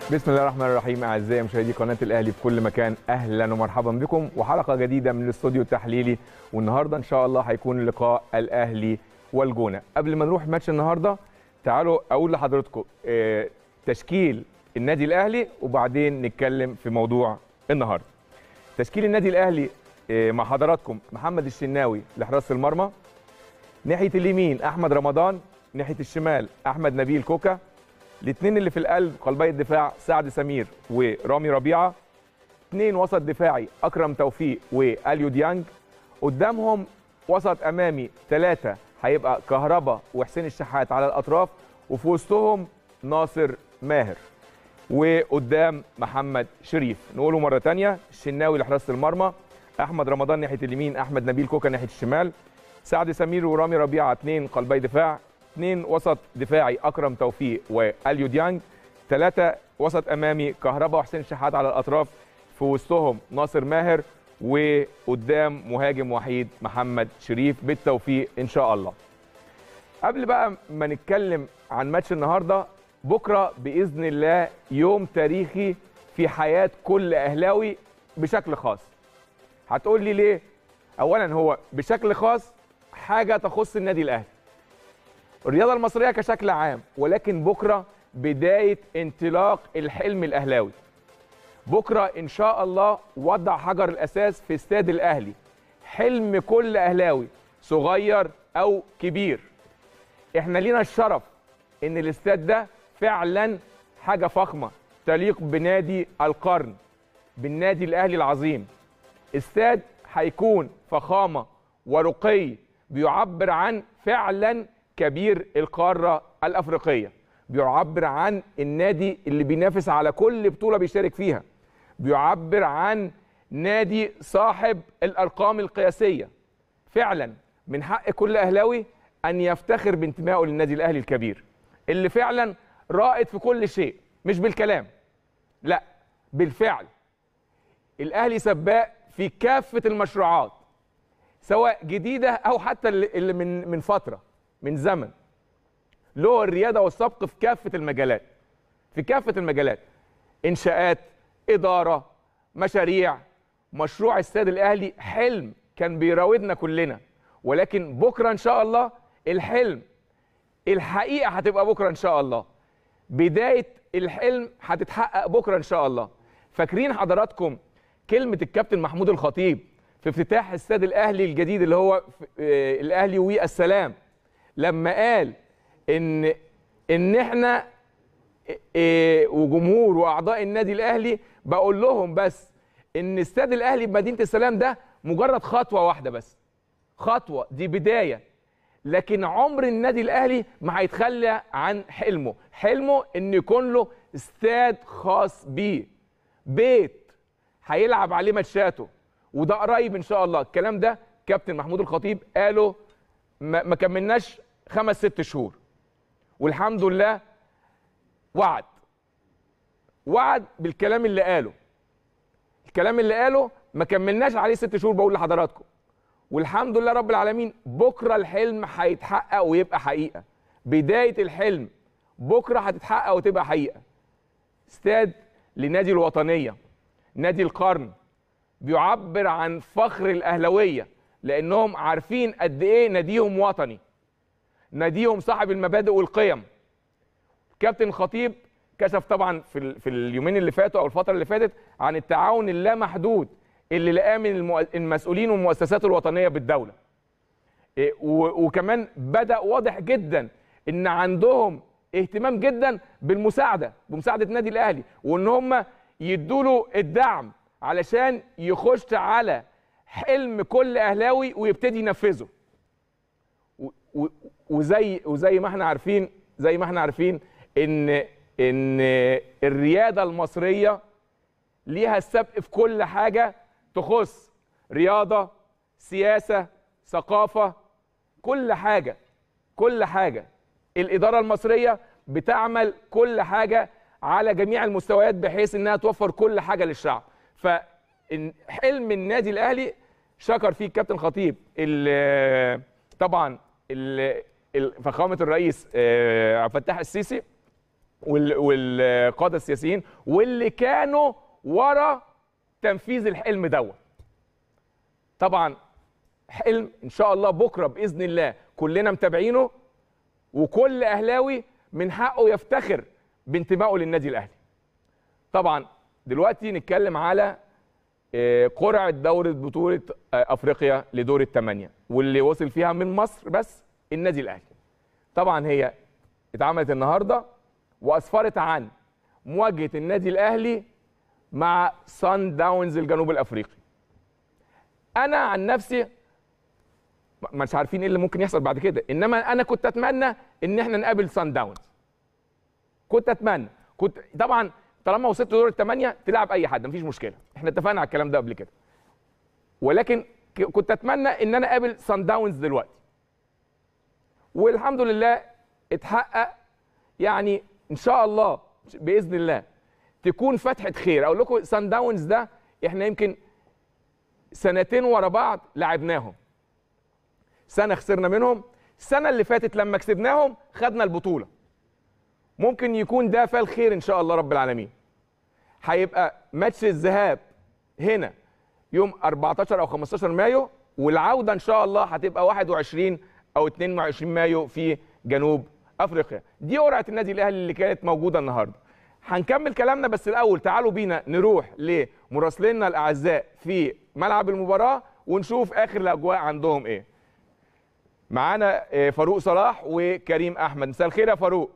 بسم الله الرحمن الرحيم اعزائي مشاهدي قناه الاهلي في كل مكان اهلا ومرحبا بكم وحلقه جديده من الاستوديو التحليلي والنهارده ان شاء الله هيكون لقاء الاهلي والجونه قبل ما نروح ماتش النهارده تعالوا اقول لحضراتكم آه، تشكيل النادي الاهلي وبعدين نتكلم في موضوع النهارده تشكيل النادي الاهلي آه، مع حضراتكم محمد الشناوي لحراسه المرمى ناحيه اليمين احمد رمضان ناحيه الشمال احمد نبيل كوكا الاثنين اللي في القلب قلبي الدفاع سعد سمير ورامي ربيعه اثنين وسط دفاعي اكرم توفيق واليو ديانج قدامهم وسط امامي ثلاثه هيبقى كهربا وحسين الشحات على الاطراف وفي وسطهم ناصر ماهر وقدام محمد شريف نقوله مره ثانيه الشناوي لحراسه المرمى احمد رمضان ناحيه اليمين احمد نبيل كوكا ناحيه الشمال سعد سمير ورامي ربيعه اثنين قلبي دفاع اثنين وسط دفاعي اكرم توفيق واليو ديانج ثلاثه وسط امامي كهربا وحسين شحات على الاطراف في وسطهم ناصر ماهر وقدام مهاجم وحيد محمد شريف بالتوفيق ان شاء الله قبل بقى ما نتكلم عن ماتش النهارده بكره باذن الله يوم تاريخي في حياه كل اهلاوي بشكل خاص هتقول لي ليه اولا هو بشكل خاص حاجه تخص النادي الاهلي الرياضه المصريه كشكل عام ولكن بكره بدايه انطلاق الحلم الاهلاوي بكره ان شاء الله وضع حجر الاساس في استاد الاهلي حلم كل اهلاوي صغير او كبير احنا لينا الشرف ان الاستاد ده فعلا حاجه فخمه تليق بنادي القرن بالنادي الاهلي العظيم استاد هيكون فخامه ورقي بيعبر عن فعلا كبير القاره الافريقيه بيعبر عن النادي اللي بينافس على كل بطوله بيشارك فيها بيعبر عن نادي صاحب الارقام القياسيه فعلا من حق كل اهلاوي ان يفتخر بانتمائه للنادي الاهلي الكبير اللي فعلا رائد في كل شيء مش بالكلام لا بالفعل الاهلي سباق في كافه المشروعات سواء جديده او حتى اللي اللي من من فتره من زمن له الرياده والسبق في كافه المجالات في كافه المجالات انشاءات اداره مشاريع مشروع استاد الاهلي حلم كان بيراودنا كلنا ولكن بكره ان شاء الله الحلم الحقيقه هتبقى بكره ان شاء الله بدايه الحلم هتتحقق بكره ان شاء الله فاكرين حضراتكم كلمه الكابتن محمود الخطيب في افتتاح استاد الاهلي الجديد اللي هو في- آه، الاهلي والسلام لما قال ان ان احنا إيه، وجمهور واعضاء النادي الاهلي بقول لهم بس ان استاد الاهلي بمدينه السلام ده مجرد خطوه واحده بس خطوه دي بدايه لكن عمر النادي الاهلي ما هيتخلى عن حلمه حلمه ان يكون له استاد خاص بيه بيت هيلعب عليه ماتشاته وده قريب ان شاء الله الكلام ده كابتن محمود الخطيب قاله ما ما كملناش خمس ست شهور والحمد لله وعد وعد بالكلام اللي قاله الكلام اللي قاله ما كملناش عليه ست شهور بقول لحضراتكم والحمد لله رب العالمين بكره الحلم هيتحقق ويبقى حقيقه بدايه الحلم بكره هتتحقق وتبقى حقيقه استاد لنادي الوطنيه نادي القرن بيعبر عن فخر الاهلاويه لانهم عارفين قد ايه ناديهم وطني ناديهم صاحب المبادئ والقيم كابتن خطيب كشف طبعا في ال- في اليومين اللي فاتوا او الفتره اللي فاتت عن التعاون اللامحدود اللي لقاه من المؤ- المسؤولين والمؤسسات الوطنيه بالدوله إيه، و- وكمان بدا واضح جدا ان عندهم اهتمام جدا بالمساعده بمساعده النادي الاهلي وان هم يدوا له الدعم علشان يخش على حلم كل اهلاوي ويبتدي ينفذه و- و- وزي وزي ما احنا عارفين زي ما احنا عارفين ان ان الرياده المصريه ليها السبق في كل حاجه تخص رياضه سياسه ثقافه كل حاجه كل حاجه الاداره المصريه بتعمل كل حاجه على جميع المستويات بحيث انها توفر كل حاجه للشعب فحلم النادي الاهلي شكر فيه الكابتن خطيب ال- طبعا ال- ال- فخامه الرئيس آه، عبد الفتاح السيسي وال- والقاده السياسيين واللي كانوا ورا تنفيذ الحلم دوت طبعا حلم ان شاء الله بكره باذن الله كلنا متابعينه وكل اهلاوي من حقه يفتخر بانتمائه للنادي الاهلي طبعا دلوقتي نتكلم على آه، قرعه دوره بطوله آه، افريقيا لدور الثمانيه واللي وصل فيها من مصر بس النادي الاهلي طبعا هي اتعملت النهارده واسفرت عن مواجهه النادي الاهلي مع سان داونز الجنوب الافريقي انا عن نفسي م- مش عارفين ايه اللي ممكن يحصل بعد كده انما انا كنت اتمنى ان احنا نقابل سان داونز كنت اتمنى كنت طبعا طالما وصلت لدور الثمانيه تلعب اي حد مفيش مشكله احنا اتفقنا على الكلام ده قبل كده ولكن ك- كنت اتمنى ان انا اقابل سان داونز دلوقتي والحمد لله اتحقق يعني ان شاء الله باذن الله تكون فتحه خير اقول لكم سان داونز ده احنا يمكن سنتين ورا بعض لعبناهم سنه خسرنا منهم السنه اللي فاتت لما كسبناهم خدنا البطوله ممكن يكون ده فال خير ان شاء الله رب العالمين هيبقى ماتش الذهاب هنا يوم 14 او 15 مايو والعوده ان شاء الله هتبقى 21 او 22 مايو في جنوب افريقيا دي قرعه النادي الاهلي اللي كانت موجوده النهارده هنكمل كلامنا بس الاول تعالوا بينا نروح لمراسليننا الاعزاء في ملعب المباراه ونشوف اخر الاجواء عندهم ايه معانا آه، فاروق صلاح وكريم احمد مساء الخير يا فاروق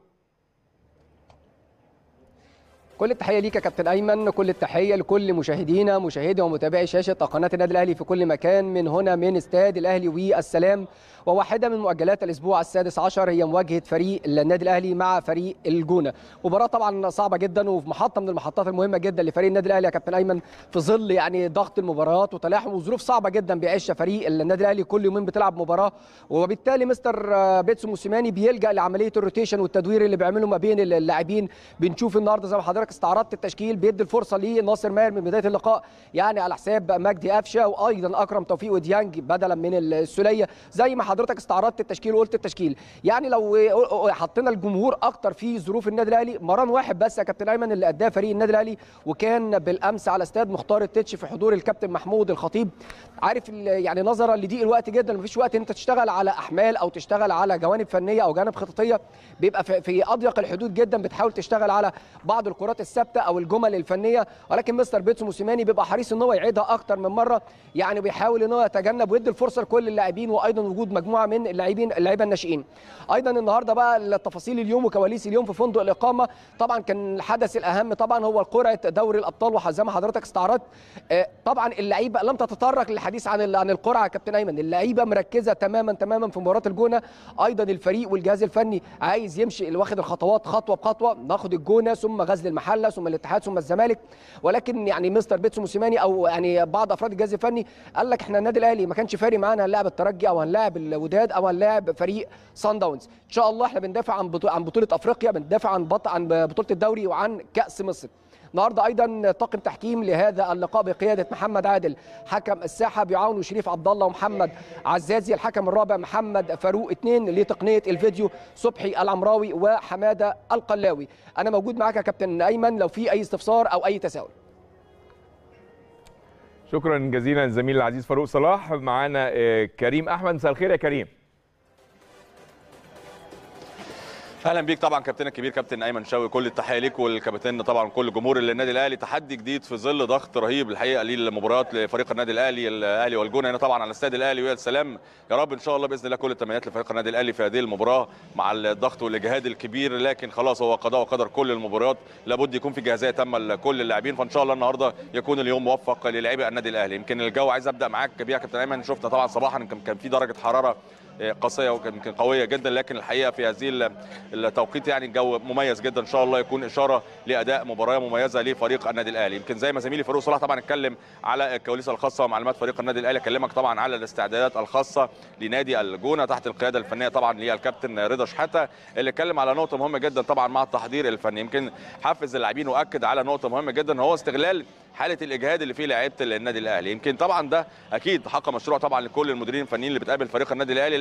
كل التحيه ليك يا كابتن ايمن كل التحيه لكل مشاهدينا مشاهدي ومتابعي شاشه قناه النادي الاهلي في كل مكان من هنا من استاد الاهلي والسلام وواحده من مؤجلات الاسبوع السادس عشر هي مواجهه فريق النادي الاهلي مع فريق الجونه مباراه طبعا صعبه جدا وفي محطه من المحطات المهمه جدا لفريق النادي الاهلي يا كابتن ايمن في ظل يعني ضغط المباريات وتلاحم وظروف صعبه جدا بيعيشها فريق النادي الاهلي كل يومين بتلعب مباراه وبالتالي مستر آه، بيتسو موسيماني بيلجا لعمليه الروتيشن والتدوير اللي بيعمله ما بين اللاعبين بنشوف النهارده زي ما حضرتك استعرضت التشكيل بيدي الفرصه لناصر ماهر من بدايه اللقاء يعني على حساب مجدي قفشه وايضا اكرم توفيق وديانج بدلا من السوليه زي ما حضرتك استعرضت التشكيل وقلت التشكيل يعني لو حطينا الجمهور اكتر في ظروف النادي الاهلي مران واحد بس يا كابتن ايمن اللي اداه فريق النادي الاهلي وكان بالامس على استاد مختار التتش في حضور الكابتن محمود الخطيب عارف ال- يعني نظرا لضيق الوقت جدا مفيش وقت ان انت تشتغل على احمال او تشتغل على جوانب فنيه او جوانب خططيه بيبقى في- في اضيق الحدود جدا بتحاول تشتغل على بعض الكرات الثابته او الجمل الفنيه ولكن مستر بيتسو موسيماني بيبقى حريص ان هو يعيدها اكتر من مره يعني بيحاول ان هو يتجنب ويدي الفرصه لكل اللاعبين وايضا وجود مجموعه من اللاعبين اللعيبه الناشئين ايضا النهارده بقى التفاصيل اليوم وكواليس اليوم في فندق الاقامه طبعا كان الحدث الاهم طبعا هو قرعه دوري الابطال وزي ما حضرتك استعرضت آه، طبعا اللعيبه لم تتطرق للحديث عن ال- عن القرعه يا كابتن ايمن اللعيبه مركزه تماما تماما في مباراه الجونه ايضا الفريق والجهاز الفني عايز يمشي اللي واخد الخطوات خطوه بخطوه ناخد الجونه ثم غزل المحله ثم الاتحاد ثم الزمالك ولكن يعني مستر بيتسو موسيماني او يعني بعض افراد الجهاز الفني قال لك احنا النادي الاهلي ما كانش فارق معانا هنلاعب الترجي او هنلاعب الوداد او هنلاعب فريق سان داونز ان شاء الله احنا بندافع عن بطوله عن بطوله افريقيا بندافع عن بط... عن بطوله الدوري وعن كاس مصر النهارده ايضا طاقم تحكيم لهذا اللقاء بقياده محمد عادل حكم الساحه بيعاونه شريف عبد الله ومحمد عزازي الحكم الرابع محمد فاروق اثنين لتقنيه الفيديو صبحي العمراوي وحماده القلاوي انا موجود معاك يا كابتن ايمن لو في اي استفسار او اي تساؤل شكرا جزيلا الزميل العزيز فاروق صلاح معانا آه، كريم احمد مساء الخير يا كريم اهلا بيك طبعا كابتن الكبير كابتن ايمن شوقي كل التحيه ليك والكابتن طبعا كل جمهور النادي الاهلي تحدي جديد في ظل ضغط رهيب الحقيقه للمباريات لفريق النادي الاهلي الاهلي والجونه هنا طبعا على استاد الاهلي ويا سلام يا رب ان شاء الله باذن الله كل التمنيات لفريق النادي الاهلي في هذه المباراه مع الضغط والاجهاد الكبير لكن خلاص هو قضاء وقدر كل المباريات لابد يكون في جاهزيه تامه لكل اللاعبين فان شاء الله النهارده يكون اليوم موفق للاعبي النادي الاهلي يمكن الجو عايز ابدا معاك بيها كابتن ايمن شفنا طبعا صباحا كان كان في درجه حراره قاسيه ويمكن قويه جدا لكن الحقيقه في هذه ال- التوقيت يعني الجو مميز جدا ان شاء الله يكون اشاره لاداء مباراه مميزه لفريق النادي الاهلي يمكن زي ما زميلي فاروق صلاح طبعا اتكلم على الكواليس الخاصه ومعلومات فريق النادي الاهلي اكلمك طبعا على الاستعدادات الخاصه لنادي الجونه تحت القياده الفنيه طبعا للكابتن رضا شحاته اللي اتكلم على نقطه مهمه جدا طبعا مع التحضير الفني يمكن حفز اللاعبين واكد على نقطه مهمه جدا هو استغلال حاله الاجهاد اللي فيه لعيبه النادي الاهلي يمكن طبعا ده اكيد حق مشروع طبعا لكل المديرين الفنيين اللي بتقابل فريق النادي الاهلي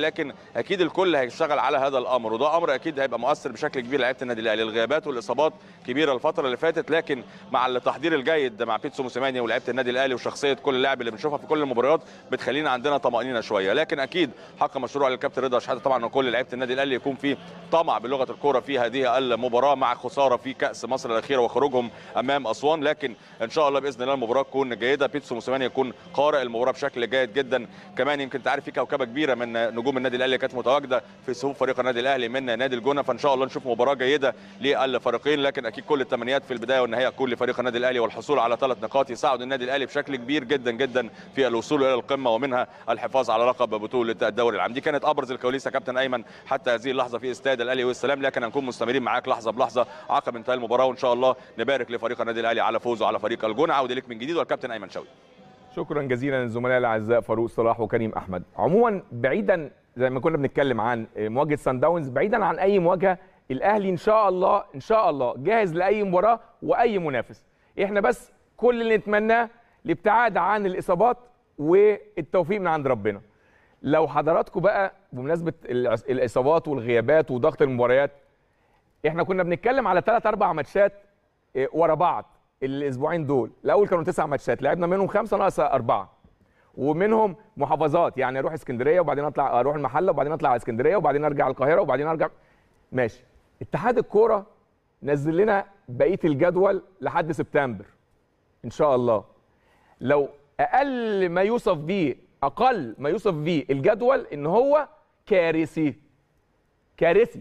لكن اكيد الكل هيشتغل على هذا الامر وده امر اكيد هيبقى مؤثر بشكل كبير لعيبه النادي الاهلي الغيابات والاصابات كبيره الفتره اللي فاتت لكن مع التحضير الجيد مع بيتسو موسيماني ولاعيبه النادي الاهلي وشخصيه كل لاعب اللي بنشوفها في كل المباريات بتخلينا عندنا طمانينه شويه لكن اكيد حق مشروع للكابتن رضا شحاته طبعا وكل لعيبه النادي الاهلي يكون في طمع بلغه الكوره في هذه المباراه مع خساره في كاس مصر الاخيره وخروجهم امام اسوان لكن ان شاء الله باذن الله المباراه تكون جيده بيتسو موسيماني يكون قارئ المباراه بشكل جيد جدا كمان يمكن تعرف في كوكبه كبيره من نجوم النادي الاهلي كانت متواجده في صفوف فريق النادي الاهلي من نادي الجونه فان شاء الله نشوف مباراه جيده للفريقين لكن اكيد كل التمنيات في البدايه والنهايه تكون لفريق النادي الاهلي والحصول على ثلاث نقاط يساعد النادي الاهلي بشكل كبير جدا جدا في الوصول الى القمه ومنها الحفاظ على لقب بطوله الدوري العام دي كانت ابرز الكواليس يا كابتن ايمن حتى هذه اللحظه في استاد الاهلي والسلام لكن هنكون مستمرين معاك لحظه بلحظه عقب انتهاء المباراه وان شاء الله نبارك لفريق النادي الاهلي على فوزه على فريق الجونه عوده لك من جديد والكابتن ايمن شوقي شكرا جزيلا للزملاء الاعزاء فاروق صلاح وكريم احمد عموما بعيدا زي ما كنا بنتكلم عن مواجهه سان داونز بعيدا عن اي مواجهه الاهلي ان شاء الله ان شاء الله جاهز لاي مباراه واي منافس احنا بس كل اللي نتمناه الابتعاد عن الاصابات والتوفيق من عند ربنا لو حضراتكم بقى بمناسبه الاصابات والغيابات وضغط المباريات احنا كنا بنتكلم على ثلاث اربع ماتشات ورا بعض الاسبوعين دول الاول كانوا تسع ماتشات لعبنا منهم خمسه ناقص اربعه ومنهم محافظات يعني اروح اسكندريه وبعدين اطلع اروح المحله وبعدين اطلع على اسكندريه وبعدين ارجع القاهره وبعدين ارجع ماشي اتحاد الكوره نزل لنا بقيه الجدول لحد سبتمبر ان شاء الله لو اقل ما يوصف بيه اقل ما يوصف بيه الجدول ان هو كارثي كارثي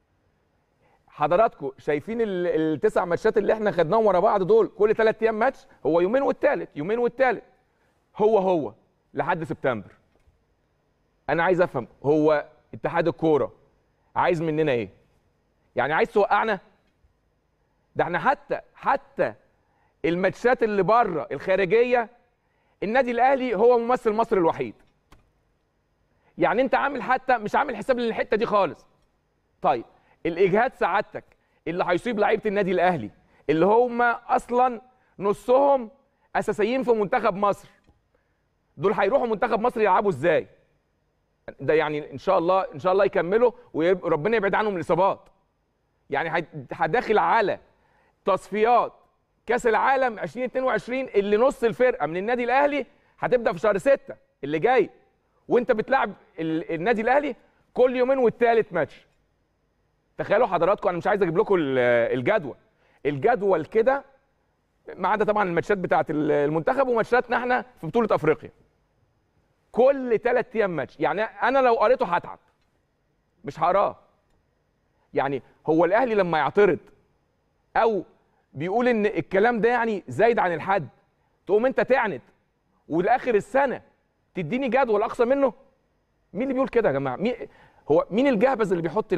حضراتكم شايفين التسع ماتشات اللي احنا خدناهم ورا بعض دول كل ثلاث ايام ماتش هو يومين والثالث يومين والثالث هو هو لحد سبتمبر انا عايز افهم هو اتحاد الكوره عايز مننا ايه يعني عايز توقعنا ده احنا حتى حتى الماتشات اللي بره الخارجيه النادي الاهلي هو ممثل مصر الوحيد يعني انت عامل حتى مش عامل حساب للحته دي خالص طيب الاجهاد سعادتك اللي هيصيب لعيبه النادي الاهلي اللي هم اصلا نصهم اساسيين في منتخب مصر دول هيروحوا منتخب مصر يلعبوا ازاي ده يعني ان شاء الله ان شاء الله يكملوا وربنا يبعد عنهم الاصابات يعني هداخل على تصفيات كاس العالم 2022 اللي نص الفرقه من النادي الاهلي هتبدا في شهر 6 اللي جاي وانت بتلعب النادي الاهلي كل يومين والثالث ماتش تخيلوا حضراتكم انا مش عايز اجيب لكم الجدول الجدول كده ما عدا طبعا الماتشات بتاعه المنتخب وماتشاتنا احنا في بطوله افريقيا كل ثلاث ايام ماتش يعني انا لو قريته هتعب مش هقراه يعني هو الاهلي لما يعترض او بيقول ان الكلام ده يعني زايد عن الحد تقوم انت تعند ولاخر السنه تديني جدول اقصى منه مين اللي بيقول كده يا جماعه مين هو مين الجهبذ اللي بيحط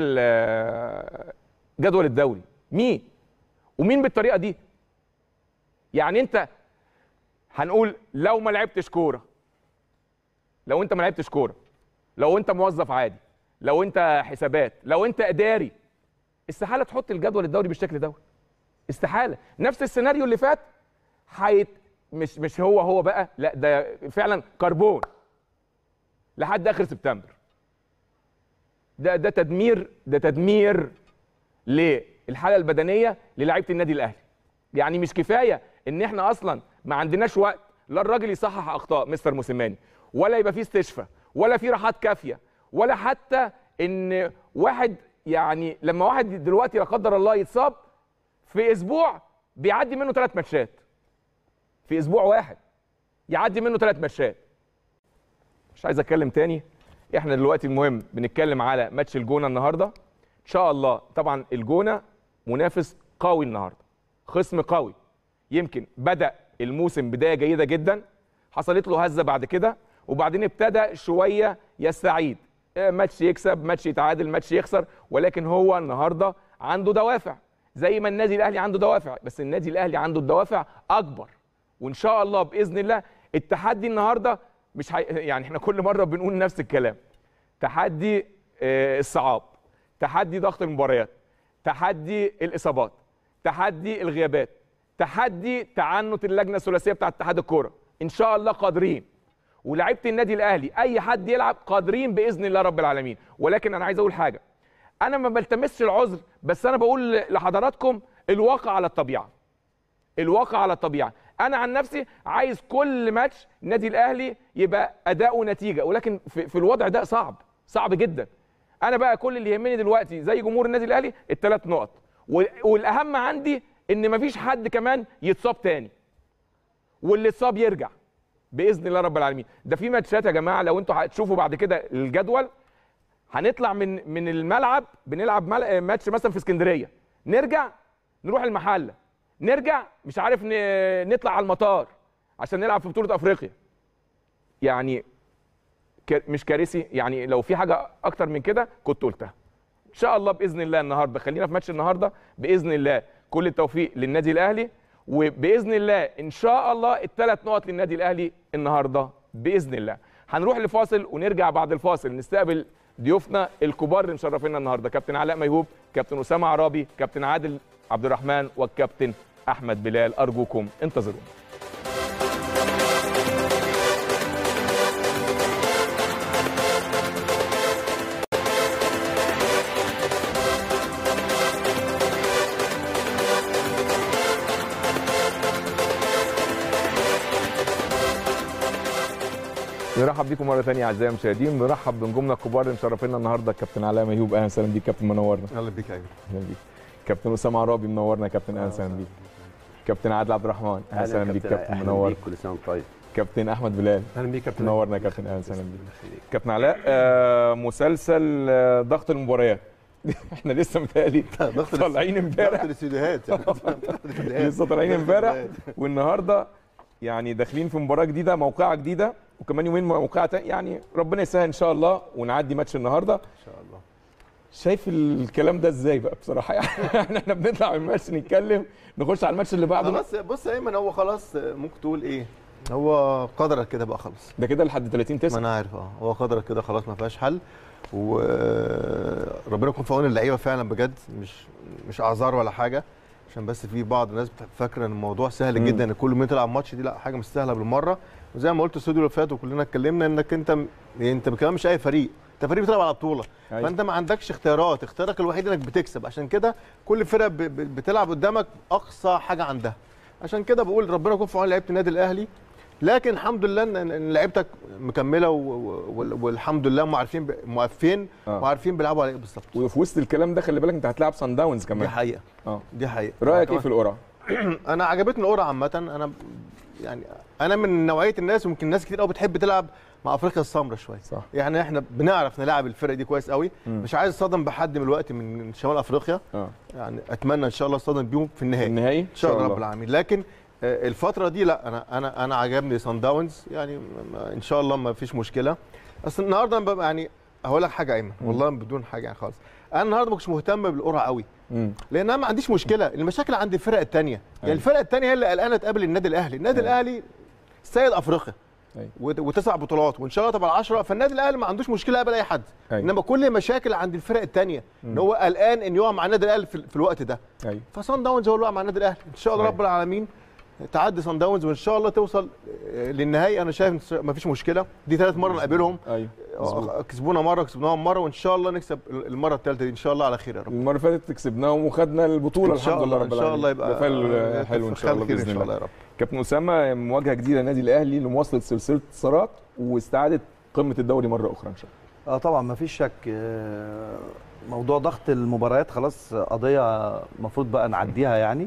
جدول الدوري مين ومين بالطريقه دي يعني انت هنقول لو ما لعبتش كوره لو انت ما لعبتش كوره لو انت موظف عادي لو انت حسابات لو انت اداري استحاله تحط الجدول الدوري بالشكل دوت استحاله نفس السيناريو اللي فات حيت مش مش هو هو بقى لا ده فعلا كربون لحد اخر سبتمبر ده ده تدمير ده تدمير للحاله البدنيه للاعيبه النادي الاهلي يعني مش كفايه ان احنا اصلا ما عندناش وقت لا الراجل يصحح اخطاء مستر موسيماني ولا يبقى فيه استشفاء ولا في راحات كافيه ولا حتى ان واحد يعني لما واحد دلوقتي لا قدر الله يتصاب في اسبوع بيعدي منه ثلاث ماتشات في اسبوع واحد يعدي منه ثلاث ماتشات مش عايز اتكلم تاني احنا دلوقتي المهم بنتكلم على ماتش الجونه النهارده ان شاء الله طبعا الجونه منافس قوي النهارده خصم قوي يمكن بدا الموسم بدايه جيده جدا حصلت له هزه بعد كده وبعدين ابتدى شويه يستعيد ماتش يكسب ماتش يتعادل ماتش يخسر ولكن هو النهارده عنده دوافع زي ما النادي الاهلي عنده دوافع بس النادي الاهلي عنده الدوافع اكبر وان شاء الله باذن الله التحدي النهارده مش حي... يعني احنا كل مره بنقول نفس الكلام تحدي الصعاب تحدي ضغط المباريات تحدي الاصابات تحدي الغيابات تحدي تعنت اللجنه الثلاثيه بتاعه اتحاد الكوره ان شاء الله قادرين ولاعيبه النادي الاهلي اي حد يلعب قادرين باذن الله رب العالمين ولكن انا عايز اقول حاجه انا ما بلتمسش العذر بس انا بقول لحضراتكم الواقع على الطبيعه الواقع على الطبيعه انا عن نفسي عايز كل ماتش النادي الاهلي يبقى اداء ونتيجه ولكن في, في الوضع ده صعب صعب جدا انا بقى كل اللي يهمني دلوقتي زي جمهور النادي الاهلي الثلاث نقط وال- والاهم عندي ان مفيش حد كمان يتصاب تاني واللي اتصاب يرجع باذن الله رب العالمين ده في ماتشات يا جماعه لو انتوا هتشوفوا بعد كده الجدول هنطلع من من الملعب بنلعب مل- ماتش مثلا في اسكندريه نرجع نروح المحله نرجع مش عارف ن- نطلع على المطار عشان نلعب في بطوله افريقيا يعني ك- مش كارثي يعني لو في حاجه اكتر من كده كنت قلتها ان شاء الله باذن الله النهارده خلينا في ماتش النهارده باذن الله كل التوفيق للنادي الاهلي وباذن الله ان شاء الله الثلاث نقط للنادي الاهلي النهارده باذن الله هنروح لفاصل ونرجع بعد الفاصل نستقبل ضيوفنا الكبار اللي مشرفينا النهارده كابتن علاء ميهوب كابتن اسامه عرابي كابتن عادل عبد الرحمن والكابتن احمد بلال ارجوكم انتظرونا نرحب بيكم مره ثانيه اعزائي المشاهدين نرحب بنجومنا الكبار اللي مشرفينا النهارده كابتن علاء ميهوب اهلا وسهلا بيك كابتن منورنا اهلا بيك يا ايمن اهلا بيك كابتن اسامه عرابي منورنا يا كابتن اهلا وسهلا بيك كابتن عادل عبد الرحمن اهلا وسهلا بيك كابتن منور كل سنه وانت طيب كابتن احمد بلال اهلا بيك يا كابتن منورنا يا كابتن اهلا وسهلا بيك كابتن علاء آه مسلسل آه ضغط المباريات احنا لسه متهيألي ضغط طالعين ضغط امبارح الاستديوهات يعني ضغط الاستديوهات لسه طالعين امبارح والنهارده يعني داخلين في مباراه جديده موقعه جديده وكمان يومين موقعه تانية يعني ربنا يسهل ان شاء الله ونعدي ماتش النهارده ان شاء الله شايف الكلام ده ازاي بقى بصراحه يعني احنا بنطلع من الماتش نتكلم نخش على الماتش اللي بعده خلاص بص يا ايمن هو خلاص ممكن تقول ايه هو قدرك كده بقى خلاص ده كده لحد 30 ما 9 انا عارف اه هو قدرك كده خلاص ما فيهاش حل وربنا يكون في عون اللعيبه فعلا بجد مش مش اعذار ولا حاجه عشان بس في بعض الناس فاكره ان الموضوع سهل مم. جدا ان كل ما تلعب ماتش دي لا حاجه مش سهله بالمره وزي ما قلت الاستوديو اللي فات وكلنا اتكلمنا انك انت م- انت كمان مش اي فريق انت فريق بتلعب على بطوله أيوة. فانت ما عندكش اختيارات اختيارك الوحيد انك بتكسب عشان كده كل فرقه ب- ب- بتلعب قدامك اقصى حاجه عندها عشان كده بقول ربنا يكون في عون لعيبه النادي الاهلي لكن الحمد لله ان إن لعيبتك مكمله و- و- والحمد لله هم عارفين ب- موقفين آه. وعارفين بيلعبوا على ايه بالظبط وفي وسط الكلام ده خلي بالك انت هتلاعب سان داونز دي كمان حقيقه اه دي حقيقه رايك ايه في القرعه انا عجبتني القرعه عامه انا يعني انا من نوعيه الناس ويمكن ناس كتير قوي بتحب تلعب مع افريقيا السمراء شويه صح يعني احنا بنعرف نلعب الفرق دي كويس قوي مم. مش عايز اصطدم بحد من الوقت من شمال افريقيا اه يعني اتمنى ان شاء الله اصطدم بيهم في النهائي النهائي ان شاء الله رب العالمين لكن آه، الفتره دي لا انا انا انا عجبني سان داونز يعني م- م- ان شاء الله ما فيش مشكله بس النهارده أنا ببقى يعني هقول لك حاجه ايمن والله بدون حاجه يعني خالص انا النهارده ما كنتش مهتم بالقرعه قوي امم لان انا ما عنديش مشكله المشاكل عند الفرق الثانيه أيوة. يعني الفرق الثانيه هي اللي قلقانه تقابل النادي الاهلي النادي أيوة. الاهلي سيد افريقيا أيوة. وت- وتسع بطولات وان شاء الله تبقى 10 فالنادي الاهلي ما عندوش مشكله يقابل اي حد أيوة. انما كل مشاكل عند الفرق الثانيه ان هو قلقان ان يقع مع النادي الاهلي في, في الوقت ده ايوه فصن داونز هو اللي وقع مع النادي الاهلي ان شاء الله صحيح. رب العالمين تعدي صن داونز وان شاء الله توصل آه، للنهائي انا شايف ما فيش مشكله دي ثالث مره نقابلهم ايوه مظبوط. آه، كسبونا مره كسبناهم مره وان شاء الله نكسب المره الثالثه دي ان شاء الله على خير يا رب المره اللي فاتت كسبناهم وخدنا البطوله ان شاء الحمد لله الله رب ان شاء الله العالمين. يبقى وفال حلو ان شاء الله خير باذن ان شاء الله الله يا رب كابتن اسامه مواجهه جديده للنادي الاهلي لمواصله سلسله انتصارات واستعاده قمه الدوري مره اخرى ان شاء الله اه طبعا ما فيش شك آه، موضوع ضغط المباريات خلاص قضيه المفروض بقى نعديها يعني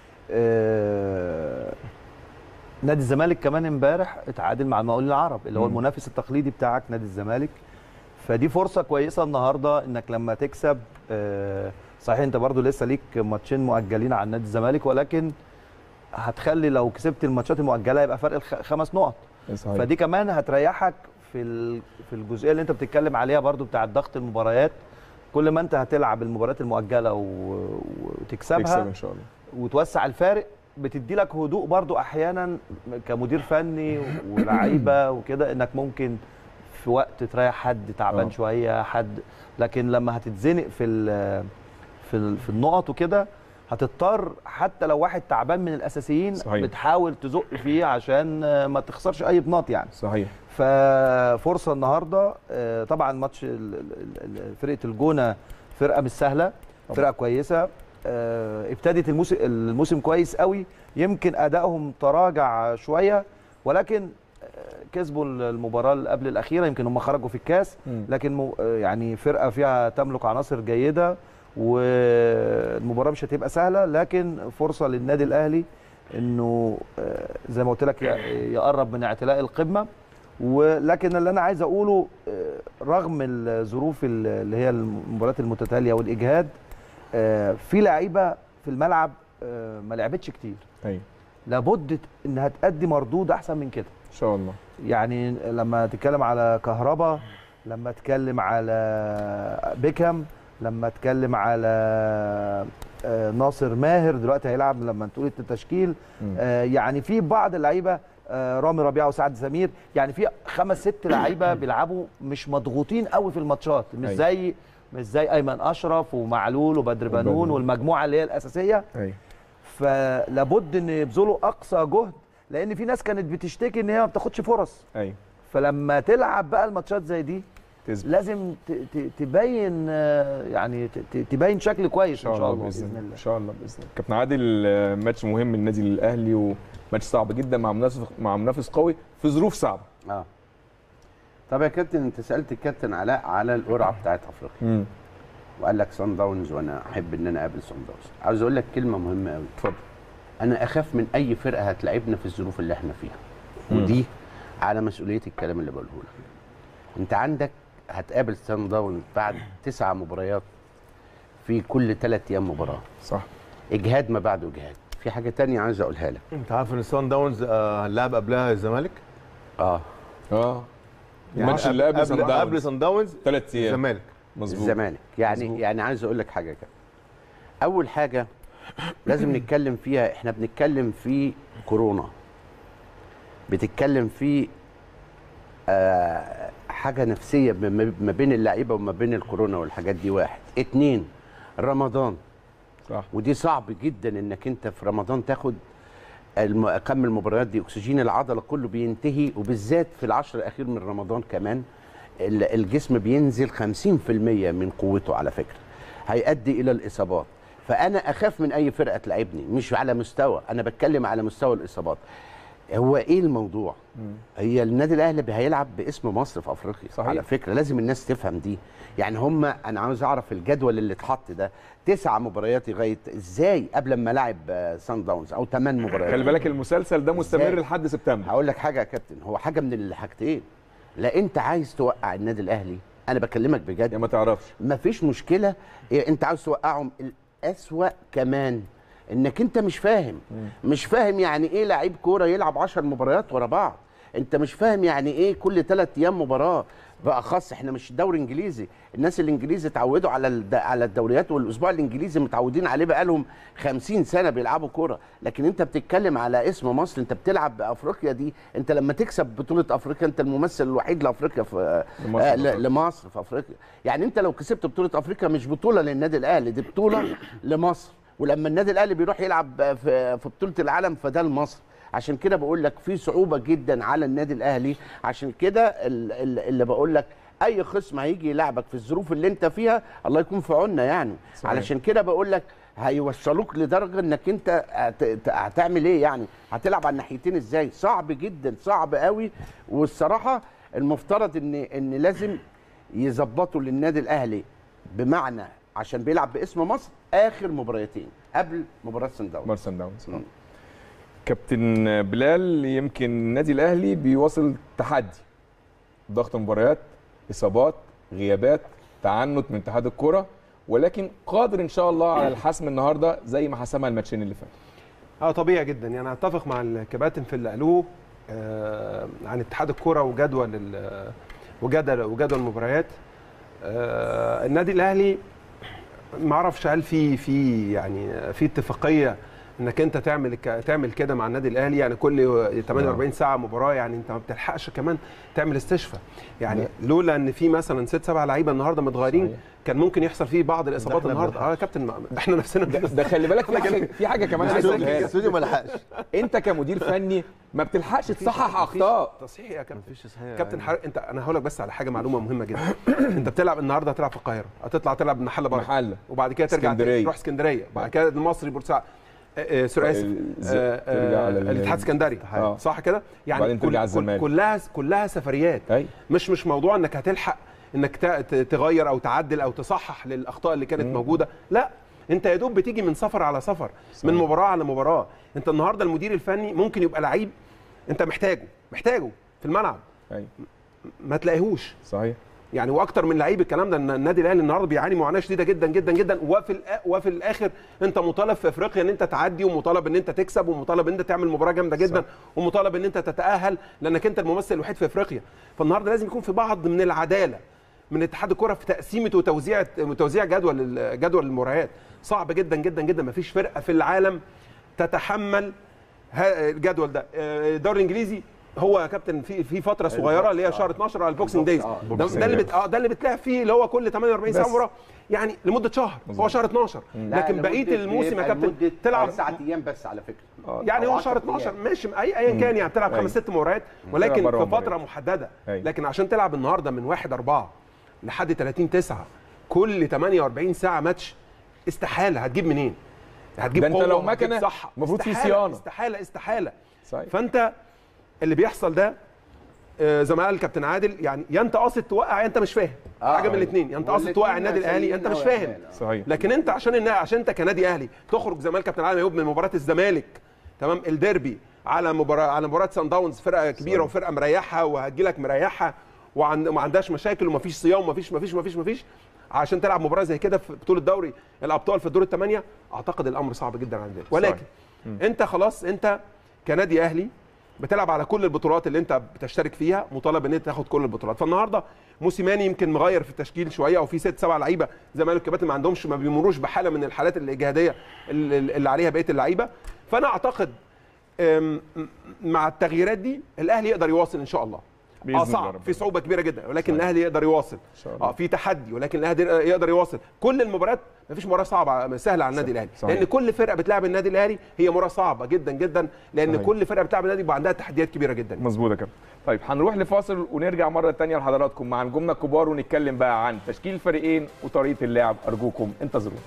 آه، نادي الزمالك كمان امبارح اتعادل مع المقاولين العرب اللي هو مم. المنافس التقليدي بتاعك نادي الزمالك فدي فرصه كويسه النهارده انك لما تكسب آه، صحيح انت برضو لسه ليك ماتشين مؤجلين عن نادي الزمالك ولكن هتخلي لو كسبت الماتشات المؤجله يبقى فرق الخ- خمس نقط صحيح. فدي كمان هتريحك في ال- في الجزئيه اللي انت بتتكلم عليها برضو بتاعه ضغط المباريات كل ما انت هتلعب المباريات المؤجله و- تكسب وتكسبها ان شاء الله وتوسع الفارق بتدي لك هدوء برضو احيانا كمدير فني ولعيبه وكده انك ممكن في وقت تريح حد تعبان آه. شويه حد لكن لما هتتزنق في ال- في ال- في النقط وكده هتضطر حتى لو واحد تعبان من الاساسيين صحيح. بتحاول تزق فيه عشان آه، ما تخسرش اي بناط يعني صحيح ففرصه النهارده آه، طبعا ماتش ال- ال- ال- فرقه الجونه فرقه مش سهله طبعاً. فرقه كويسه آه، ابتدت الموسم الموسم كويس قوي يمكن ادائهم تراجع شويه ولكن آه، كسبوا المباراه اللي قبل الاخيره يمكن هم خرجوا في الكاس مم. لكن مو- آه، يعني فرقه فيها تملك عناصر جيده والمباراه مش هتبقى سهله لكن فرصه للنادي الاهلي انه آه، زي ما قلت لك ي- يقرب من اعتلاء القمه ولكن اللي انا عايز اقوله آه، رغم الظروف ال- اللي هي المباريات المتتاليه والاجهاد آه، في لعيبه في الملعب آه، ما لعبتش كتير ايوه لابد انها تأدي مردود احسن من كده ان شاء الله يعني لما تتكلم على كهربا لما تتكلم على بيكهام لما تتكلم على آه، ناصر ماهر دلوقتي هيلعب لما تقول التشكيل مم. آه، يعني في بعض اللعيبه آه، رامي ربيعه وسعد سمير يعني في خمس ست لعيبه بيلعبوا مش مضغوطين قوي في الماتشات مش أيوة. زي مش زي ايمن اشرف ومعلول وبدر بنون وبدر. والمجموعه اللي هي الاساسيه ايوه فلابد ان يبذلوا اقصى جهد لان في ناس كانت بتشتكي ان هي ما بتاخدش فرص ايوه فلما تلعب بقى الماتشات زي دي تثبت لازم ت- ت- تبين آه، يعني ت- ت- تبين شكل كويس ان شاء الله باذن الله ان شاء الله باذن الله كابتن عادل آه، ماتش مهم للنادي الاهلي وماتش صعب جدا مع منافس مع منافس قوي في ظروف صعبه اه طب يا كابتن انت سالت الكابتن علاء على القرعه بتاعت افريقيا امم وقال لك سان داونز وانا احب ان انا اقابل سان داونز عاوز اقول لك كلمه مهمه قوي اتفضل انا اخاف من اي فرقه هتلاعبنا في الظروف اللي احنا فيها مم. ودي على مسؤوليه الكلام اللي بقوله لك انت عندك هتقابل سان داونز بعد تسعة مباريات في كل ثلاث ايام مباراه صح اجهاد ما بعده اجهاد في حاجه تانية عايز اقولها لك انت عارف ان سان داونز آه، هنلعب قبلها الزمالك اه اه الماتش اللي قبل سان قبل داونز سان داونز ثلاث ايام الزمالك مظبوط الزمالك يعني مظبوط. يعني عايز اقول لك حاجه كده اول حاجه لازم نتكلم فيها احنا بنتكلم في كورونا بتتكلم في آه حاجه نفسيه ما ما بين اللعيبه وما بين الكورونا والحاجات دي واحد اتنين رمضان صح ودي صعب جدا انك انت في رمضان تاخد الم... كم المباريات دي اكسجين العضله كله بينتهي وبالذات في العشر الاخير من رمضان كمان ال- الجسم بينزل 50% من قوته على فكره هيؤدي الى الاصابات فانا اخاف من اي فرقه تلعبني مش على مستوى انا بتكلم على مستوى الاصابات هو ايه الموضوع هي النادي الاهلي هيلعب باسم مصر في افريقيا صحيح. على فكره لازم الناس تفهم دي يعني هم انا عاوز اعرف الجدول اللي اتحط ده تسع مباريات لغايه ازاي قبل ما لاعب آه، سان داونز او ثمان مباريات خلي بالك المسلسل ده مستمر إزاي؟ لحد سبتمبر هقول لك حاجه يا كابتن هو حاجه من الحاجتين لا انت عايز توقع النادي الاهلي انا بكلمك بجد يا ما تعرفش مفيش مشكله إيه انت عاوز توقعهم الاسوا كمان انك انت مش فاهم مش فاهم يعني ايه لعيب كوره يلعب 10 مباريات ورا بعض انت مش فاهم يعني ايه كل ثلاث ايام مباراه باخص احنا مش دوري انجليزي الناس الانجليزي اتعودوا على الد... على الدوريات والاسبوع الانجليزي متعودين عليه بقالهم 50 سنه بيلعبوا كوره لكن انت بتتكلم على اسم مصر انت بتلعب بافريقيا دي انت لما تكسب بطوله افريقيا انت الممثل الوحيد لافريقيا في لمصر آه في ل- أفريقيا. لمصر في افريقيا يعني انت لو كسبت بطوله افريقيا مش بطوله للنادي الاهلي دي بطوله لمصر ولما النادي الاهلي بيروح يلعب في في بطوله العالم فده لمصر عشان كده بقول لك في صعوبه جدا على النادي الاهلي عشان كده ال- ال- اللي بقول لك اي خصم هيجي يلعبك في الظروف اللي انت فيها الله يكون في عوننا يعني صحيح. علشان كده بقول لك هيوصلوك لدرجه انك انت هت- ت- هتعمل ايه يعني هتلعب على الناحيتين ازاي صعب جدا صعب قوي والصراحه المفترض ان ان لازم يظبطوا للنادي الاهلي بمعنى عشان بيلعب باسم مصر اخر مباريتين قبل مباراه سان داونز مارسن داونز مم. كابتن بلال يمكن النادي الاهلي بيواصل تحدي ضغط مباريات اصابات غيابات تعنت من اتحاد الكره ولكن قادر ان شاء الله على الحسم النهارده زي ما حسمها الماتشين اللي فاتوا اه طبيعي جدا يعني اتفق مع الكباتن في اللي قالوه آه عن اتحاد الكره وجدول ال- وجدول وجدول المباريات آه النادي الاهلي ما اعرفش هل في في يعني في اتفاقيه انك انت تعمل ك- تعمل كده مع النادي الاهلي يعني كل 48 ساعه مباراه يعني انت ما بتلحقش كمان تعمل استشفاء يعني لولا ان في مثلا ست سبع لعيبه النهارده متغيرين كان ممكن يحصل فيه بعض الاصابات احنا النهارده اه يا كابتن ما- احنا نفسنا ده خلي بالك في حاجه في حاجه كمان عايز اقولها لك الاستوديو ما لحقش انت كمدير فني ما بتلحقش تصحح اخطاء تصحيح يا كابتن مفيش صحيح كابتن حر... انت انا هقول لك بس على حاجه معلومه مهمه جدا انت بتلعب النهارده هتلعب في القاهره هتطلع تلعب محل بره محله وبعد كده ترجع اسكندرية. تروح اسكندريه بعد كده المصري بورسعيد آه، آه، سوري اسف ز- آه، ترجع آه، على ال- الاتحاد السكندري آه. صح كده يعني وبعدين ترجع كل- الزمالك. كلها كلها سفريات اي مش مش موضوع انك هتلحق انك ت- ت- تغير او تعدل او تصحح للاخطاء اللي كانت موجوده لا انت يا دوب بتيجي من سفر على سفر من مباراه على مباراه انت النهارده المدير الفني ممكن يبقى لعيب انت محتاجه محتاجه في الملعب اي ما تلاقيهوش صحيح يعني واكتر من لعيب الكلام ده ان النادي الاهلي النهارده بيعاني معاناه شديده جدا جدا جدا وفي الأ- وفي الاخر انت مطالب في افريقيا ان انت تعدي ومطالب ان انت تكسب ومطالب ان انت تعمل مباراه جامده جدا صح. ومطالب ان انت تتاهل لانك انت الممثل الوحيد في افريقيا فالنهارده لازم يكون في بعض من العداله من اتحاد الكره في تقسيمه وتوزيع توزيع جدول ال- جدول المباريات صعب جدا جدا جدا مفيش فرقه في العالم تتحمل ها- الجدول ده آه، الدوري الانجليزي هو يا كابتن في في فتره صغيره اللي هي شهر 12 على البوكسنج دايز ده, ده اللي بت... اه ده اللي بتلعب فيه اللي هو كل 48 ساعه بس. مباراه يعني لمده شهر هو شهر 12 لكن بقيه الموسم يا كابتن تلعب تسعة ايام بس على فكره يعني أو هو شهر 10 12 أيام. ماشي اي ايا كان يعني بتلعب أيوة. خمس ست مباريات ولكن بره في مباريات. فتره محدده أيوة. لكن عشان تلعب النهارده من 1 4 لحد 30 9 كل 48 ساعه ماتش استحاله هتجيب منين؟ هتجيب ده أنت قوة لو وهتجيب مكنة صحة. المفروض في استحالة- صيانة. استحاله استحاله صحيح فانت اللي بيحصل ده آه، زي ما قال الكابتن عادل يعني يا انت قاصد توقع يا انت مش فاهم آه، حاجه من أيوة. الاثنين يا انت قاصد توقع النادي الاهلي يا انت مش سيئين فاهم أوي يا صحيح لكن انت عشان النا... عشان انت كنادي اهلي تخرج زي ما الكابتن عادل ايوب من مباراه الزمالك تمام الديربي على مباراه على مباراه سان داونز فرقه كبيره وفرقه مريحه وهتجي لك مريحه وعن... وما عندهاش مشاكل ومفيش صيام ومفيش مفيش مفيش مفيش عشان تلعب مباراه زي كده في بطوله دوري الابطال في الدور الثمانيه اعتقد الامر صعب جدا عن ذلك ولكن انت خلاص انت كنادي اهلي بتلعب على كل البطولات اللي انت بتشترك فيها مطالب ان انت تاخد كل البطولات فالنهارده موسيماني يمكن مغير في التشكيل شويه او في ست سبع لعيبه زي ما قالوا الكباتن ما عندهمش ما بيمروش بحاله من الحالات الاجهاديه اللي اللي عليها بقيه اللعيبه فانا اعتقد ام، م- مع التغييرات دي الاهلي يقدر يواصل ان شاء الله بإذن اه الله صعب ربنا. في صعوبه كبيره جدا ولكن الاهلي يقدر يواصل شاء الله. اه في تحدي ولكن الاهلي يقدر يواصل كل المباريات مفيش مباراه صعبه سهله على النادي الاهلي صحيح. لان كل فرقه بتلعب النادي الاهلي هي مباراه صعبه جدا جدا لان صحيح. كل فرقه بتلعب النادي بيبقى عندها تحديات كبيره جدا مظبوط يا كابتن طيب هنروح لفاصل ونرجع مره تانية لحضراتكم مع نجومنا الكبار ونتكلم بقى عن تشكيل الفريقين وطريقه اللعب ارجوكم انتظرونا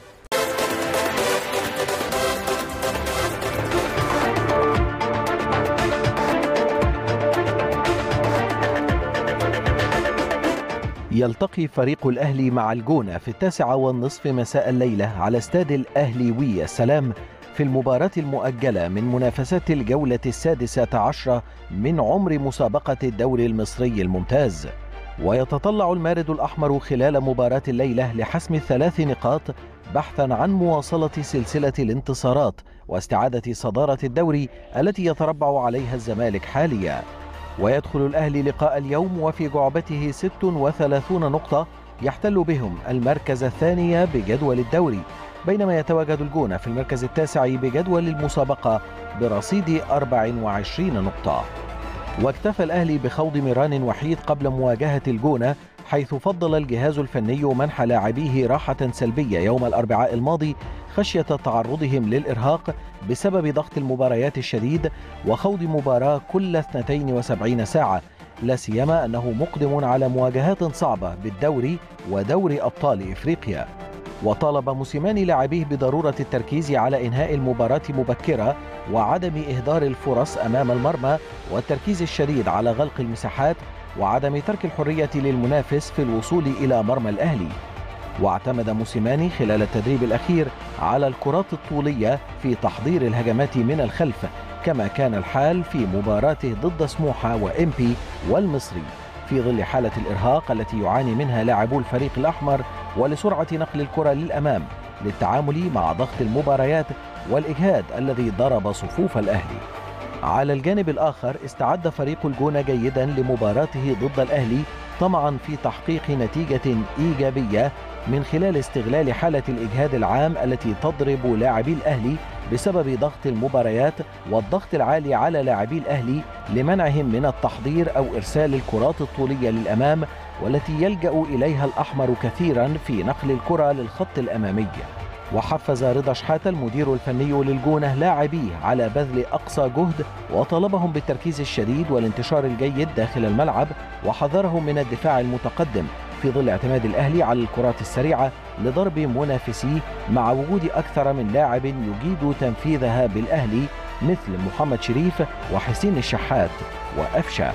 يلتقي فريق الأهلي مع الجونة في التاسعة والنصف مساء الليلة على استاد الأهلي وي السلام في المباراة المؤجلة من منافسات الجولة السادسة عشرة من عمر مسابقة الدوري المصري الممتاز ويتطلع المارد الأحمر خلال مباراة الليلة لحسم الثلاث نقاط بحثا عن مواصلة سلسلة الانتصارات واستعادة صدارة الدوري التي يتربع عليها الزمالك حاليا ويدخل الأهلي لقاء اليوم وفي جعبته 36 نقطة يحتل بهم المركز الثاني بجدول الدوري بينما يتواجد الجونة في المركز التاسع بجدول المسابقة برصيد 24 نقطة واكتفى الأهلي بخوض ميران وحيد قبل مواجهة الجونة حيث فضل الجهاز الفني منح لاعبيه راحة سلبية يوم الأربعاء الماضي خشية تعرضهم للإرهاق بسبب ضغط المباريات الشديد وخوض مباراة كل 72 ساعة لا سيما أنه مقدم على مواجهات صعبة بالدوري ودوري أبطال إفريقيا وطالب موسيماني لاعبيه بضرورة التركيز على إنهاء المباراة مبكرة وعدم إهدار الفرص أمام المرمى والتركيز الشديد على غلق المساحات وعدم ترك الحرية للمنافس في الوصول إلى مرمى الأهلي واعتمد موسيماني خلال التدريب الأخير على الكرات الطولية في تحضير الهجمات من الخلف كما كان الحال في مباراته ضد سموحة وإمبي والمصري في ظل حالة الإرهاق التي يعاني منها لاعبو الفريق الأحمر ولسرعة نقل الكرة للأمام للتعامل مع ضغط المباريات والإجهاد الذي ضرب صفوف الأهلي على الجانب الآخر استعد فريق الجونة جيدا لمباراته ضد الأهلي طمعا في تحقيق نتيجة إيجابية من خلال استغلال حالة الإجهاد العام التي تضرب لاعبي الأهلي بسبب ضغط المباريات والضغط العالي على لاعبي الأهلي لمنعهم من التحضير أو إرسال الكرات الطولية للأمام والتي يلجأ إليها الأحمر كثيرا في نقل الكرة للخط الأمامي وحفز رضا شحاتة المدير الفني للجونة لاعبيه على بذل أقصى جهد وطلبهم بالتركيز الشديد والانتشار الجيد داخل الملعب وحذرهم من الدفاع المتقدم في ظل اعتماد الأهلي على الكرات السريعة لضرب منافسيه مع وجود أكثر من لاعب يجيد تنفيذها بالأهلي مثل محمد شريف وحسين الشحات وأفشا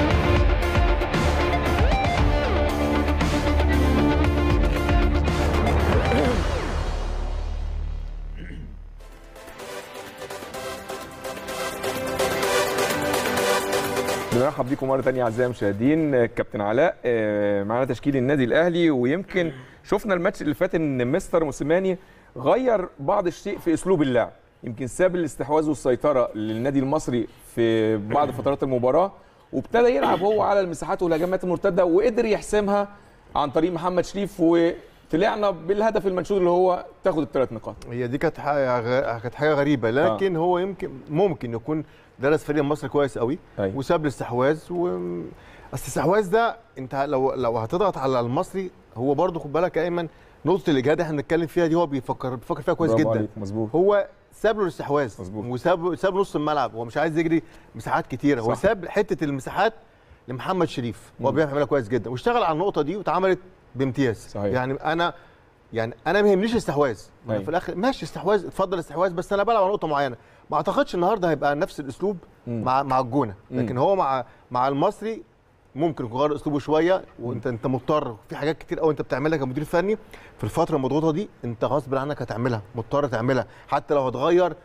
بنرحب بيكم مره ثانيه اعزائي المشاهدين كابتن علاء آه، معانا تشكيل النادي الاهلي ويمكن شفنا الماتش اللي فات ان مستر موسيماني غير بعض الشيء في اسلوب اللعب يمكن ساب الاستحواذ والسيطره للنادي المصري في بعض فترات المباراه وابتدى يلعب هو على المساحات والهجمات المرتده وقدر يحسمها عن طريق محمد شريف وطلعنا بالهدف المنشود اللي هو تاخد الثلاث نقاط هي دي كانت حاجه غ- كانت حاجه غريبه لكن هو يمكن ممكن يكون درس فريق مصر كويس قوي أيوة. وساب الاستحواذ و اصل الاستحواذ ده انت لو لو هتضغط على المصري هو برضه خد بالك يا ايمن نقطه الاجهاد احنا بنتكلم فيها دي هو بيفكر بيفكر فيها كويس برافو جدا عليك، مظبوط هو ساب له الاستحواذ مظبوط. وساب ساب نص الملعب هو مش عايز يجري مساحات كتيره هو صح. ساب حته المساحات لمحمد شريف هو بيعملها كويس جدا واشتغل على النقطه دي واتعملت بامتياز صحيح. يعني انا يعني انا ما يهمنيش الاستحواذ ما أنا أيوة. في الاخر ماشي استحواذ اتفضل استحواذ بس انا بلعب على نقطه معينه ما اعتقدش النهارده هيبقى نفس الاسلوب مم. مع مع الجونه لكن هو مع مع المصري ممكن يغير اسلوبه شويه وانت انت مضطر في حاجات كتير قوي انت بتعملها كمدير فني في الفتره المضغوطه دي انت غصب عنك هتعملها مضطر تعملها حتى لو هتغير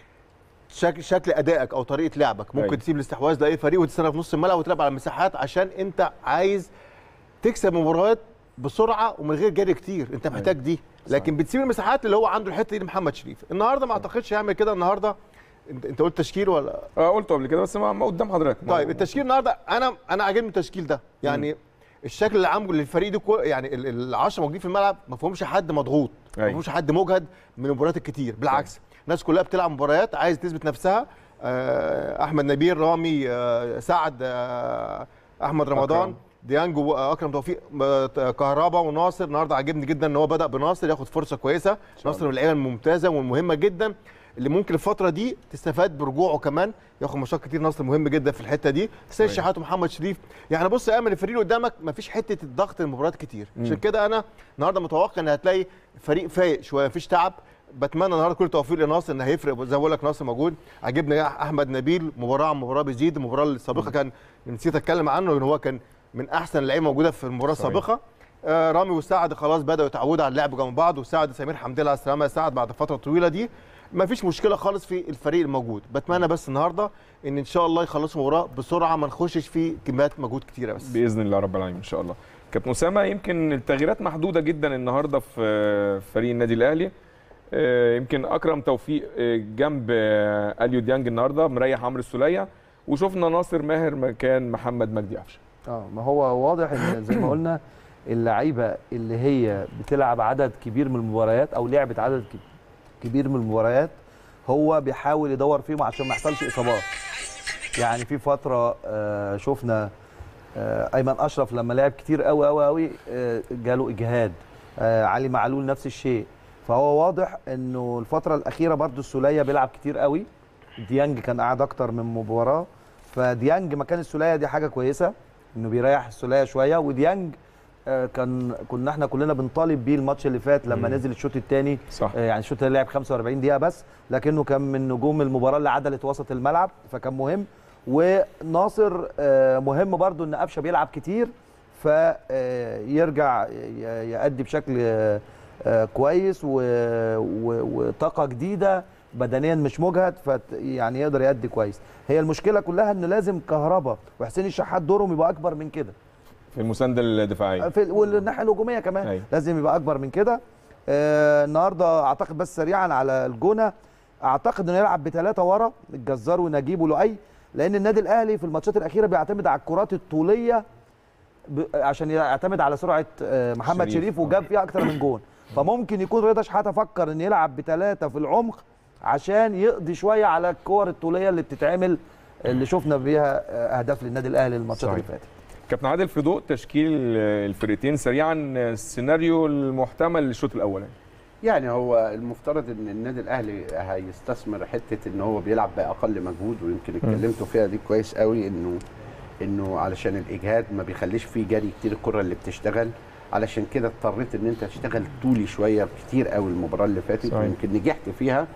شكل شكل ادائك او طريقه لعبك ممكن أيوة. تسيب الاستحواذ لاي فريق وتستنى في نص الملعب وتلعب على المساحات عشان انت عايز تكسب مباريات بسرعه ومن غير جري كتير انت محتاج دي لكن بتسيب المساحات اللي هو عنده الحته دي لمحمد شريف النهارده ما اعتقدش هيعمل كده النهارده انت, انت قلت تشكيل ولا اه قلته قبل كده بس ما ما قدام حضرتك طيب التشكيل النهارده انا انا عاجبني التشكيل ده يعني الشكل اللي عامله للفريق دي كو- يعني ال 10 موجودين في الملعب ما فيهمش حد مضغوط ما أيوة. فيهمش حد مجهد من المباريات الكتير بالعكس الناس كلها بتلعب مباريات عايز تثبت نفسها آه، احمد نبيل رامي آه، سعد آه، احمد رمضان أكرم. ديانج واكرم توفيق آه، كهربا وناصر النهارده عاجبني جدا ان هو بدا بناصر ياخد فرصه كويسه ناصر من اللعيبه الممتازه والمهمه جدا اللي ممكن الفتره دي تستفاد برجوعه كمان ياخد ماتشات كتير ناصر مهم جدا في الحته دي سيد صحيح. شحات ومحمد شريف يعني بص يا امل الفريق اللي قدامك مفيش حته الضغط المباريات كتير عشان كده انا النهارده متوقع ان هتلاقي فريق فايق شويه مفيش تعب بتمنى النهارده كل توفيق لناصر ان هيفرق زي ما بقول لك ناصر موجود عجبني احمد نبيل مباراه عن مباراه بيزيد المباراه السابقه كان نسيت اتكلم عنه ان هو كان من احسن اللعيبه موجوده في المباراه صحيح. السابقه آه رامي وسعد خلاص بداوا يتعودوا على اللعب جنب بعض وسعد سمير حمدي الله على السلامه يا سعد بعد فتره طويله دي ما فيش مشكله خالص في الفريق الموجود بتمنى بس النهارده ان ان شاء الله يخلصوا المباراه بسرعه ما نخشش في كميات مجهود كتيره بس باذن الله رب العالمين ان شاء الله كابتن اسامه يمكن التغييرات محدوده جدا النهارده في فريق النادي الاهلي آه، يمكن اكرم توفيق آه، جنب آه، اليو ديانج النهارده مريح عمرو السوليه وشفنا ناصر ماهر مكان محمد مجدي قفشه اه ما هو واضح ان زي ما قلنا اللعيبه اللي هي بتلعب عدد كبير من المباريات او لعبت عدد ك- كبير من المباريات هو بيحاول يدور فيهم عشان ما يحصلش اصابات يعني في فتره آه شفنا آه ايمن اشرف لما لعب كتير قوي قوي قوي آه جاله اجهاد آه علي معلول نفس الشيء فهو واضح انه الفتره الاخيره برضو السوليه بيلعب كتير قوي ديانج كان قاعد اكتر من مباراه فديانج مكان السوليه دي حاجه كويسه انه بيريح السوليه شويه وديانج آه، كان كنا احنا كلنا بنطالب بيه الماتش اللي فات لما نزل الشوط الثاني صح يعني الشوط اللي لعب 45 دقيقه بس لكنه كان من نجوم المباراه اللي عدلت وسط الملعب فكان مهم وناصر آه، مهم برضو ان قفشه بيلعب كتير فيرجع يأدي بشكل آه، آه، كويس و- و- وطاقه جديده بدنيا مش مجهد ف يعني يقدر يأدي كويس هي المشكله كلها ان لازم كهربا وحسين الشحات دورهم يبقى اكبر من كده في المسانده الدفاعيه في والناحيه الهجوميه كمان أيوة. لازم يبقى اكبر من كده آه النهارده اعتقد بس سريعا على الجونه اعتقد انه يلعب بثلاثه ورا الجزار ونجيب ولؤي لان النادي الاهلي في الماتشات الاخيره بيعتمد على الكرات الطوليه ب... عشان يعتمد على سرعه آه، محمد شريف. شريف, وجاب فيها اكتر من جون فممكن يكون رضا شحاته فكر ان يلعب بثلاثه في العمق عشان يقضي شويه على الكور الطوليه اللي بتتعمل اللي شفنا بيها آه، اهداف للنادي الاهلي الماتشات اللي صحيح. فاتت كابتن عادل في ضوء تشكيل الفرقتين سريعا السيناريو المحتمل للشوط الاولاني يعني هو المفترض ان النادي الاهلي هيستثمر حته ان هو بيلعب باقل مجهود ويمكن اتكلمتوا فيها دي كويس قوي انه انه علشان الاجهاد ما بيخليش فيه جري كتير الكره اللي بتشتغل علشان كده اضطريت ان انت تشتغل طولي شويه كتير قوي المباراه اللي فاتت صحيح. ويمكن نجحت فيها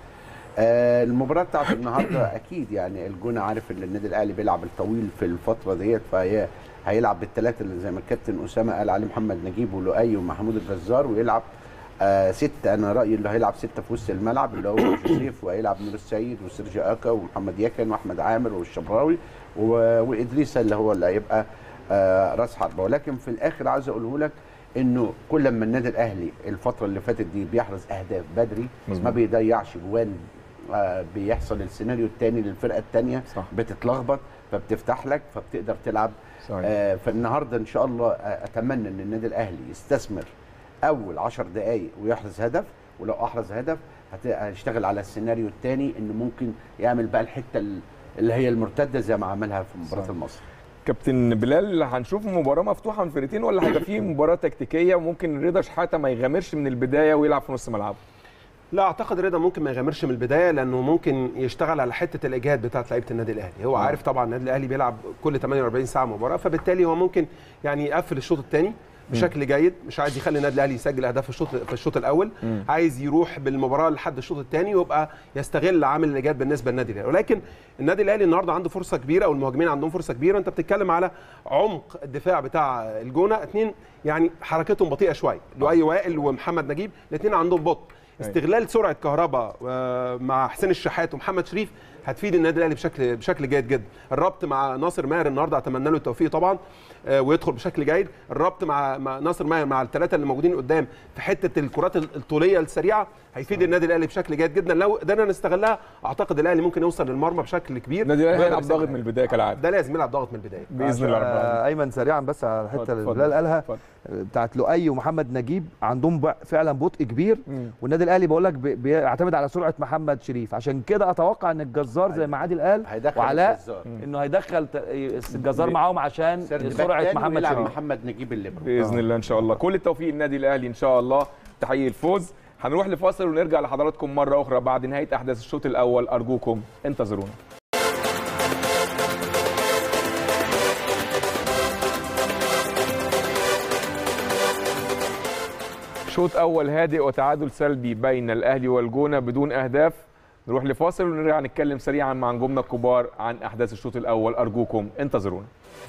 آه المباراه بتاعت النهارده اكيد يعني الجونه عارف ان النادي الاهلي بيلعب الطويل في الفتره ديت فهي هيلعب بالثلاثه اللي زي ما الكابتن اسامه قال علي محمد نجيب ولؤي ومحمود الجزار ويلعب آه ستة أنا رأيي اللي هيلعب ستة في وسط الملعب اللي هو جوزيف وهيلعب نور السيد وسيرجي أكا ومحمد يكن وأحمد عامر والشبراوي و- وإدريس اللي هو اللي هيبقى آه راس حربة ولكن في الآخر عايز أقوله لك إنه كل ما النادي الأهلي الفترة اللي فاتت دي بيحرز أهداف بدري مظبوط. ما بيضيعش جوان آه بيحصل السيناريو الثاني للفرقة الثانية صح. بتتلخبط فبتفتح لك فبتقدر تلعب صحيح. آه فالنهارده ان شاء الله آه اتمنى ان النادي الاهلي يستثمر اول 10 دقائق ويحرز هدف ولو احرز هدف هت- هيشتغل على السيناريو الثاني انه ممكن يعمل بقى الحته ال- اللي هي المرتده زي ما عملها في مباراه صحيح. المصري كابتن بلال هنشوف مباراه مفتوحه من فرقتين ولا هيبقى فيه مباراه تكتيكيه وممكن رضا شحاته ما يغامرش من البدايه ويلعب في نص ملعبه لا اعتقد رضا ممكن ما يغامرش من البدايه لانه ممكن يشتغل على حته الاجهاد بتاعت لعيبه النادي الاهلي هو عارف طبعا النادي الاهلي بيلعب كل 48 ساعه مباراه فبالتالي هو ممكن يعني يقفل الشوط الثاني بشكل جيد مش عايز يخلي النادي الاهلي يسجل اهداف في الشوط في الشوط الاول مم. عايز يروح بالمباراه لحد الشوط الثاني ويبقى يستغل عامل الايجاد بالنسبه للنادي الاهلي ولكن النادي الاهلي النهارده عنده فرصه كبيره او المهاجمين عندهم فرصه كبيره انت بتتكلم على عمق الدفاع بتاع الجونه اثنين يعني حركتهم بطيئه شويه لؤي وائل ومحمد نجيب الاثنين عندهم بطء أيوة. استغلال سرعه كهربا آه، مع حسين الشحات ومحمد شريف هتفيد النادي الاهلي بشكل بشكل جيد جدا الربط مع ناصر ماهر النهارده اتمنى له التوفيق طبعا آه، ويدخل بشكل جيد الربط مع مع ناصر ماهر مع الثلاثه اللي موجودين قدام في حته الكرات الطوليه السريعه هيفيد النادي الاهلي بشكل جيد جدا لو قدرنا نستغلها اعتقد الاهلي ممكن يوصل للمرمى بشكل كبير النادي الاهلي ويقدر هيلعب يسجل. ضاغط من البدايه كالعاده ده لازم يلعب ضغط من البدايه باذن الله رب العالمين آه، ايمن سريعا بس على الحته اتفضل، اللي اتفضل. بلال قالها اتفضل. بتاعت لؤي ومحمد نجيب عندهم بق- فعلا بطء كبير مم. والنادي الاهلي بقول لك بي- بيعتمد على سرعه محمد شريف عشان كده اتوقع ان الجزار زي ما عادل قال هيدخل وعلاء الجزار. انه هيدخل ت- الجزار معاهم عشان سيرد باك سرعه تاني محمد ويلعب شريف محمد نجيب الليبرو باذن الله ان شاء الله كل التوفيق للنادي الاهلي ان شاء الله تحقيق الفوز هنروح لفاصل ونرجع لحضراتكم مره اخرى بعد نهايه احداث الشوط الاول ارجوكم انتظرونا شوط اول هادئ وتعادل سلبي بين الاهلي والجونه بدون اهداف نروح لفاصل ونرجع نتكلم سريعا مع نجومنا الكبار عن احداث الشوط الاول ارجوكم انتظرونا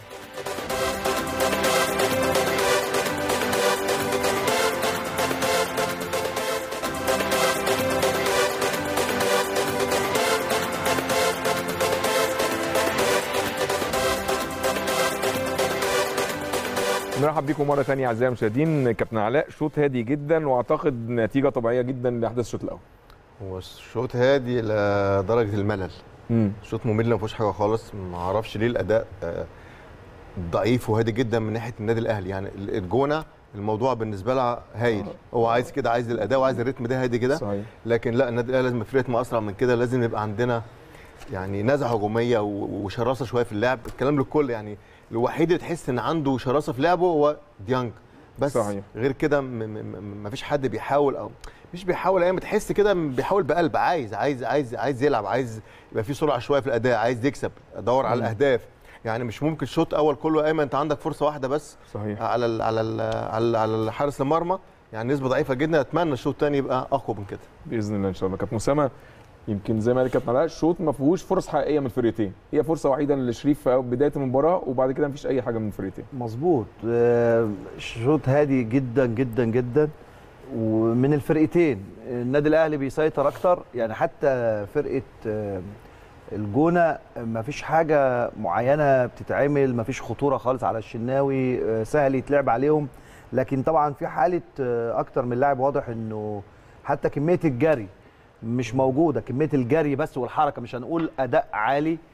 نرحب بكم مره ثانيه اعزائي المشاهدين كابتن علاء شوط هادي جدا واعتقد نتيجه طبيعيه جدا لاحداث الشوط الاول هو الشوط هادي لدرجه الملل امم شوط ممل ما فيهوش حاجه خالص ما اعرفش ليه الاداء آه، ضعيف وهادي جدا من ناحيه النادي الاهلي يعني الجونه الموضوع بالنسبه لها هايل هو عايز كده عايز الاداء وعايز الريتم ده هادي كده صحيح لكن لا النادي الاهلي لازم في ريتم اسرع من كده لازم يبقى عندنا يعني نزعه هجوميه و- وشراسه شويه في اللعب الكلام للكل يعني الوحيد اللي تحس ان عنده شراسه في لعبه هو ديانج بس صحيح. غير كده م- م- ما فيش حد بيحاول او مش بيحاول ايام بتحس كده بيحاول بقلب عايز عايز عايز عايز يلعب عايز يبقى في سرعه شويه في الاداء عايز يكسب ادور على مم. الاهداف يعني مش ممكن شوط اول كله ايمن انت عندك فرصه واحده بس صحيح على ال على ال على ال على حارس المرمى يعني نسبه ضعيفه جدا اتمنى الشوط الثاني يبقى اقوى من كده باذن الله ان شاء الله كابتن اسامه يمكن زي ما قال كابتن علاء الشوط ما فيهوش فرص حقيقيه من الفرقتين هي فرصه وحيده لشريف في بدايه المباراه وبعد كده مفيش اي حاجه من الفرقتين مظبوط آه، شوط هادي جدا جدا جدا ومن الفرقتين النادي الاهلي بيسيطر اكتر يعني حتى فرقه آه، الجونه ما فيش حاجه معينه بتتعمل ما فيش خطوره خالص على الشناوي آه، سهل يتلعب عليهم لكن طبعا في حاله آه، اكتر من لاعب واضح انه حتى كميه الجري مش موجوده كميه الجري بس والحركه مش هنقول اداء عالي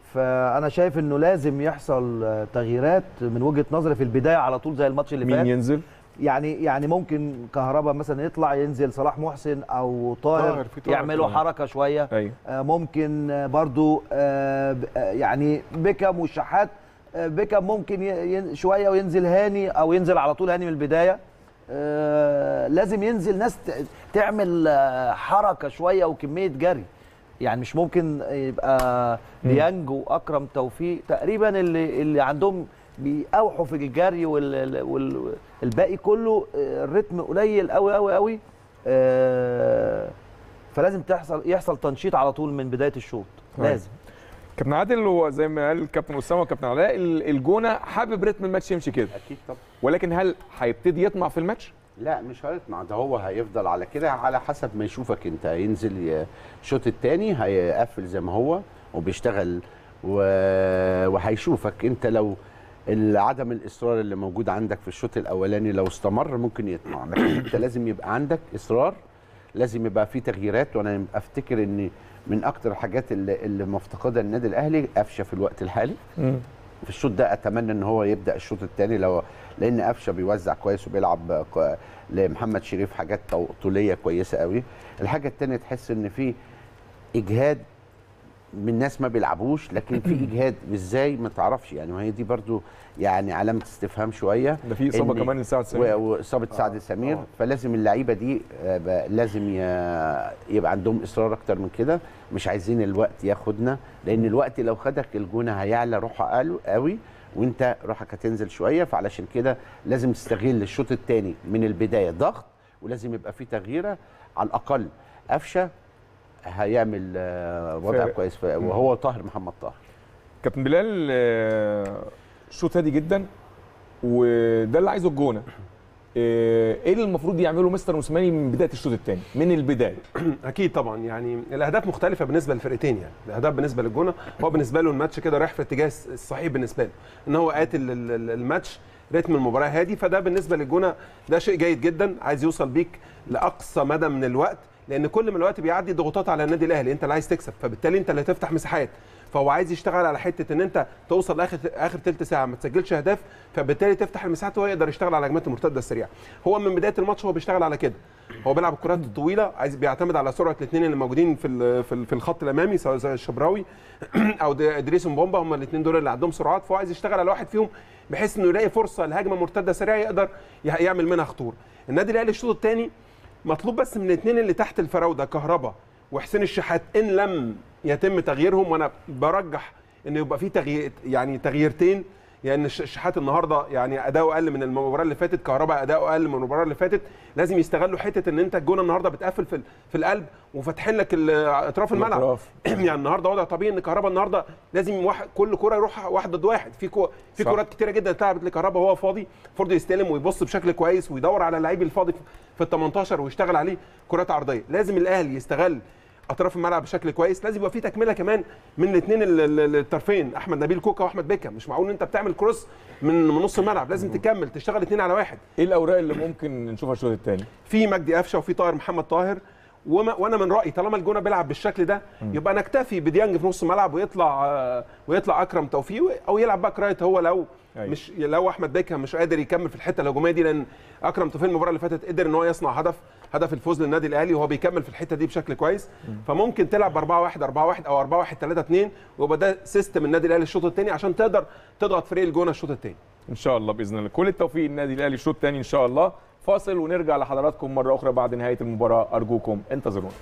فانا شايف انه لازم يحصل آه، تغييرات من وجهه نظري في البدايه على طول زي الماتش اللي مين فات ينزل يعني يعني ممكن كهربا مثلا يطلع ينزل صلاح محسن او طاهر, طاهر، في طاهر يعملوا كمان. حركه شويه ايوه آه، ممكن آه، برضو آه، ب- آه، يعني بيكام والشحات آه، بيكام ممكن ي- ين- شويه وينزل هاني او ينزل على طول هاني من البدايه آه، لازم ينزل ناس ت- تعمل آه، حركه شويه وكميه جري يعني مش ممكن يبقى ديانج واكرم توفيق تقريبا اللي اللي عندهم بيأوحوا في الجري وال- وال- والباقي كله آه، الريتم قليل قوي قوي قوي آه، فلازم تحصل يحصل تنشيط على طول من بدايه الشوط طيب. لازم كابتن عادل هو زي ما قال الكابتن اسامه وكابتن علاء ال- الجونه حابب رتم الماتش يمشي كده اكيد طبعا ولكن هل هيبتدي يطمع في الماتش؟ لا مش هيطمع ده هو هيفضل على كده على حسب ما يشوفك انت هينزل ي- الشوط الثاني هيقفل زي ما هو وبيشتغل و... وهيشوفك انت لو عدم الاصرار اللي موجود عندك في الشوط الاولاني لو استمر ممكن يطمع لكن انت لازم يبقى عندك اصرار لازم يبقى في تغييرات وانا افتكر ان من اكتر الحاجات اللي, اللي مفتقدها النادي الاهلي قفشه في الوقت الحالي في الشوط ده اتمنى ان هو يبدا الشوط الثاني لو لان قفشه بيوزع كويس وبيلعب ق- لمحمد شريف حاجات طو- طوليه كويسه قوي الحاجه الثانيه تحس ان في اجهاد من ناس ما بيلعبوش لكن في اجهاد ازاي ما تعرفش يعني وهي دي برضو يعني علامه استفهام شويه ده في اصابه إن- كمان لسعد سمير و- واصابه سعد سمير آه. فلازم اللعيبه دي آه، ب- لازم ي- يبقى عندهم اصرار اكتر من كده مش عايزين الوقت ياخدنا لان الوقت لو خدك الجونه هيعلى روحه قالوا قوي وانت روحك هتنزل شويه فعلشان كده لازم تستغل الشوط الثاني من البدايه ضغط ولازم يبقى في تغييره على الاقل قفشه هيعمل آه، وضع فارق. كويس ف- وهو طاهر محمد طاهر كابتن بلال آه، شوط هادي جدا وده اللي عايزه الجونه آه، ايه اللي المفروض يعمله مستر موسيماني من بدايه الشوط الثاني من البدايه اكيد طبعا يعني الاهداف مختلفه بالنسبه للفرقتين يعني الاهداف بالنسبه للجونه هو بالنسبه له الماتش كده رايح في الاتجاه الصحيح بالنسبه له ان هو قاتل ال- ال- الماتش رتم المباراه هادي فده بالنسبه للجونه ده شيء جيد جدا عايز يوصل بيك لاقصى مدى من الوقت لان كل ما الوقت بيعدي ضغوطات على النادي الاهلي انت اللي عايز تكسب فبالتالي انت اللي هتفتح مساحات فهو عايز يشتغل على حته ان انت توصل لاخر اخر ثلث ساعه ما تسجلش اهداف فبالتالي تفتح المساحات وهو يقدر يشتغل على هجمات المرتده السريعه هو من بدايه الماتش هو بيشتغل على كده هو بيلعب الكرات الطويله عايز بيعتمد على سرعه الاثنين اللي موجودين في ال- في ال- في الخط الامامي سواء زي الشبراوي او د- ادريس بومبا هم الاثنين دول اللي عندهم سرعات فهو عايز يشتغل على واحد فيهم بحيث انه يلاقي فرصه لهجمه مرتده سريعه يقدر ي- يعمل منها خطوره النادي الاهلي الشوط الثاني مطلوب بس من الاثنين اللي تحت الفراوده كهربا وحسين الشحات ان لم يتم تغييرهم وانا برجح ان يبقى في تغيير يعني تغييرتين يعني الش- الشحات النهارده يعني اداؤه اقل من المباراه اللي فاتت كهربا اداؤه اقل من المباراه اللي فاتت لازم يستغلوا حته ان انت الجونه النهارده بتقفل في ال- في القلب وفاتحين لك ال- اطراف الملعب الأطراف. يعني النهارده وضع طبيعي ان كهربا النهارده لازم واحد كل كره يروح واحد ضد واحد في كو في صح. كرات كتيره جدا اتلعبت لكهربا وهو فاضي المفروض يستلم ويبص بشكل كويس ويدور على اللعيب الفاضي في ال 18 ويشتغل عليه كرات عرضيه لازم الاهلي يستغل اطراف الملعب بشكل كويس لازم يبقى في تكمله كمان من الاثنين الطرفين احمد نبيل كوكا واحمد بيكا مش معقول ان انت بتعمل كروس من من نص الملعب لازم تكمل تشتغل اثنين على واحد ايه الاوراق اللي ممكن نشوفها الشوط الثاني في مجدي قفشه وفي طاهر محمد طاهر وما وانا من رايي طالما الجونه بيلعب بالشكل ده يبقى نكتفي بديانج في نص الملعب ويطلع آه، ويطلع اكرم توفيق او يلعب باك رايت هو لو أيوة. مش لو احمد بيكهام مش قادر يكمل في الحته الهجوميه دي لان اكرم توفيق المباراه اللي فاتت قدر ان هو يصنع هدف هدف الفوز للنادي الاهلي وهو بيكمل في الحته دي بشكل كويس فممكن تلعب ب 4 1 4 1 او 4 1 3 2 ويبقى ده سيستم النادي الاهلي الشوط الثاني عشان تقدر تضغط فريق الجونه الشوط الثاني ان شاء الله باذن الله كل التوفيق للنادي الاهلي الشوط الثاني ان شاء الله فاصل ونرجع لحضراتكم مره اخرى بعد نهايه المباراه ارجوكم انتظرونا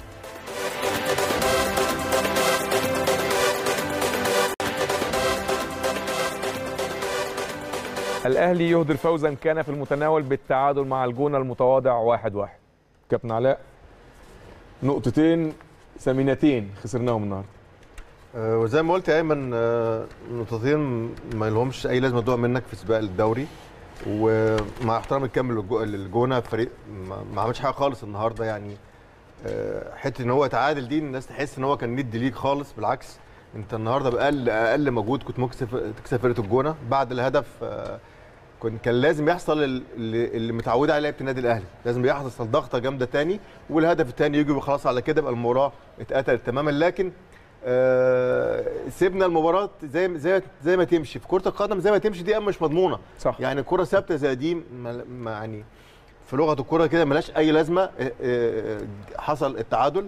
الاهلي يهدر فوزا كان في المتناول بالتعادل مع الجونه المتواضع واحد واحد كابتن علاء نقطتين ثمينتين خسرناهم النهارده آه، وزي ما قلت يا ايمن آه، نقطتين ما لهمش اي لازمه تضيع منك في سباق الدوري ومع احترامي الكامل للجو- للجونه فريق ما- ما عملش حاجه خالص النهارده يعني آه، حته ان هو يتعادل دي الناس تحس ان هو كان ند ليك خالص بالعكس انت النهارده باقل اقل مجهود كنت ممكن تكسب تكسب فرقه الجونه بعد الهدف آه، كان كان لازم يحصل ال- اللي, اللي متعود عليه لعيبه النادي الاهلي لازم يحصل ضغطه جامده تاني والهدف الثاني يجي خلاص على كده يبقى المباراه اتقتلت تماما لكن آه، سيبنا المباراه زي زي زي ما تمشي في كره القدم زي ما تمشي دي مش مضمونه صح. يعني كره ثابته زي دي ما ما يعني في لغه الكره كده ملهاش اي لازمه آه، آه، حصل التعادل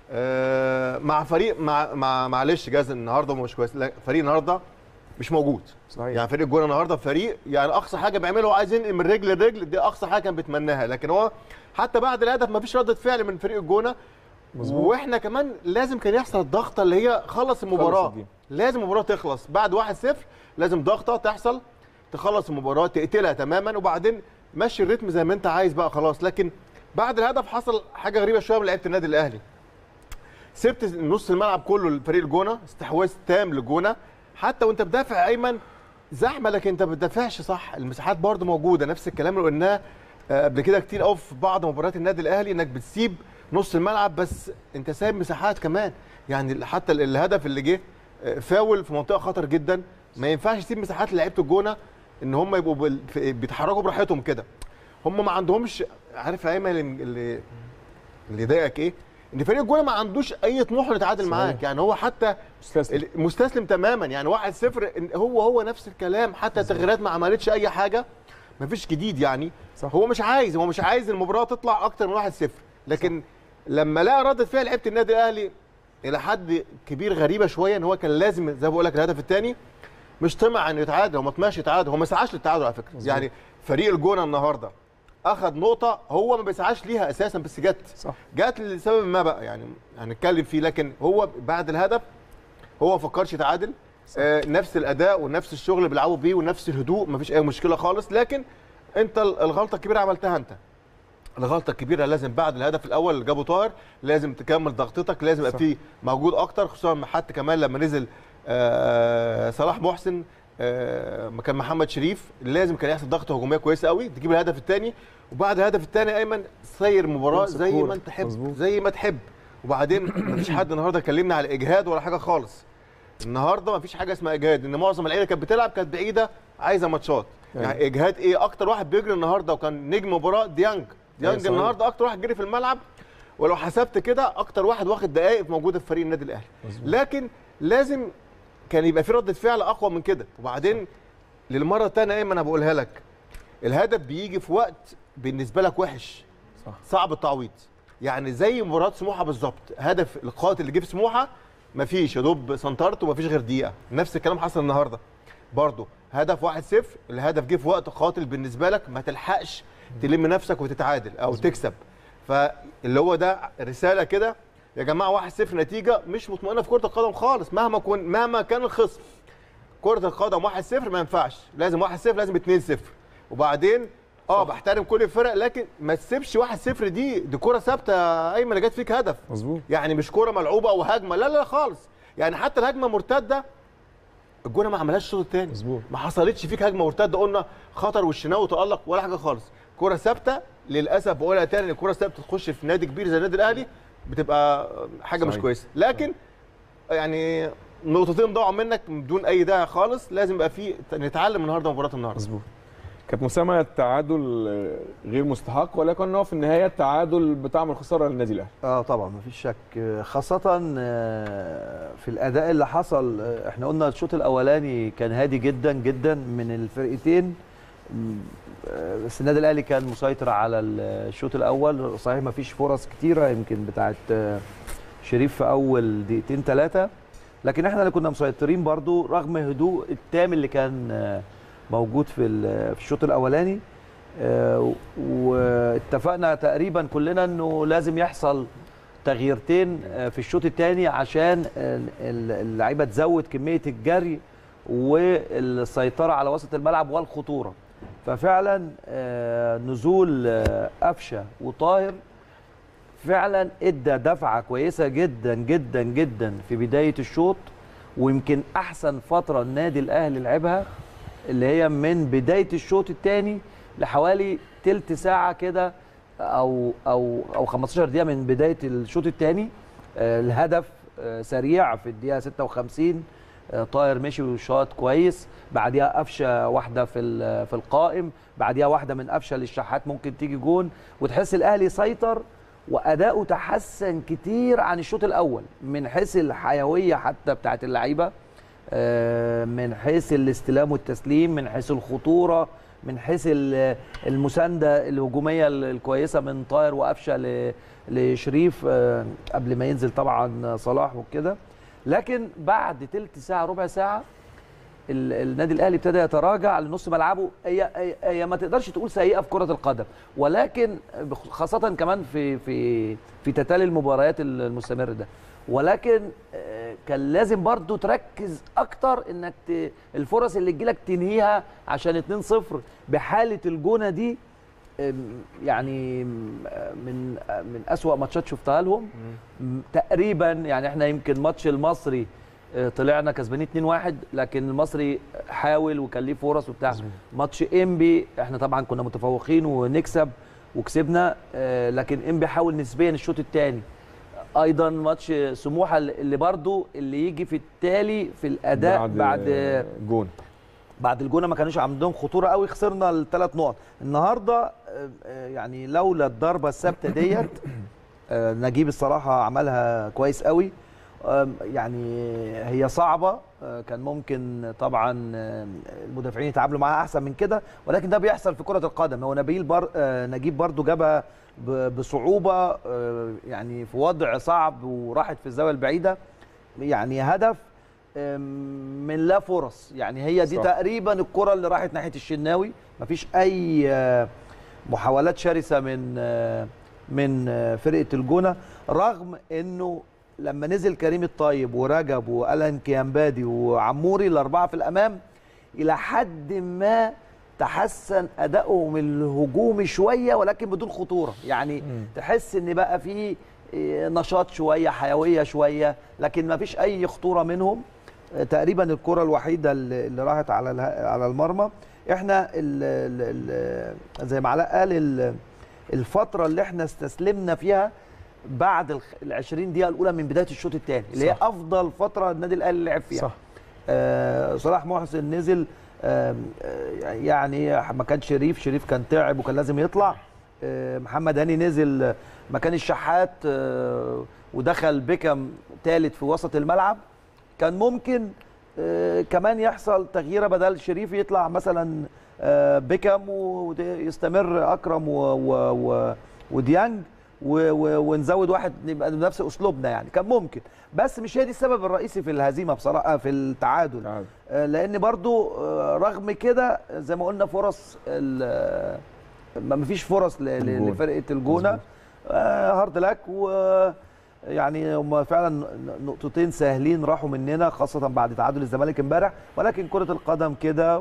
آه، مع فريق مع مع معلش جاز النهارده مش كويس لا فريق النهارده مش موجود صحيح. يعني فريق الجونه النهارده فريق يعني اقصى حاجه بيعمله هو عايز ينقل من رجل لرجل دي اقصى حاجه كان بيتمناها لكن هو حتى بعد الهدف ما فيش رده فعل من فريق الجونه مظبوط. واحنا كمان لازم كان يحصل الضغطه اللي هي خلص المباراه الجيم. لازم المباراه تخلص بعد 1-0 لازم ضغطه تحصل تخلص المباراه تقتلها تماما وبعدين مشي الريتم زي ما انت عايز بقى خلاص لكن بعد الهدف حصل حاجه غريبه شويه من لعيبه النادي الاهلي سبت نص الملعب كله لفريق الجونه استحواذ تام للجونه حتى وانت بدافع ايمن زحمه لكن انت ما بتدافعش صح المساحات برضو موجوده نفس الكلام اللي قلناه آه، قبل كده كتير قوي في بعض مباريات النادي الاهلي انك بتسيب نص الملعب بس انت سايب مساحات كمان يعني حتى ال- الهدف اللي جه آه، فاول في منطقه خطر جدا ما ينفعش تسيب مساحات لعيبه الجونه ان هم يبقوا بال- في- بيتحركوا براحتهم كده هم ما عندهمش عارف يا ايمن اللي اللي يضايقك ايه ان فريق الجونه ما عندوش اي طموح انه يتعادل معاك يعني هو حتى مستسلم مستسلم تماما يعني 1 0 هو هو نفس الكلام حتى التغييرات ما عملتش اي حاجه ما فيش جديد يعني صح. هو مش عايز هو مش عايز المباراه تطلع اكتر من 1 0 لكن لما لقى رده فعل لعيبه النادي الاهلي الى حد كبير غريبه شويه ان هو كان لازم زي ما بقول لك الهدف الثاني مش طمع انه يتعادل هو ما طمعش يتعادل هو ما سعاش للتعادل على فكره يعني فريق الجونه النهارده اخذ نقطه هو ما بيسعاش ليها اساسا بس جت صح جات لسبب ما بقى يعني هنتكلم فيه لكن هو بعد الهدف هو ما فكرش يتعادل آه نفس الاداء ونفس الشغل اللي بيلعبوا بيه ونفس الهدوء مفيش اي مشكله خالص لكن انت ال- الغلطه الكبيره عملتها انت الغلطه الكبيره لازم بعد الهدف الاول اللي جابه طاهر لازم تكمل ضغطتك لازم يبقى صح. فيه موجود اكتر خصوصا حتى كمان لما نزل آه صلاح محسن آه مكان محمد شريف لازم كان يحصل ضغط هجوميه كويسه قوي تجيب الهدف الثاني وبعد الهدف الثاني ايمن سير المباراه تمسك زي كورة. ما انت تحب مظبوط. زي ما تحب وبعدين مفيش حد النهارده كلمنا على اجهاد ولا حاجه خالص النهارده مفيش حاجه اسمها اجهاد ان معظم اللعيبه كانت بتلعب كانت بعيده عايزه ماتشات أيوة. يعني اجهاد ايه اكتر واحد بيجري النهارده وكان نجم مباراه ديانج ديانج صحيح. النهارده اكتر واحد جري في الملعب ولو حسبت كده اكتر واحد واخد دقائق موجوده في فريق النادي الاهلي لكن لازم كان يبقى في رده فعل اقوى من كده وبعدين للمره الثانيه ايمن انا بقولها لك الهدف بيجي في وقت بالنسبه لك وحش صح. صعب التعويض يعني زي مباراه سموحه بالظبط هدف القاتل اللي جه في سموحه مفيش يا دوب سنترت ومفيش غير دقيقه نفس الكلام حصل النهارده برضه هدف 1-0 الهدف جه في وقت قاتل بالنسبه لك ما تلحقش تلم نفسك وتتعادل او تكسب فاللي هو ده رساله كده يا جماعه 1-0 نتيجه مش مطمئنه في كره القدم خالص مهما كن مهما كان الخصم كره القدم 1-0 ما ينفعش لازم 1-0 لازم 2-0 وبعدين اه بحترم كل الفرق لكن ما تسيبش 1-0 دي دي كره ثابته يا ايمن جت فيك هدف مظبوط يعني مش كوره ملعوبه او هجمه لا لا خالص يعني حتى الهجمه مرتده الجونه ما عملهاش الشوط الثاني مظبوط. ما حصلتش فيك هجمه مرتده قلنا خطر والشناوي تالق ولا حاجه خالص كره ثابته للاسف بقولها تاني ان الكره الثابته تخش في نادي كبير زي النادي الاهلي بتبقى حاجه مش صحيح. كويسه لكن يعني نقطتين ضاعوا منك بدون اي داعي خالص لازم يبقى في نتعلم النهارده من مباراه النهارده مظبوط كانت مسامة التعادل آه، غير مستحق ولكن هو في النهايه التعادل بطعم الخساره للنادي الاهلي اه طبعا مفيش شك خاصة آه، في الأداء اللي حصل آه، احنا قلنا الشوط الأولاني كان هادي جدا جدا من الفرقتين م، آه، بس النادي الأهلي كان مسيطر على الشوط الأول صحيح مفيش فرص كتيرة يمكن بتاعت آه، شريف في أول دقيقتين ثلاثة لكن احنا اللي كنا مسيطرين برضو رغم هدوء التام اللي كان آه، موجود في ال- في الشوط الأولاني آه، واتفقنا تقريبا كلنا انه لازم يحصل تغييرتين آه، في الشوط الثاني عشان ال- ال- اللعيبه تزود كميه الجري والسيطره على وسط الملعب والخطوره ففعلا آه، نزول آه، قفشه وطاهر فعلا ادى دفعه كويسه جدا جدا جدا في بدايه الشوط ويمكن احسن فتره النادي الاهلي لعبها اللي هي من بدايه الشوط الثاني لحوالي تلت ساعه كده او او او 15 دقيقه من بدايه الشوط الثاني الهدف آه، سريع في الدقيقه 56 آه، طاهر مشي وشاط كويس بعديها قفشه واحده في ال- في القائم بعديها واحده من قفشه للشحات ممكن تيجي جون وتحس الاهلي سيطر واداؤه تحسن كتير عن الشوط الاول من حيث الحيويه حتى بتاعت اللعيبه آه، من حيث الاستلام والتسليم من حيث الخطوره من حيث ال- المسانده الهجوميه ال- الكويسه من طاهر وقفشه ل- لشريف آه، قبل ما ينزل طبعا صلاح وكده لكن بعد تلت ساعه ربع ساعه ال- النادي الاهلي ابتدى يتراجع لنص ملعبه هي هي- هي ما تقدرش تقول سيئه في كره القدم ولكن بخ- خاصه كمان في في في تتالي المباريات ال- المستمر ده ولكن آه، كان لازم برضو تركز اكتر انك ت... الفرص اللي تجيلك تنهيها عشان 2-0 بحاله الجونه دي آم، يعني آه، من آه، من اسوا ماتشات شفتها لهم م- تقريبا يعني احنا يمكن ماتش المصري آه، طلعنا كسبانين 2-1 لكن المصري حاول وكان ليه فرص وبتاع ماتش انبي احنا طبعا كنا متفوقين ونكسب وكسبنا آه، لكن انبي حاول نسبيا الشوط الثاني ايضا ماتش سموحه اللي برضو اللي يجي في التالي في الاداء بعد, بعد آه، جون بعد الجونه ما كانوش عندهم خطوره قوي خسرنا الثلاث نقط النهارده آه، آه، يعني لولا الضربه الثابته ديت آه، نجيب الصراحه عملها كويس قوي آم، يعني هي صعبه آه، كان ممكن طبعا آه، المدافعين يتعاملوا معاها احسن من كده ولكن ده بيحصل في كره القدم هو نبيل بر آه، نجيب برضو جابها ب- بصعوبه آه، يعني في وضع صعب وراحت في الزاويه البعيده يعني هدف آم، من لا فرص يعني هي دي صح. تقريبا الكره اللي راحت ناحيه الشناوي مفيش اي آه، محاولات شرسه من آه، من آه، فرقه الجونه رغم انه لما نزل كريم الطيب ورجب والان كيامبادي وعموري الاربعه في الامام الى حد ما تحسن ادائهم الهجومي شويه ولكن بدون خطوره يعني تحس ان بقى في آه، نشاط شويه حيويه شويه لكن ما فيش اي خطوره منهم آه، تقريبا الكره الوحيده اللي اللي راحت على اله- على المرمى احنا ال ال ال زي ما علاء قال ال- الفتره اللي احنا استسلمنا فيها بعد ال 20 دقيقه الاولى من بدايه الشوط الثاني اللي هي افضل فتره النادي الاهلي لعب فيها صح. آه صلاح محسن نزل آه آه، يعني ما كان شريف شريف كان تعب وكان لازم يطلع آه محمد هاني نزل آه، مكان الشحات آه ودخل بيكم ثالث في وسط الملعب كان ممكن آه كمان يحصل تغييره بدل شريف يطلع مثلا آه بيكم ويستمر اكرم و و و وديانج و و ونزود واحد نبقى بنفس اسلوبنا يعني كان ممكن بس مش هي دي السبب الرئيسي في الهزيمه بصراحه في التعادل تعادل. آه، لان برضو آه، رغم كده زي ما قلنا فرص ال- ما مفيش فرص ل- ل- الجون. لفرقه الجونه آه، هارد لك و يعني هم فعلا نقطتين سهلين راحوا مننا خاصه بعد تعادل الزمالك امبارح ولكن كره القدم كده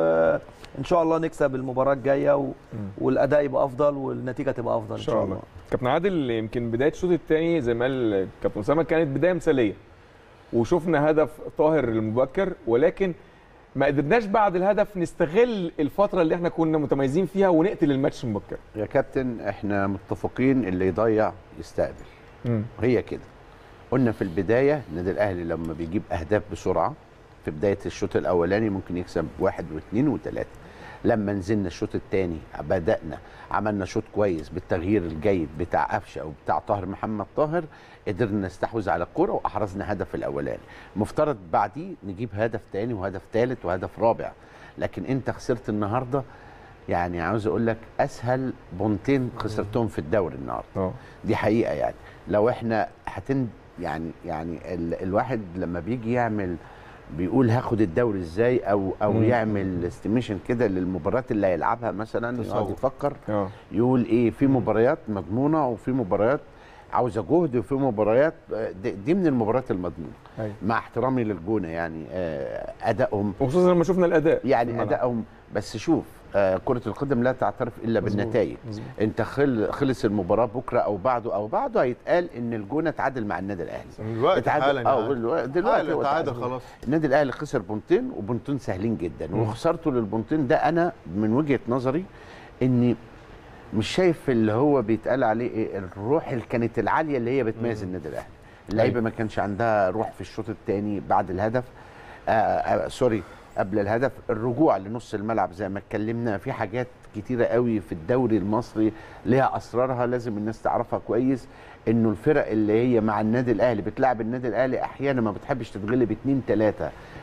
وان شاء الله نكسب المباراه الجايه و... والاداء يبقى افضل والنتيجه تبقى افضل ان شاء الله كابتن عادل يمكن بدايه الشوط الثاني زي ما قال كابتن اسامه كانت بدايه مثاليه وشفنا هدف طاهر المبكر ولكن ما قدرناش بعد الهدف نستغل الفتره اللي احنا كنا متميزين فيها ونقتل الماتش مبكر يا كابتن احنا متفقين اللي يضيع يستقبل هي كده قلنا في البدايه النادي الاهلي لما بيجيب اهداف بسرعه في بدايه الشوط الاولاني ممكن يكسب واحد واثنين وثلاثه لما نزلنا الشوط الثاني بدانا عملنا شوط كويس بالتغيير الجيد بتاع قفشه او بتاع طاهر محمد طاهر قدرنا نستحوذ على الكره واحرزنا هدف الاولاني مفترض بعديه نجيب هدف ثاني وهدف ثالث وهدف رابع لكن انت خسرت النهارده يعني عاوز اقول لك اسهل بونتين خسرتهم في الدوري النهارده اه دي حقيقه يعني لو احنا هتن يعني يعني ال... الواحد لما بيجي يعمل بيقول هاخد الدوري ازاي او او مم. يعمل استيميشن كده للمباريات اللي هيلعبها مثلا يقعد تصور. يفكر اه يقول ايه في مباريات مضمونه وفي مباريات عاوزه جهد وفي مباريات آه، دي, دي من المباريات المضمونه أيوة. مع احترامي للجونه يعني آه، ادائهم وخصوصا لما شفنا الاداء في يعني الملعب. ادائهم بس شوف آه كره القدم لا تعترف الا مظبوط، بالنتائج مظبوط. انت خل خلص المباراه بكره او بعده او بعده هيتقال ان الجونه تعادل مع النادي الاهلي دلوقتي اتعادل- حالا اه يعني. دلوقتي دلوقتي حالا هو تعادل تعادل. خلاص النادي الاهلي خسر بونتين وبونتين سهلين جدا وخسارته للبونتين ده انا من وجهه نظري اني مش شايف اللي هو بيتقال عليه ايه الروح اللي كانت العاليه اللي هي بتميز النادي الاهلي اللعيبه ما كانش عندها روح في الشوط الثاني بعد الهدف آه آه سوري قبل الهدف الرجوع لنص الملعب زي ما اتكلمنا في حاجات كتيره قوي في الدوري المصري ليها اسرارها لازم الناس تعرفها كويس انه الفرق اللي هي مع النادي الاهلي بتلعب النادي الاهلي احيانا ما بتحبش تتغلب اتنين تلاته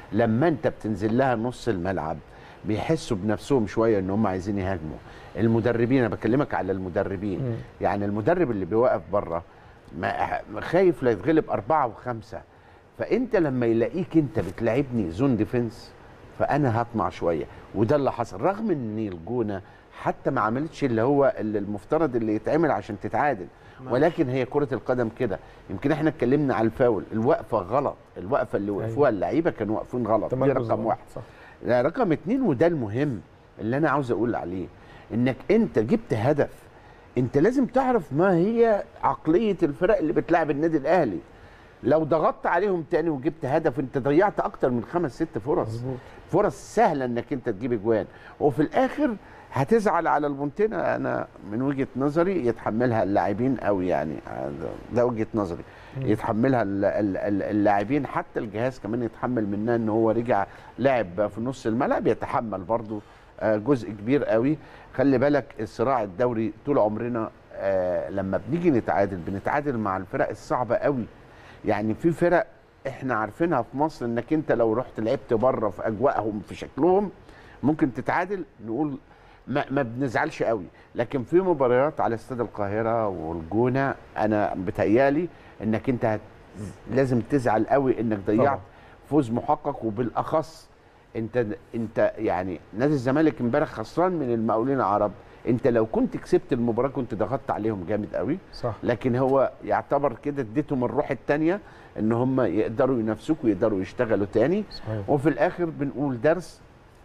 لما انت بتنزل لها نص الملعب بيحسوا بنفسهم شويه ان هم عايزين يهاجموا المدربين انا بكلمك على المدربين مم. يعني المدرب اللي بيوقف بره ما خايف لا يتغلب أربعة وخمسة فأنت لما يلاقيك أنت بتلعبني زون ديفنس فأنا هطمع شوية وده اللي حصل رغم أن الجونة حتى ما عملتش اللي هو اللي المفترض اللي يتعمل عشان تتعادل ولكن هي كرة القدم كده يمكن احنا اتكلمنا على الفاول الوقفة غلط الوقفة اللي وقفوها اللعيبة كانوا واقفين غلط دي تمركز رقم غلط، واحد صح لا رقم اتنين وده المهم اللي انا عاوز اقول عليه انك انت جبت هدف انت لازم تعرف ما هي عقليه الفرق اللي بتلعب النادي الاهلي لو ضغطت عليهم تاني وجبت هدف انت ضيعت اكتر من خمس ست فرص مظبوط فرص سهله انك انت تجيب اجوان وفي الاخر هتزعل على البونتين انا من وجهه نظري يتحملها اللاعبين قوي يعني هذا- ده وجهه نظري يتحملها ال- ال- ال- اللاعبين حتى الجهاز كمان يتحمل منها ان هو رجع لعب في نص الملعب يتحمل برضو آه، جزء كبير قوي خلي بالك الصراع الدوري طول عمرنا آه، لما بنيجي نتعادل بنتعادل مع الفرق الصعبه قوي يعني في فرق احنا عارفينها في مصر انك انت لو رحت لعبت بره في اجواءهم في شكلهم ممكن تتعادل نقول ما, ما بنزعلش قوي لكن في مباريات على استاد القاهره والجونه انا بتهيالي انك انت هت لازم تزعل قوي انك ضيعت طبعا. فوز محقق وبالاخص انت انت يعني نادي الزمالك امبارح خسران من المقاولين العرب انت لو كنت كسبت المباراه كنت ضغطت عليهم جامد قوي صح لكن هو يعتبر كده اديتهم الروح الثانيه ان هم يقدروا ينافسوك ويقدروا يشتغلوا تاني صحيح وفي الاخر بنقول درس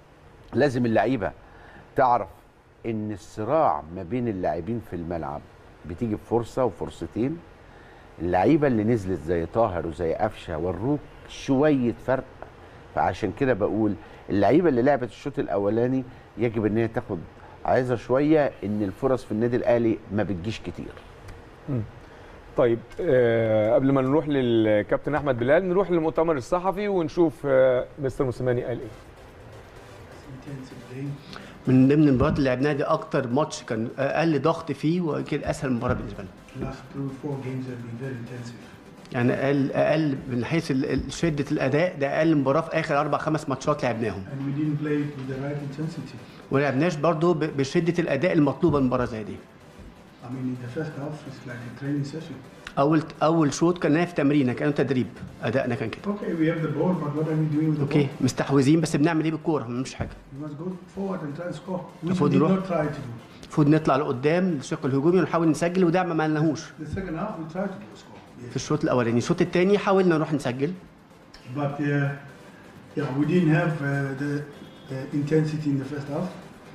لازم اللعيبه تعرف ان الصراع ما بين اللاعبين في الملعب بتيجي بفرصه وفرصتين اللعيبه اللي نزلت زي طاهر وزي قفشه وروك شويه فرق فعشان كده بقول اللعيبه اللي لعبت الشوط الاولاني يجب ان هي تاخد عايزه شويه ان الفرص في النادي الاهلي ما بتجيش كتير طيب آه قبل ما نروح للكابتن احمد بلال نروح للمؤتمر الصحفي ونشوف آه مستر موسيماني قال ايه من ضمن المباريات اللي لعبناها دي اكتر ماتش كان اقل ضغط فيه وكان اسهل مباراه بالنسبه لنا last two, four games have been very intensive. يعني اقل اقل من حيث ال- ال- شده الاداء ده اقل مباراه في اخر اربع خمس ماتشات لعبناهم And we didn't play it with the right intensity. وما لعبناش برضه ب- بشده الاداء المطلوبه المباراه زي دي I mean, in the first half, it's like a training session. اول اول شوط كان في تمرينه كان تدريب ادائنا كان كده Okay, we have the ball, but what are we doing with the اوكي ball? مستحوذين بس بنعمل ايه بالكوره مش حاجه We must go forward and try and score, which we المفروض did نروح. not try to do. المفروض نطلع لقدام للشق الهجومي ونحاول نسجل وده ما عملناهوش The second half, we tried to do a score. في Yes. الشوط الاولاني الشوط الثاني حاولنا نروح نسجل But uh, yeah, we didn't have uh, the, the intensity in the first half,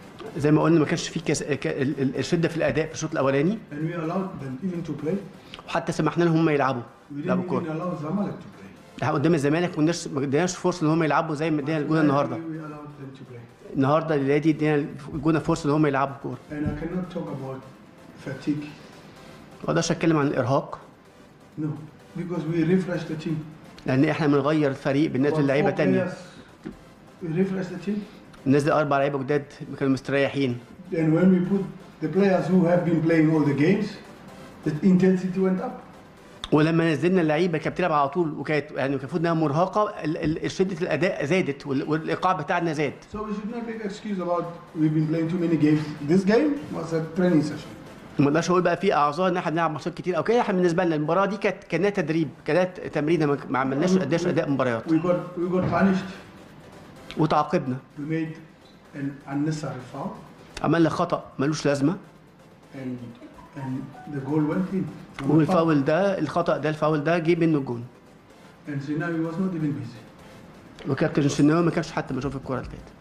زي ما قلنا ما كانش في كس... ك... ال- ال- الشده في الاداء في الشوط الاولاني and we allowed them even to play. وحتى سمحنا لهم هم يلعبوا We يلعبوا didn't كوره even allow Zamalek to play. احنا قدام الزمالك ما اديناش- ما اديناش فرصه ان هم يلعبوا زي ما ادينا الجونه النهارده We, we allowed them to play. النهارده النادي ادينا الجونه فرصه ان هم يلعبوا كوره And I cannot talk about fatigue. ما اقدرش اتكلم عن الارهاق No, because we refreshed the team. لان احنا بنغير الفريق بالنسبه About للعيبه four تانية players, We refreshed the team. نزل اربع لعيبه جداد كانوا مستريحين And when we put the players who have been playing all the games, the intensity went up. ولما نزلنا اللعيبه كانت بتلعب على طول وكانت يعني كان المفروض انها مرهقه ال- ال- شده الاداء زادت وال- والايقاع بتاعنا زاد So we should not make excuse about we've been playing too many games. This game was a training session. ما اقدرش اقول بقى في اعذار ان احنا بنلعب ماتشات كتير او كده احنا بالنسبه لنا المباراه دي كانت كانها تدريب كانت تمرينه ما- ما عملناش قداش اداء مباريات We got we got punished. وتعاقبنا We made an unnecessary foul, عملنا خطا ملوش لازمه and and the goal went in. from the foul. والفاول ده الخطا ده الفاول ده جه منه الجون And Zinawi was not even busy. وكابتن الشناوي ما كانش حتى بيشوف الكوره اللي فاتت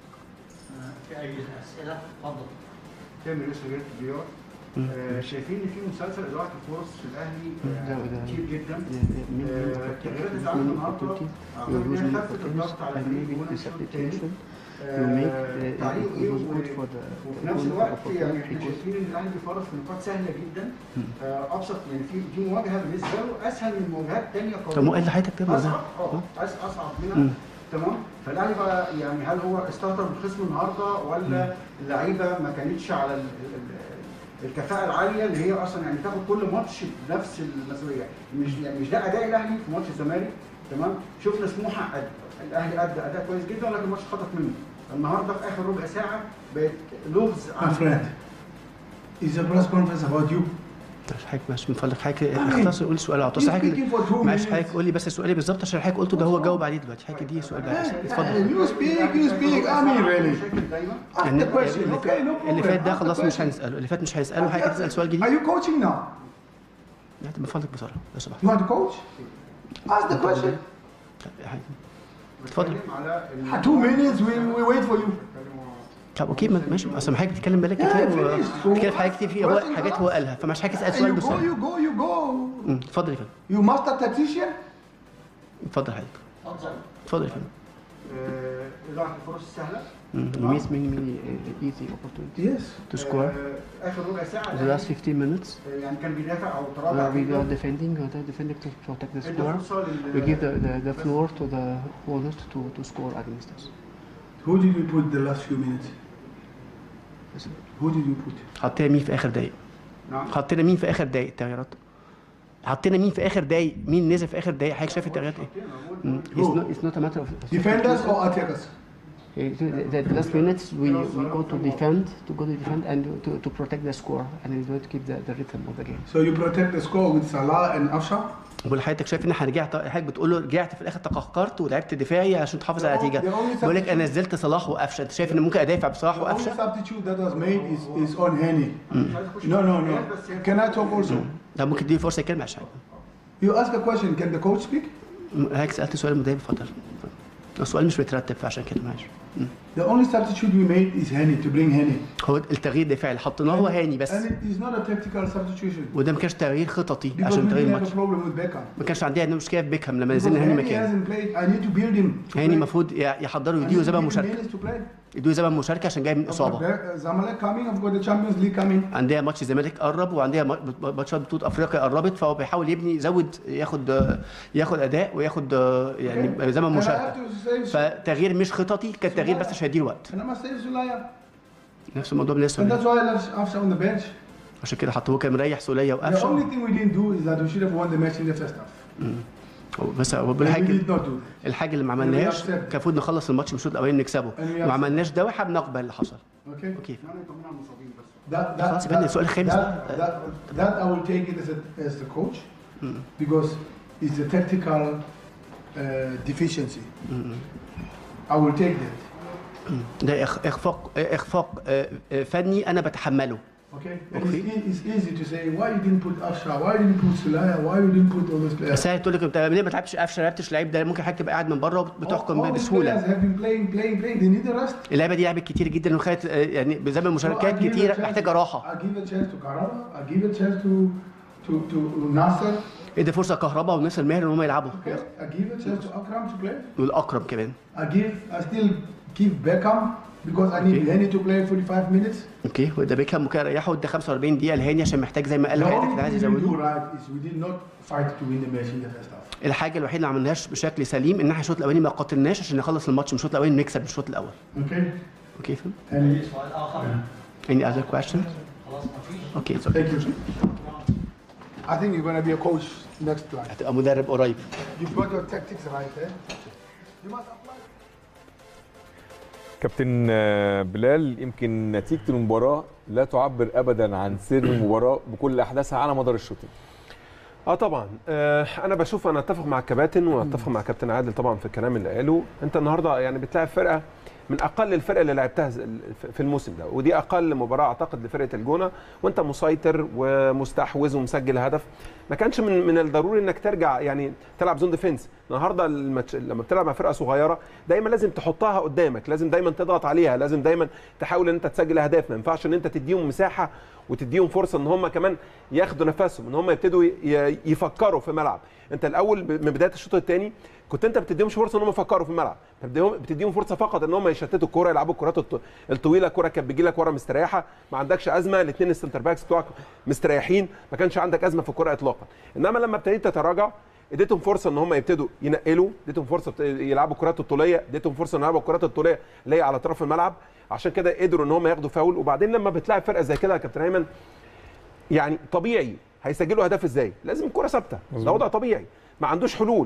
في اي اسئله اتفضل تامر يوسف جلال الديار آه، شايفين ان في مسلسل اضاعه الفرص في الاهلي آه، كتير جدا آه، التغييرات اللي اتعملت النهارده أعتقد إن هي خفت الضغط على الفريق وهنا الشوط التاني. آه، تعليق ايه و- وفي نفس الوقت يعني احنا شايفين ان الاهلي بيفرط في نقاط سهله جدا آه، ابسط يعني في دي مواجهه بالنسبه له اسهل من مواجهات ثانيه طب ما قال لحضرتك تامر ده اصعب اه أص- اصعب منها تمام فالاهلي بقى يعني هل هو استهتر بالخصم النهارده ولا اللعيبه ما كانتش على ال- ال- الكفاءه العاليه اللي هي اصلا يعني تاخد كل ماتش بنفس المسؤوليه مش يعني مش ده اداء الاهلي في ماتش الزمالك تمام شفنا سموحه قد- الاهلي ادى اداء كويس جدا لكن الماتش خطف منه النهارده في اخر ربع ساعه بقت لغز My friend, is the press conference about you? مش حضرتك مش من فضلك حضرتك اختصر قول السؤال على طول He's حضرتك speaking for two معلش minutes. حضرتك قول لي بس السؤال بالظبط عشان حضرتك قلته ده هو جاوب عليه دلوقتي حضرتك دي سؤال بقى اتفضل You speak, you speak. I mean, really. مشاكل دايما Ask يعني the question. اللي, Okay, no اللي problem. فات ده Ask the خلاص مش question. هنساله اللي فات مش هنساله حضرتك تسال سؤال Are جديد you coaching now? لا، من فضلك بسرعه لو سمحت You want to coach? Ask the question. اتفضل على ال- Two minutes, we, we wait for you. طب اوكي ما- ماشي اصل ما حضرتك بتتكلم بالك Yeah, كتير finished. بتتكلم في حاجات كتير في هو حاجات هو قالها فمش حضرتك تسال سؤال You go, بسرعه you go, you go. أمم، اتفضل يا فندم You master tactician? اتفضل حضرتك اتفضل يا فندم آه، اضاعه الفرص السهله أمم، you miss many many uh, easy opportunities Yes. to score آه، اخر ربع ساعه the last 15 minutes آه، يعني كان بيدافع او where تراجع we جداً. are defending uh, they're defending to protect the ادى score فرصه we لل give the, the, the floor to the opponent to, to score against us Who did you put the last few minutes? Who did you put? حطينا مين في اخر دقايق نعم حطينا مين في اخر دقايق التغييرات حطينا مين في اخر دقايق مين نزل في اخر دقايق حضرتك شايف التغييرات ايه مم. it's not it's not a matter of Defenders or attackers? Okay, so the, the last minutes we, we go to defend to go to defend and to, to protect the score and we want to keep the, the rhythm of the game So you protect the score with Salah and Afshar? بقول لحضرتك شايف ان احنا رجعت حضرتك بتقول له رجعت في الاخر تقهقرت ولعبت دفاعي عشان تحافظ على النتيجه بقول لك انا نزلت صلاح وقفشه انت شايف ان ممكن ادافع بصلاح The only وقفشه substitute that was made is, is on Henny. No, no, no. Can I talk also? ده ممكن تديني فرصه يتكلم عشان You ask a question, can the coach speak? حضرتك سالت سؤال المدرب اتفضل السؤال مش مترتب فعشان كده معلش The only substitute we made is Henny, to bring Henny. هو التغيير الدفاعي اللي حطيناه هو هاني بس And it is not a tactical substitution. وده ما كانش تغيير خططي Because عشان we تغيير didn't have الماتش a problem with Beckham. ما كانش عندي مشكله في بيكهام لما Because نزلنا هاني Henny مكان hasn't played. I need to build him. to هاني play. المفروض يحضروا I يديله need to زمن give him مشاركه minutes to play. يديله زمن مشاركه عشان جاي من I've got اصابه Be- Zamalek coming, I've got the Champions League coming. عندها ماتش الزمالك قرب وعندها ما- ماتشات بطوله افريقيا قربت فهو بيحاول يبني يزود ياخد ياخد اداء وياخد يعني زمن And I have مشاركه to save فتغيير مش خططي كان تغيير بس عشان يديله وقت and I must save Zulaya. نفس الموضوع بالنسبه And لي that's why I left Afshar on the bench. عشان كده حطوه كان مريح سوليه The only وقفشه thing we didn't do is that we should have won the match in the first half. بس هو بيقول And we حاجه did not do that. الحاجه اللي ما عملناهاش كان المفروض نخلص الماتش من الشوط الاولاني نكسبه And we ما have- عملناش ده واحنا بنقبل اللي حصل Okay. اوكي That, that, خلاص يبقى السؤال الخامس that, ده. that, that I will take it as, a, as the coach because it's a tactical uh, deficiency. I will take that. ده إخ- اخفاق اخفاق آه، آه، فني انا بتحمله Okay. And it's, e- it's easy to say why you didn't put Afshar, why you didn't put Sulaya, why you didn't put all those players. بس هي تقول لك انت ليه ما تلعبش قفشه ما لعبتش لعيب ده ممكن حضرتك تبقى قاعد من بره all, وبتحكم all these players بسهوله have been playing, playing, playing. They need a rest. اللعبه دي لعبت كتير جدا وخدت آه، يعني بزمن So I مشاركات give a كتيره chance- محتاجه راحه I give a chance to Karaba, I give a chance to to to Nasser. ادي فرصه كهرباء وناصر ماهر ان هم يلعبوا Okay. I give a chance to Akram to play. والاكرم كمان I give, I still give Beckham because I need Okay. Henny to play 45 minutes. اوكي وده بيكهام ممكن يريحه وده 45 دقيقه لهاني عشان محتاج زي ما قال The حضرتك only كان عايز thing we did do يزوده right is we did not fight to win the match in the first half. الحاجه الوحيده اللي ما عملناهاش بشكل سليم ان احنا الشوط الاولاني ما قاتلناش عشان نخلص الماتش من الشوط الاولاني ونكسب الشوط الاول Okay. اوكي فهم And any other questions اوكي thank you. I think you're going to be a coach next time. هتبقى مدرب قريب You've got your tactics right there. You must apply. كابتن آه، بلال يمكن نتيجه المباراه لا تعبر ابدا عن سر المباراه بكل احداثها على مدار الشوطين اه طبعا آه انا بشوف انا اتفق مع الكباتن واتفق مع كابتن عادل طبعا في الكلام اللي قاله انت النهارده يعني بتلاعب فرقه من اقل الفرق اللي لعبتها ز- في الموسم ده ودي اقل مباراه اعتقد لفرقه الجونه وانت مسيطر ومستحوذ ومسجل هدف ما كانش من من الضروري انك ترجع يعني تلعب زون ديفنس النهارده الماتش لما بتلعب مع فرقه صغيره دايما لازم تحطها قدامك لازم دايما تضغط عليها لازم دايما تحاول ان انت تسجل اهداف ما ينفعش ان انت تديهم مساحه وتديهم فرصه ان هم كمان ياخدوا نفسهم ان هم يبتدوا ي- يفكروا في ملعب انت الاول ب- من بدايه الشوط الثاني كنت انت بتديهمش فرصه ان هم يفكروا في الملعب بتديهم بتديهم فرصه فقط ان هم يشتتوا الكوره يلعبوا الكرات الط- الطويله الكوره كانت بتجي لك ورا مستريحه ما عندكش ازمه الاثنين السنتر باكس بتوعك مستريحين ما كانش عندك ازمه في الكوره اطلاقا انما لما ابتديت تتراجع اديتهم فرصه ان هم يبتدوا ينقلوا اديتهم فرصه بت- يلعبوا الكرات الطوليه اديتهم فرصه ان يلعبوا الكرات الطوليه اللي هي على طرف الملعب عشان كده قدروا ان هم ياخدوا فاول وبعدين لما بتلاعب فرقه زي كده يا كابتن ايمن يعني طبيعي هيسجلوا اهداف ازاي؟ لازم الكره ثابته ده وضع طبيعي ما عندوش حلول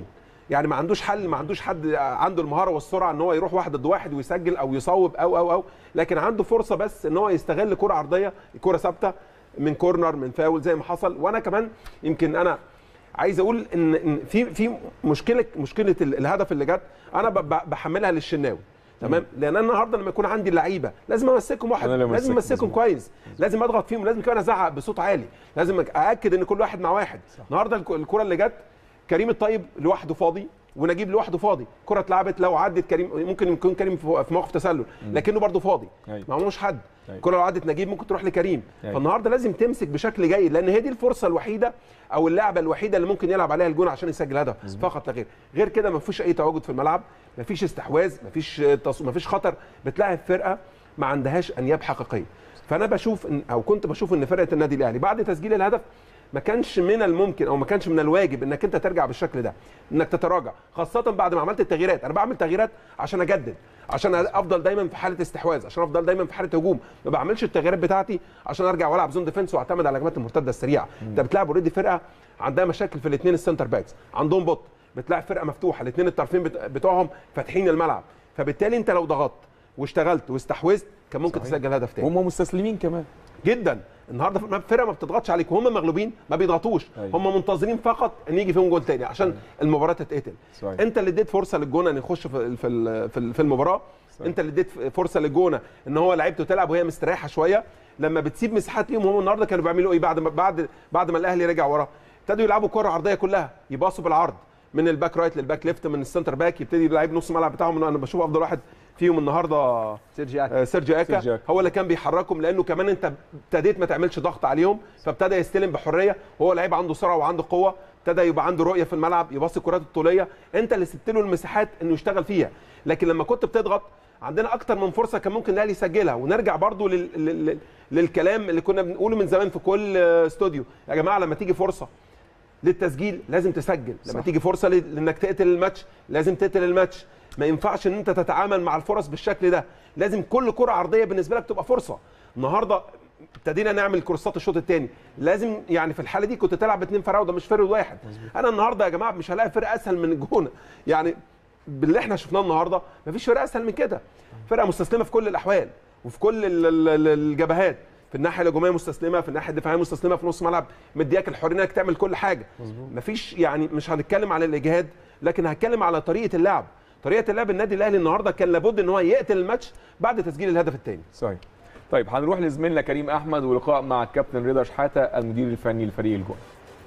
يعني ما عندوش حل ما عندوش حد عنده المهاره والسرعه ان هو يروح واحد ضد واحد ويسجل او يصوب او او او لكن عنده فرصه بس ان هو يستغل كره عرضيه كره ثابته من كورنر من فاول زي ما حصل وانا كمان يمكن انا عايز اقول ان إن في في مشكله مشكله ال- الهدف اللي جت انا ب- ب- بحملها للشناوي تمام لان انا النهارده لما يكون عندي اللعيبه لازم امسكهم واحد أنا اللي لازم أمسكهم، امسكهم مظبوط. كويس لازم اضغط فيهم لازم كمان ازعق بصوت عالي لازم ااكد ان كل واحد مع واحد النهارده الك- الكره اللي جت كريم الطيب لوحده فاضي ونجيب لوحده فاضي كره اتلعبت لو عدت كريم ممكن يكون كريم في في موقف تسلل لكنه برده فاضي أيوة. ما عملوش حد أيوة. الكره لو عدت نجيب ممكن تروح لكريم أيوة. فالنهارده لازم تمسك بشكل جيد لان هي دي الفرصه الوحيده او اللعبه الوحيده اللي ممكن يلعب عليها الجون عشان يسجل هدف فقط لا غير غير كده ما فيش اي تواجد في الملعب ما فيش استحواذ ما فيش تص... ما فيش خطر بتلاعب فرقه ما عندهاش انياب حقيقيه فانا بشوف إن او كنت بشوف ان فرقه النادي الاهلي بعد تسجيل الهدف ما كانش من الممكن او ما كانش من الواجب انك انت ترجع بالشكل ده انك تتراجع خاصه بعد ما عملت التغييرات انا بعمل تغييرات عشان اجدد عشان افضل دايما في حاله استحواذ عشان افضل دايما في حاله هجوم ما بعملش التغييرات بتاعتي عشان ارجع والعب زون ديفنس واعتمد على الهجمات المرتده السريعه انت بتلعب اوريدي فرقه عندها مشاكل في الاثنين السنتر باكس عندهم بط بتلعب فرقه مفتوحه الاثنين الطرفين بت- بتوعهم فاتحين الملعب فبالتالي انت لو ضغطت واشتغلت واستحوذت كان ممكن صحيح. تسجل هدف تاني هم مستسلمين كمان جدا النهارده فرقه ما بتضغطش عليك وهم مغلوبين ما بيضغطوش أيوة. هم منتظرين فقط ان يجي فيهم جول تاني عشان المباراه تتقتل صحيح. انت اللي اديت فرصه للجونه ان يخش في في ال- في ال- في المباراه صحيح. انت اللي اديت فرصه للجونه ان هو لعيبته تلعب وهي مستريحه شويه لما بتسيب مساحات ليهم هم النهارده كانوا بيعملوا ايه بعد ما بعد بعد ما الاهلي رجع ورا ابتدوا يلعبوا كره عرضيه كلها يباصوا بالعرض من الباك رايت للباك ليفت من السنتر باك يبتدي لعيب نص الملعب بتاعهم انا بشوف افضل واحد فيهم النهارده سيرجي أكا. آه، سيرجيو اكا سيرجيو أكا. هو اللي كان بيحركهم لانه كمان انت ابتديت ما تعملش ضغط عليهم فابتدى يستلم بحريه وهو لعيب عنده سرعه وعنده قوه ابتدى يبقى عنده رؤيه في الملعب يباصي الكرات الطوليه انت اللي سبت له المساحات انه يشتغل فيها لكن لما كنت بتضغط عندنا اكتر من فرصه كان ممكن الاهلي يسجلها ونرجع برضو لل... لل... للكلام اللي كنا بنقوله من زمان في كل آه، استوديو يا جماعه لما تيجي فرصه للتسجيل لازم تسجل لما صح. تيجي فرصه ل- لانك تقتل الماتش لازم تقتل الماتش ما ينفعش ان انت تتعامل مع الفرص بالشكل ده لازم كل كره عرضيه بالنسبه لك تبقى فرصه النهارده ابتدينا نعمل كورسات الشوط الثاني لازم يعني في الحاله دي كنت تلعب باثنين فراوده مش فرد واحد انا النهارده يا جماعه مش هلاقي فرقه اسهل من الجونه يعني باللي احنا شفناه النهارده مفيش فرقه اسهل من كده فرقه مستسلمه في كل الاحوال وفي كل ال- ال- ال- الجبهات في الناحيه الهجوميه مستسلمه في الناحيه الدفاعيه مستسلمه في نص ملعب مدياك الحريه انك تعمل كل حاجه مفيش يعني مش هنتكلم على الاجهاد لكن هتكلم على طريقه اللعب طريقه اللعب النادي الاهلي النهارده كان لابد ان هو يقتل الماتش بعد تسجيل الهدف الثاني صحيح طيب هنروح لزميلنا كريم احمد ولقاء مع الكابتن رضا شحاته المدير الفني لفريق الجون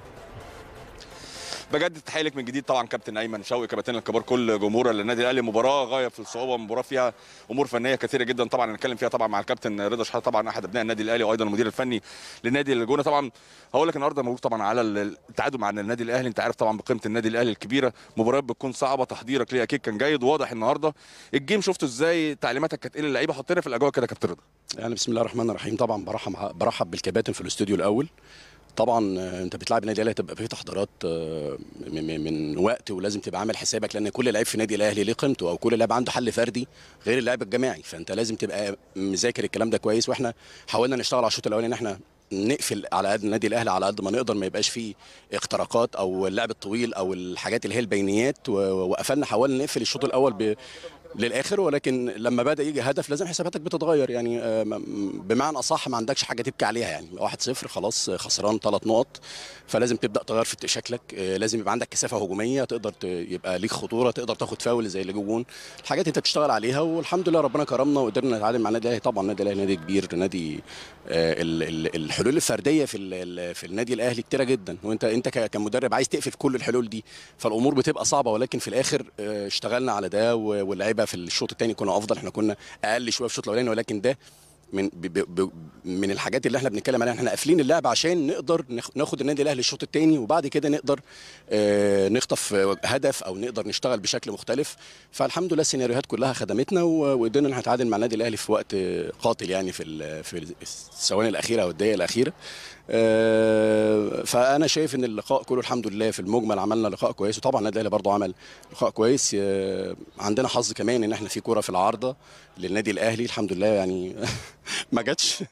بجدد التحيه لك من جديد طبعا كابتن ايمن شوقي كابتن الكبار كل جمهور النادي الاهلي مباراه غايه في الصعوبه مباراه فيها امور فنيه كثيره جدا طبعا هنتكلم فيها طبعا مع الكابتن رضا شحاته طبعا احد ابناء النادي الاهلي وايضا المدير الفني للنادي الجونه طبعا هقول لك النهارده مبروك طبعا على التعادل مع النادي الاهلي انت عارف طبعا بقيمه النادي الاهلي الكبيره مباريات بتكون صعبه تحضيرك ليها اكيد كان جيد واضح النهارده الجيم شفته ازاي تعليماتك كانت ايه للعيبه حطينا في الاجواء كده يا كابتن رضا يعني بسم الله الرحمن الرحيم طبعا برحب برحب بالكباتن في الاستوديو الاول طبعا آه، انت بتلعب النادي الاهلي هتبقى فيه تحضيرات آه، من- من من وقت ولازم تبقى عامل حسابك لان كل لعيب في النادي الاهلي ليه قيمته او كل لاعب عنده حل فردي غير اللعب الجماعي فانت لازم تبقى مذاكر الكلام ده كويس واحنا حاولنا نشتغل على الشوط الاولاني ان احنا نقفل على قد النادي الاهلي على قد ما نقدر ما يبقاش فيه اختراقات او اللعب الطويل او الحاجات اللي هي البينيات و- وقفلنا حاولنا نقفل الشوط الاول ب للاخر ولكن لما بدا يجي هدف لازم حساباتك بتتغير يعني آه، م- بمعنى اصح ما عندكش حاجه تبكي عليها يعني 1-0 خلاص خسران ثلاث نقط فلازم تبدا تغير في شكلك آه، لازم يبقى عندك كثافه هجوميه تقدر ت- يبقى ليك خطوره تقدر تاخد فاول زي اللي جون الحاجات انت بتشتغل عليها والحمد لله ربنا كرمنا وقدرنا نتعادل مع النادي الاهلي طبعا النادي الاهلي نادي كبير نادي آه، ال- ال- الحلول الفرديه في ال- ال- في النادي الاهلي كتيره جدا وانت انت ك- كمدرب عايز تقفل كل الحلول دي فالامور بتبقى صعبه ولكن في الاخر آه، اشتغلنا على ده و- واللعيبه في الشوط الثاني كنا افضل احنا كنا اقل شويه في الشوط الاولاني ولكن ده من ب ب ب من الحاجات اللي احنا بنتكلم عليها احنا قافلين اللعب عشان نقدر ناخ- ناخد النادي الاهلي الشوط الثاني وبعد كده نقدر آه، نخطف آه، هدف او نقدر نشتغل بشكل مختلف فالحمد لله السيناريوهات كلها خدمتنا و- وقدرنا ان احنا نتعادل مع النادي الاهلي في وقت آه، قاتل يعني في ال- في الثواني الاخيره او الدقائق الاخيره آه، فانا شايف ان اللقاء كله الحمد لله في المجمل عملنا لقاء كويس وطبعا النادي الاهلي برضه عمل لقاء كويس آه، عندنا حظ كمان ان احنا في كوره في العارضه للنادي الاهلي الحمد لله يعني ما جاتش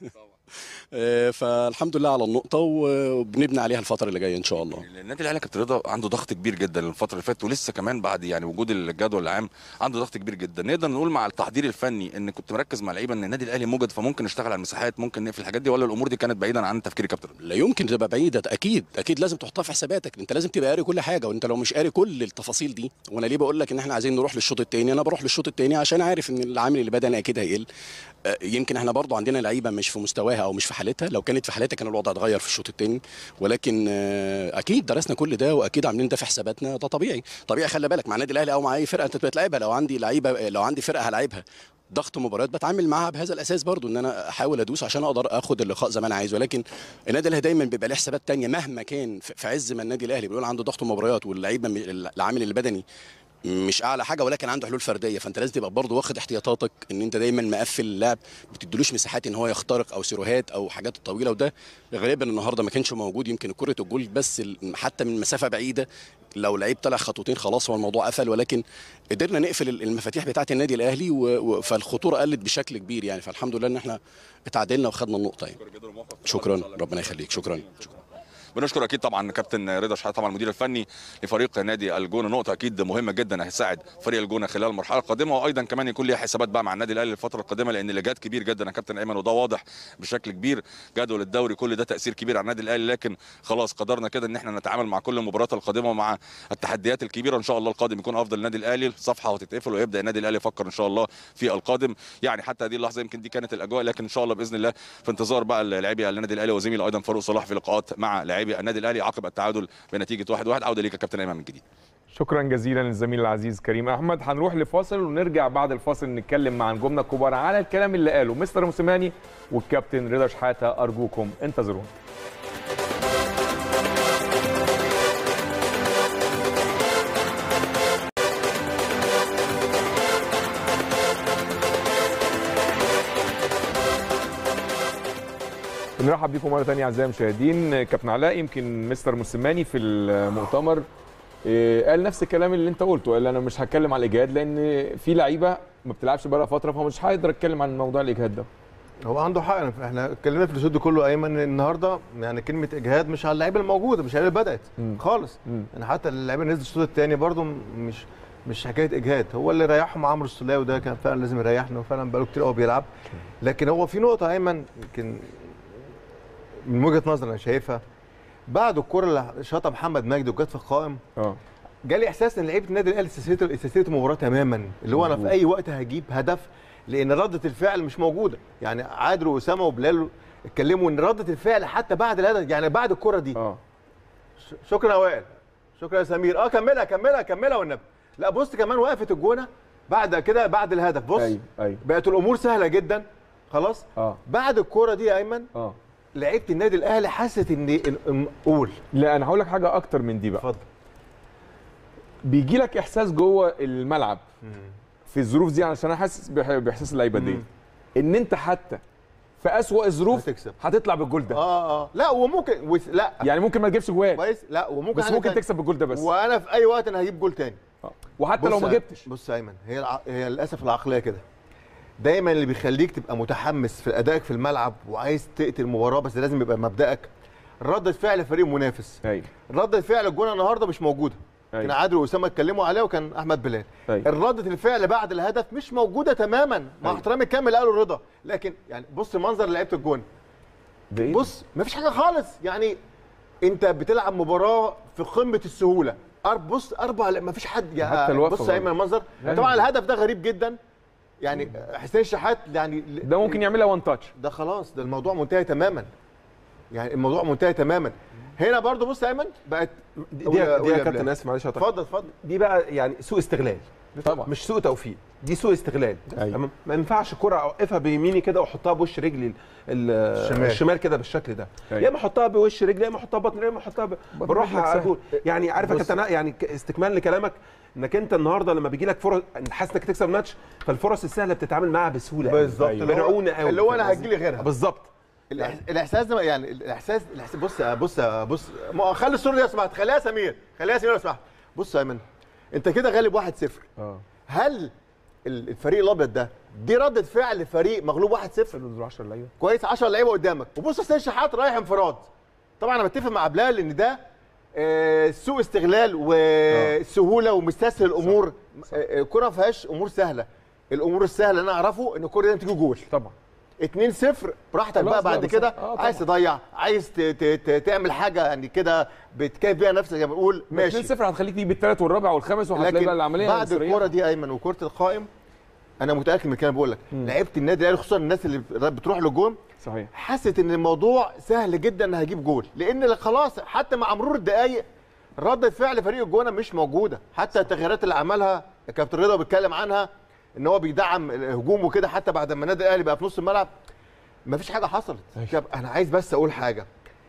آه، فالحمد لله على النقطه وبنبني عليها الفتره اللي جايه ان شاء الله النادي الاهلي كابتن رضا عنده ضغط كبير جدا الفتره اللي فاتت ولسه كمان بعد يعني وجود الجدول العام عنده ضغط كبير جدا نقدر نقول مع التحضير الفني ان كنت مركز مع اللعيبه ان النادي الاهلي موجود فممكن نشتغل على المساحات ممكن نقفل الحاجات دي ولا الامور دي كانت بعيدا عن تفكير الكابتن لا يمكن تبقى بعيده اكيد اكيد لازم تحطها في حساباتك انت لازم تبقى قاري كل حاجه وانت لو مش قاري كل التفاصيل دي وانا ليه بقول لك ان احنا عايزين نروح للشوط الثاني انا بروح للشوط الثاني عشان عارف ان العامل اللي بدني اكيد هيقل آه، يمكن احنا برضو عندنا لعيبه مش في مستواها او مش في حالتها لو كانت في حالتها كان الوضع اتغير في الشوط الثاني ولكن آه، اكيد درسنا كل ده واكيد عاملين ده في حساباتنا ده طبيعي طبيعي خلي بالك مع النادي الاهلي او مع اي فرقه انت بتلعبها لو عندي لعيبه لو عندي فرقه هلعبها ضغط مباريات بتعامل معاها بهذا الاساس برضو ان انا احاول ادوس عشان اقدر اخد اللقاء زي ما انا عايز ولكن النادي الاهلي دايما بيبقى له حسابات تانية مهما كان في في عز ما النادي الاهلي بيقول عنده ضغط مباريات واللعيبه م- العامل البدني مش اعلى حاجه ولكن عنده حلول فرديه فانت لازم تبقى برضه واخد احتياطاتك ان انت دايما مقفل اللاعب ما بتديلوش مساحات ان هو يخترق او سيروهات او حاجات طويله وده غالبا النهارده ما كانش موجود يمكن كره الجول بس ال- حتى من مسافه بعيده لو لعيب طلع خطوتين خلاص هو الموضوع قفل ولكن قدرنا نقفل ال- المفاتيح بتاعه النادي الاهلي و... و... فالخطوره قلت بشكل كبير يعني فالحمد لله ان احنا اتعادلنا وخدنا النقطه يعني شكرا ربنا يخليك شكرا بنشكر اكيد طبعا كابتن رضا شحاته طبعا المدير الفني لفريق نادي الجونه نقطه اكيد مهمه جدا هتساعد فريق الجونه خلال المرحله القادمه وايضا كمان يكون ليها حسابات بقى مع النادي الاهلي الفتره القادمه لان الاجهاد كبير جدا يا كابتن ايمن وده واضح بشكل كبير جدول الدوري كل ده تاثير كبير على النادي الاهلي لكن خلاص قدرنا كده ان احنا نتعامل مع كل المباريات القادمه ومع التحديات الكبيره ان شاء الله القادم يكون افضل النادي الاهلي الصفحه وتتقفل ويبدا النادي الاهلي يفكر ان شاء الله في القادم يعني حتى هذه اللحظه يمكن دي كانت الاجواء لكن ان شاء الله باذن الله في انتظار بقى لاعبي النادي الاهلي وزميلي ايضا فاروق صلاح في لقاءات مع لاعبي النادي الاهلي عقب التعادل بنتيجه 1-1 عوده ليك يا كابتن ايمن من جديد شكرا جزيلا للزميل العزيز كريم احمد هنروح لفاصل ونرجع بعد الفاصل نتكلم مع نجومنا الكبار على الكلام اللي قاله مستر موسيماني والكابتن رضا شحاته ارجوكم انتظرونا بنرحب بيكم مره ثانيه اعزائي المشاهدين كابتن علاء يمكن مستر موسيماني في المؤتمر إيه، قال نفس الكلام اللي انت قلته قال انا مش هتكلم على الاجهاد لان في لعيبه ما بتلعبش بقى فتره فمش هقدر اتكلم عن موضوع الاجهاد ده هو عنده حق احنا اتكلمنا في الاستوديو كله ايمن النهارده يعني كلمه اجهاد مش على اللعيبه الموجوده مش على اللي بدات مم. خالص مم. يعني حتى اللعيبه اللي نزلت الشوط الثاني برده مش مش حكايه اجهاد هو اللي ريحهم عمرو السوليه وده كان فعلا لازم يريحنا وفعلا بقاله كتير قوي بيلعب لكن هو في نقطه ايمن يمكن من وجهه نظري انا شايفها بعد الكره اللي شاطها محمد مجدي وجت في القائم اه جالي احساس ان لعيبه النادي الاهلي استسلمت استسلمت المباراه تماما اللي هو انا في مظبوط. اي وقت هجيب هدف لان رده الفعل مش موجوده يعني عادل واسامه وبلال اتكلموا ان رده الفعل حتى بعد الهدف يعني بعد الكره دي اه ش- شكرا يا وائل شكرا يا سمير اه كملها كملها كملها والنبي لا بص كمان وقفت الجونه بعد كده بعد الهدف بص ايوه ايوه بقت الامور سهله جدا خلاص اه بعد الكره دي يا ايمن اه لعيبه النادي الاهلي حست ان إن- إن- قول لا انا هقول لك حاجه اكتر من دي بقى اتفضل بيجي لك احساس جوه الملعب في الظروف دي علشان انا حاسس بح- باحساس اللعيبه دي مم. ان انت حتى في اسوأ الظروف هتكسب. هتطلع بالجول ده اه اه لا وممكن وس... لا يعني ممكن ما تجيبش جوان كويس لا وممكن بس حاجة ممكن تانية. تكسب بالجول ده بس وانا في اي وقت انا هجيب جول تاني آه. وحتى لو بص ما يا- جبتش بص يا ايمن هي الع... هي للاسف العقليه كده دايما اللي بيخليك تبقى متحمس في ادائك في الملعب وعايز تقتل المباراه بس لازم يبقى مبدأك ردة فعل فريق منافس ايوه ردة فعل الجونه النهارده مش موجوده كان ايوه عادل واسامه اتكلموا عليها وكان احمد بلال ايوه ردة الفعل بعد الهدف مش موجوده تماما مع أيوة. احترامي الكامل قالوا رضا لكن يعني بص منظر لعيبه الجون ده إيه ده؟ بص مفيش حاجه خالص يعني انت بتلعب مباراه في قمه السهوله أر- بص اربع لا مفيش حد حتى يا الوقفة بص يا ايمن برضه. المنظر أيوة. طبعا الهدف ده غريب جدا يعني حسين الشحات يعني ده ممكن يعملها وان تاتش ده خلاص ده الموضوع منتهي تماما يعني الموضوع منتهي تماما هنا برضو بص يا ايمن بقت دي, قول يا- دي قول يا يا كابتن بلال. اسف معلش هقطعك. اتفضل اتفضل دي بقى يعني سوء استغلال طبعا مش سوء توفيق دي سوء استغلال أيوة. تمام ما ينفعش كرة اوقفها بيميني كده واحطها بوش رجلي ال- ال- الشمال. الشمال كده بالشكل ده أيوة. يا اما احطها بوش رجلي يا اما احطها بطن رجلي يا اما احطها ب- بطن بروح رجلك سهل. اقول يعني عارف يا بص. كابتن يعني ك- استكمال لكلامك انك انت النهارده لما بيجي لك فرص حاسس انك تكسب ماتش فالفرص السهله بتتعامل معاها بسهوله قوي. بالظبط اللي هو- مرعونه قوي اللي هو فاهم انا قصدي؟ هجي لي غيرها بالظبط الإح- الاحساس ده يعني الاحساس الاحساس بص بص بص ما- خلي الصوره دي لو سمحت خليها سمير خليها سمير لو سمحت بص يا ايمن انت كده غالب 1-0 اه هل ال- الفريق الابيض ده دي ردة فعل لفريق مغلوب 1-0 10 لعيبه كويس 10 لعيبه قدامك وبص حسين شحات رايح انفراد طبعا انا بتفق مع بلال ان ده آه، سوء استغلال وسهوله ومستسهل الامور آه، آه، الكره ما فيهاش امور سهله الامور السهله اللي انا اعرفه ان الكره دي تيجي جول طبعا 2-0 براحتك خلاص بقى بقى بعد بس- كده آه، طبعا. عايز تضيع عايز ت- ت- ت- تعمل حاجه يعني كده بتكيف بيها نفسك زي ما بنقول ماشي 2-0 هتخليك تجيب الثالث والرابع والخامس وهتلاقي لكن بقى العمليه بعد مصرية. الكوره دي ايمن وكره القائم انا متاكد من الكلام اللي بقول لك لعيبه النادي الاهلي خصوصا الناس اللي بتروح للجون صحيح حست ان الموضوع سهل جدا ان هجيب جول لان خلاص حتى مع مرور الدقائق ردة فعل فريق الجونه مش موجوده حتى التغييرات اللي عملها كابتن رضا بيتكلم عنها ان هو بيدعم الهجوم وكده حتى بعد ما النادي الاهلي بقى في نص الملعب مفيش حاجه حصلت شاب انا عايز بس اقول حاجه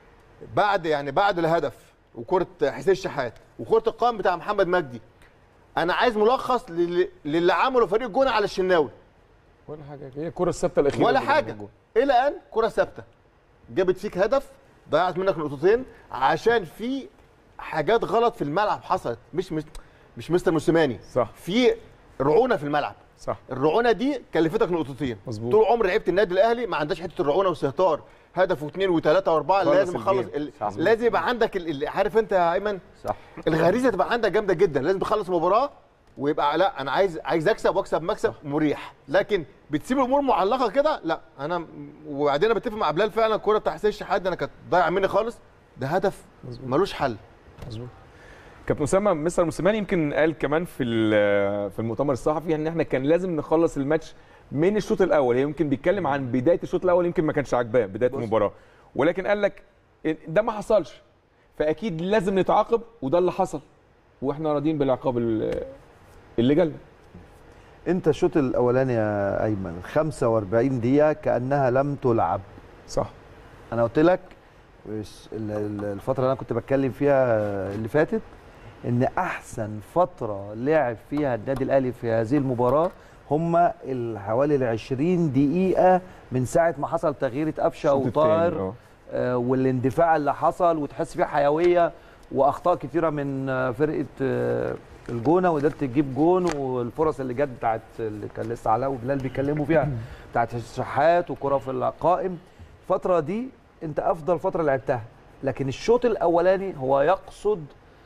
بعد يعني بعد الهدف وكره حسين شحات وكره القائم بتاع محمد مجدي انا عايز ملخص للي, للي عمله فريق الجونه على الشناوي ولا حاجه هي الكره الثابته الاخيره ولا اللي جابت حاجه الجول. الى ان كره ثابته جابت فيك هدف ضيعت منك نقطتين عشان في حاجات غلط في الملعب حصلت مش مش مش مستر موسيماني صح في رعونه في الملعب صح الرعونه دي كلفتك نقطتين مظبوط. طول عمر لعيبه النادي الاهلي ما عندهاش حته الرعونه واستهتار هدف واثنين وثلاثه واربعه خلص لازم اخلص الجيم. ال... صح. لازم يبقى عندك ال... ال- عارف انت يا ايمن صح الغريزه تبقى عندك جامده جدا لازم تخلص مباراه ويبقى لا انا عايز عايز اكسب واكسب مكسب مريح لكن بتسيب الامور معلقه كده لا انا وبعدين انا بتفق مع بلال فعلا الكوره بتاع حسين شحات ده انا كانت ضايعه مني خالص ده هدف ملوش حل مظبوط كابتن اسامه مستر موسيماني يمكن قال كمان في ال- في المؤتمر الصحفي ان احنا كان لازم نخلص الماتش من الشوط الاول هي يمكن بيتكلم عن بدايه الشوط الاول يمكن ما كانش عاجباه بدايه المباراه ولكن قال لك إن ده ما حصلش فاكيد لازم نتعاقب وده اللي حصل واحنا راضيين بالعقاب ال- اللي جالنا انت الشوط الاولاني يا ايمن 45 دقيقه كانها لم تلعب صح انا قلت لك وش- ال- ال- الفتره اللي انا كنت بتكلم فيها اللي فاتت ان احسن فتره لعب فيها النادي الاهلي في هذه المباراه هم حوالي ال 20 دقيقه من ساعه ما حصل تغيير قفشه الشوط التاني، وطاهر آه. آه، والاندفاع اللي حصل وتحس فيه حيويه واخطاء كتيره من آه، فرقه آه، الجونه وقدرت تجيب جون والفرص اللي جت بتاعت اللي كان لسه علاء وبلال بيتكلموا فيها بتاعت الشحات وكره في القائم الفتره دي انت افضل فتره لعبتها لكن الشوط الاولاني هو يقصد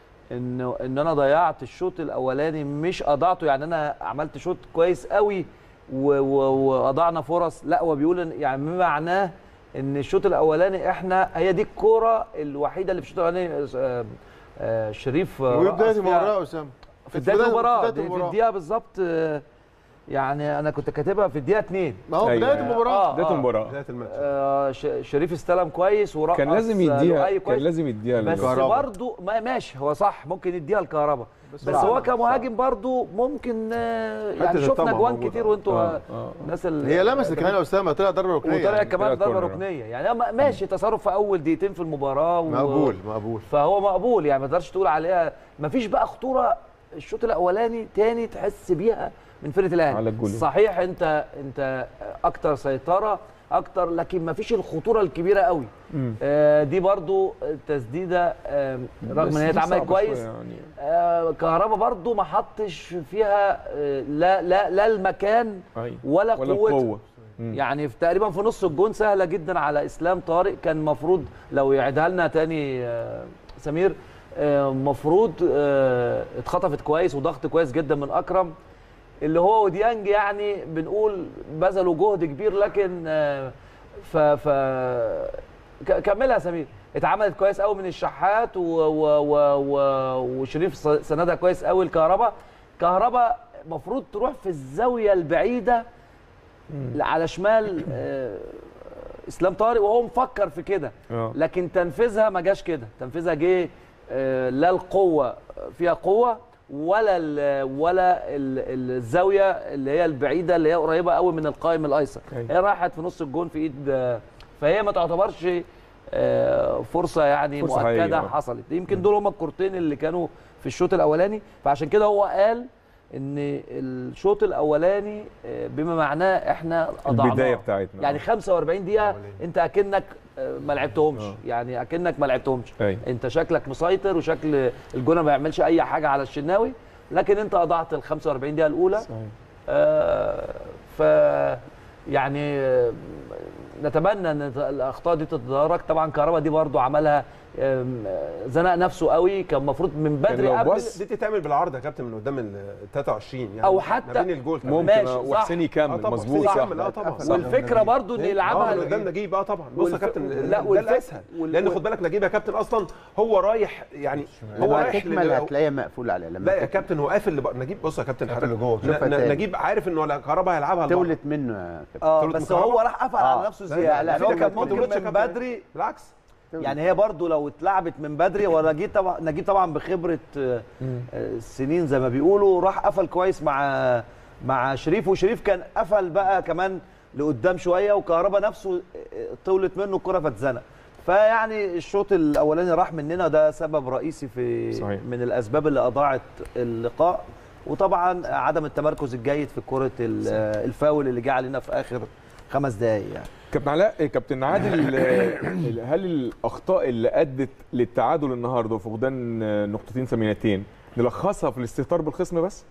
ان ان انا ضيعت الشوط الاولاني مش اضعته يعني انا عملت شوط كويس قوي و- و- واضعنا فرص لا هو بيقول إن- يعني ما معناه ان الشوط الاولاني احنا هي دي الكوره الوحيده اللي في الشوط الاولاني آه، آه، شريف آه، وبدايه رقص فيها. المباراه يا اسامه في بدايه المباراه بداية دي- في المباراة. الدقيقه بالظبط آه، يعني انا كنت كاتبها في الدقيقه 2 ما هو بدايه المباراه بدايه المباراه بدايه الماتش آه ش- شريف استلم كويس ورقص كان لازم آه، يديها لؤي كان كويس لازم يديها بس لل- برضه ما ماشي هو صح ممكن يديها الكهرباء بس, بس صعب، هو كمهاجم برضه ممكن آه، يعني حتة شفنا الطمع جوان موجودة. كتير وانتوا آه، آه آه. الناس اللي هي لمست كمان يا اسامه طلع ضربه ركنيه وطلع يعني. كمان طلعت ضربه كورنر. ركنيه يعني ما- ماشي تصرف في اول دقيقتين في المباراه و... مقبول مقبول فهو مقبول يعني ما تقدرش تقول عليها ما فيش بقى خطوره الشوط الاولاني تاني تحس بيها من فرقه الاهلي على الجول. صحيح انت انت اكتر سيطره اكتر لكن ما فيش الخطوره الكبيره قوي آه دي برضو تسديده آه رغم بس ان هي دي اتعملت صعبة كويس شوية يعني. آه كهربا برضو ما حطش فيها آه لا لا لا المكان أيوة. ولا, ولا قوته القوة. مم. يعني في تقريبا في نص الجون سهله جدا على اسلام طارق كان المفروض لو يعيدها لنا تاني آه، سمير المفروض اتخطفت كويس وضغط كويس جدا من اكرم اللي هو وديانج يعني بنقول بذلوا جهد كبير لكن آه، ف ف ك- كملها يا سمير اتعملت كويس قوي من الشحات و... و... و... و... وشريف ص- سندها كويس قوي الكهرباء كهرباء المفروض تروح في الزاويه البعيده على شمال آه، اسلام طارق وهو مفكر في كده آه. لكن تنفيذها ما جاش كده تنفيذها جه آه، لا القوه فيها قوه ولا ال ولا ال الزاويه اللي هي البعيده اللي هي قريبه قوي من القائم الايسر أيوة. هي راحت في نص الجون في ايد آه، فهي ما تعتبرش آه، فرصه يعني فرصة حقيقية، مؤكده آه. حصلت يمكن دول هم الكورتين اللي كانوا في الشوط الاولاني فعشان كده هو قال ان الشوط الاولاني آه، بما معناه احنا اضعناه البداية بتاعتنا. يعني 45 دقيقه انت اكنك آه، ما لعبتهمش آه. يعني اكنك ما لعبتهمش أيوة. انت شكلك مسيطر وشكل الجونه ما بيعملش اي حاجه على الشناوي لكن انت اضعت ال 45 دقيقه الاولى صحيح. آه، ف يعني آه، نتمنى ان الاخطاء دي تتدارك طبعا كهربا دي برضو عملها آم، آه، زنق نفسه قوي كان المفروض من بدري لو قبل بص- دي تتعمل بالعرض يا كابتن من قدام ال 23 يعني أو ما حتى- بين الجول كمان. ممكن ماشي، آه، صح. وحسين اه يكمل طبعا مظبوط حسين صح يكمل، اه طبعا والفكره برضو ان اه من يلعبها قدام نجيب اه طبعا بص يا والف- كابتن لا، لا والفك- والاسهل وال- لان وال- خد بالك نجيب يا كابتن اصلا هو رايح يعني هو لما رايح تكمل لل- هتلاقيها مقفول عليها لما لا يا تكمل. كابتن هو قافل لب- نجيب بص يا كابتن قافل حضرتك لجوه. ن- شوفها ن- تاني. نجيب عارف انه لا كهربا هيلعبها لبره. تولت منه يا كابتن اه تولت بس من هو كهربا؟ راح قفل آه. على نفسه لا، زياده لا، يعني لا، هو لا، كان ما ممكن تولدش يا من كابتن. بدري بالعكس يعني هي برضو لو اتلعبت من بدري هو نجيب طبعا نجيب طبعا بخبره آه، آه، السنين زي ما بيقولوا راح قفل كويس مع مع شريف وشريف كان قفل بقى كمان لقدام شويه وكهربا نفسه آه، طولت منه الكره فاتزنق فيعني الشوط الاولاني راح مننا ده سبب رئيسي في صحيح. من الاسباب اللي اضاعت اللقاء وطبعا عدم التمركز الجيد في كره ال- آه، الفاول اللي جه علينا في اخر خمس دقائق يعني كابتن علاء إيه، كابتن عادل آه، هل الاخطاء اللي ادت للتعادل النهارده وفقدان آه، نقطتين ثمينتين نلخصها في الاستهتار بالخصم بس؟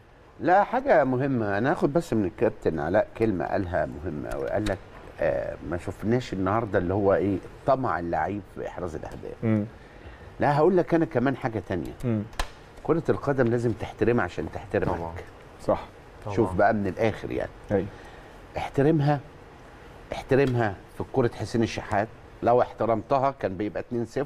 لا حاجة مهمة أنا هاخد بس من الكابتن علاء كلمة قالها مهمة أوي قال لك آه ما شفناش النهاردة اللي هو إيه طمع اللعيب في إحراز الأهداف مم. لا هقول لك أنا كمان حاجة تانية مم. كرة القدم لازم تحترمها عشان تحترمك طبعا. صح شوف بقى من الآخر يعني ايوه احترمها احترمها في كرة حسين الشحات لو احترمتها كان بيبقى 2-0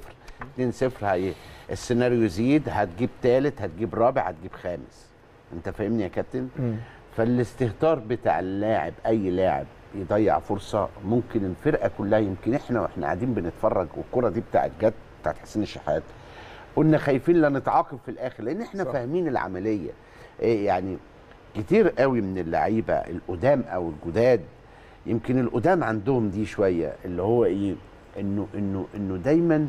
2-0 هي السيناريو يزيد هتجيب ثالث هتجيب رابع هتجيب خامس انت فاهمني يا كابتن مم. فالاستهتار بتاع اللاعب اي لاعب يضيع فرصه ممكن الفرقه كلها يمكن احنا واحنا قاعدين بنتفرج والكره دي بتاعت جت بتاعت حسين الشحات قلنا خايفين لا نتعاقب في الاخر لان احنا صح. فاهمين العمليه إيه يعني كتير قوي من اللعيبه القدام او الجداد يمكن القدام عندهم دي شويه اللي هو ايه انه انه انه دايما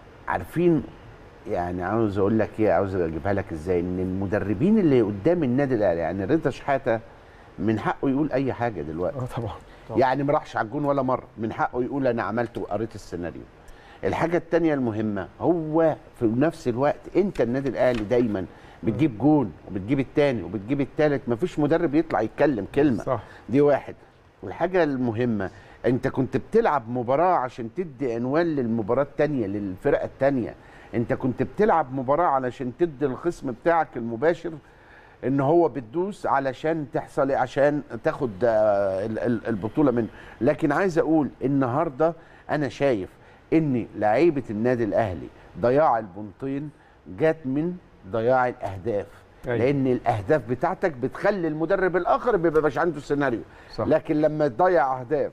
عارفين يعني عاوز اقول لك ايه عاوز اجيبها لك ازاي ان المدربين اللي قدام النادي الاهلي يعني رضا شحاته من حقه يقول اي حاجه دلوقتي اه طبعا يعني ما راحش على الجون ولا مره من حقه يقول انا عملت وقريت السيناريو الحاجه الثانيه المهمه هو في نفس الوقت انت النادي الاهلي دايما بتجيب جون وبتجيب الثاني وبتجيب الثالث مفيش مدرب يطلع يتكلم كلمه صح دي واحد والحاجه المهمه انت كنت بتلعب مباراه عشان تدي عنوان للمباراه الثانيه للفرقه الثانيه انت كنت بتلعب مباراه علشان تدي الخصم بتاعك المباشر ان هو بتدوس علشان تحصل عشان تاخد آه، ال- ال- البطوله منه لكن عايز اقول النهارده انا شايف ان لعيبه النادي الاهلي ضياع البنطين جات من ضياع الاهداف أيوة. لان الاهداف بتاعتك بتخلي المدرب الاخر بيبقى مش عنده سيناريو صح. لكن لما تضيع اهداف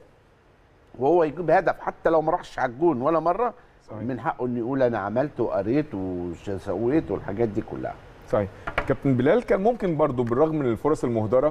وهو يجيب هدف حتى لو ما راحش على الجون ولا مره صحيح. من حقه انه يقول انا عملت وقريت وسويت والحاجات دي كلها صحيح كابتن بلال كان ممكن برضو بالرغم من الفرص المهدره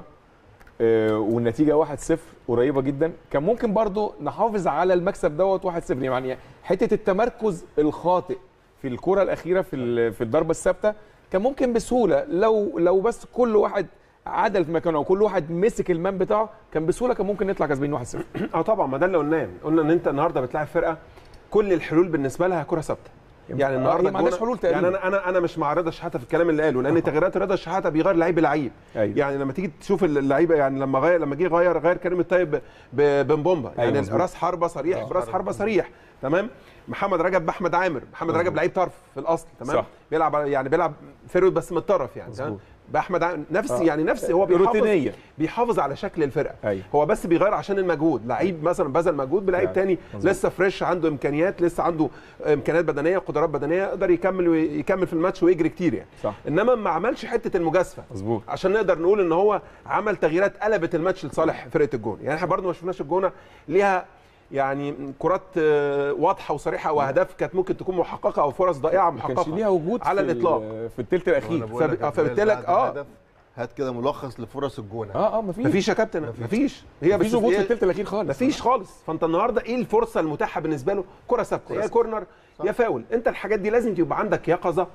آه، والنتيجه 1-0 قريبه جدا كان ممكن برضو نحافظ على المكسب دوت 1-0 يعني حته التمركز الخاطئ في الكره الاخيره في ال- في الضربه الثابته كان ممكن بسهوله لو لو بس كل واحد عدل في مكانه وكل واحد مسك المان بتاعه كان بسهوله كان ممكن نطلع كسبانين 1-0 اه طبعا ما ده اللي قلناه قلنا ان انت النهارده بتلاعب فرقه كل الحلول بالنسبه لها كره ثابته يعني آه، النهارده هي ما عندهاش الجونة- حلول تقريبا. يعني انا انا انا مش مع رضا شحاته في الكلام اللي قاله لان تغييرات رضا شحاته بيغير لعيب لعيب أيوة. يعني لما تيجي تشوف اللعيبه يعني لما غير لما جه غير غير كريم الطيب ب- بمبومبا يعني أيوة، مظبوط. راس حربه صريح براس حربه صريح تمام محمد رجب باحمد عامر محمد رجب لعيب طرف في الاصل تمام صح. بيلعب يعني بيلعب فيرود بس من الطرف يعني تمام؟ مظبوط. باحمد عامر نفس آه. يعني نفس هو بيحافظ روتينية. بيحافظ على شكل الفرقه أيوة. هو بس بيغير عشان المجهود لعيب مثلا بذل مجهود بلعيب فعلا. تاني مظبوط. لسه فريش عنده امكانيات لسه عنده امكانيات بدنيه قدرات بدنيه يقدر يكمل ويكمل في الماتش ويجري كتير يعني صح. انما ما عملش حته المجازفه مظبوط عشان نقدر نقول ان هو عمل تغييرات قلبت الماتش لصالح فرقه الجون يعني احنا برضو ما شفناش الجونه ليها يعني كرات آه، واضحه وصريحه واهداف كانت ممكن تكون محققه او فرص ضائعه ما كانش محققه ليها وجود على في الاطلاق ال- في الثلث الاخير بقول لك يا فبالتالي بعد آه. الهدف هات كده ملخص لفرص الجونه اه اه مفيش مفيش يا كابتن مفيش هي مفيش بس وجود في هي- الثلث الاخير خالص مفيش خالص فانت النهارده ايه الفرصه المتاحه بالنسبه له كره ثابته يا كورنر يا فاول انت الحاجات دي لازم يبقى عندك يقظه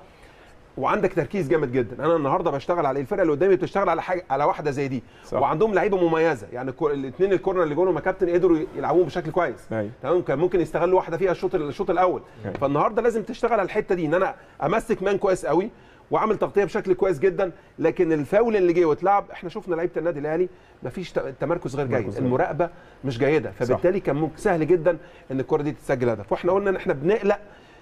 وعندك تركيز جامد جدا انا النهارده بشتغل على الفرقه اللي قدامي بتشتغل على حاجه على واحده زي دي صح. وعندهم لعيبه مميزه يعني الاثنين الكورنر اللي جولهم يا كابتن قدروا يلعبوهم بشكل كويس أيوة. تمام كان ممكن يستغلوا واحده فيها الشوط الشوط الاول أيوة. فالنهارده لازم تشتغل على الحته دي ان انا امسك مان كويس قوي وعامل تغطيه بشكل كويس جدا لكن الفاول اللي جه واتلعب احنا شفنا لعيبه النادي الاهلي مفيش ت- تمركز غير تمركز جيد غير. المراقبه مش جيده فبالتالي كان ممكن سهل جدا ان الكره دي تسجل هدف واحنا قلنا ان احنا بنقلق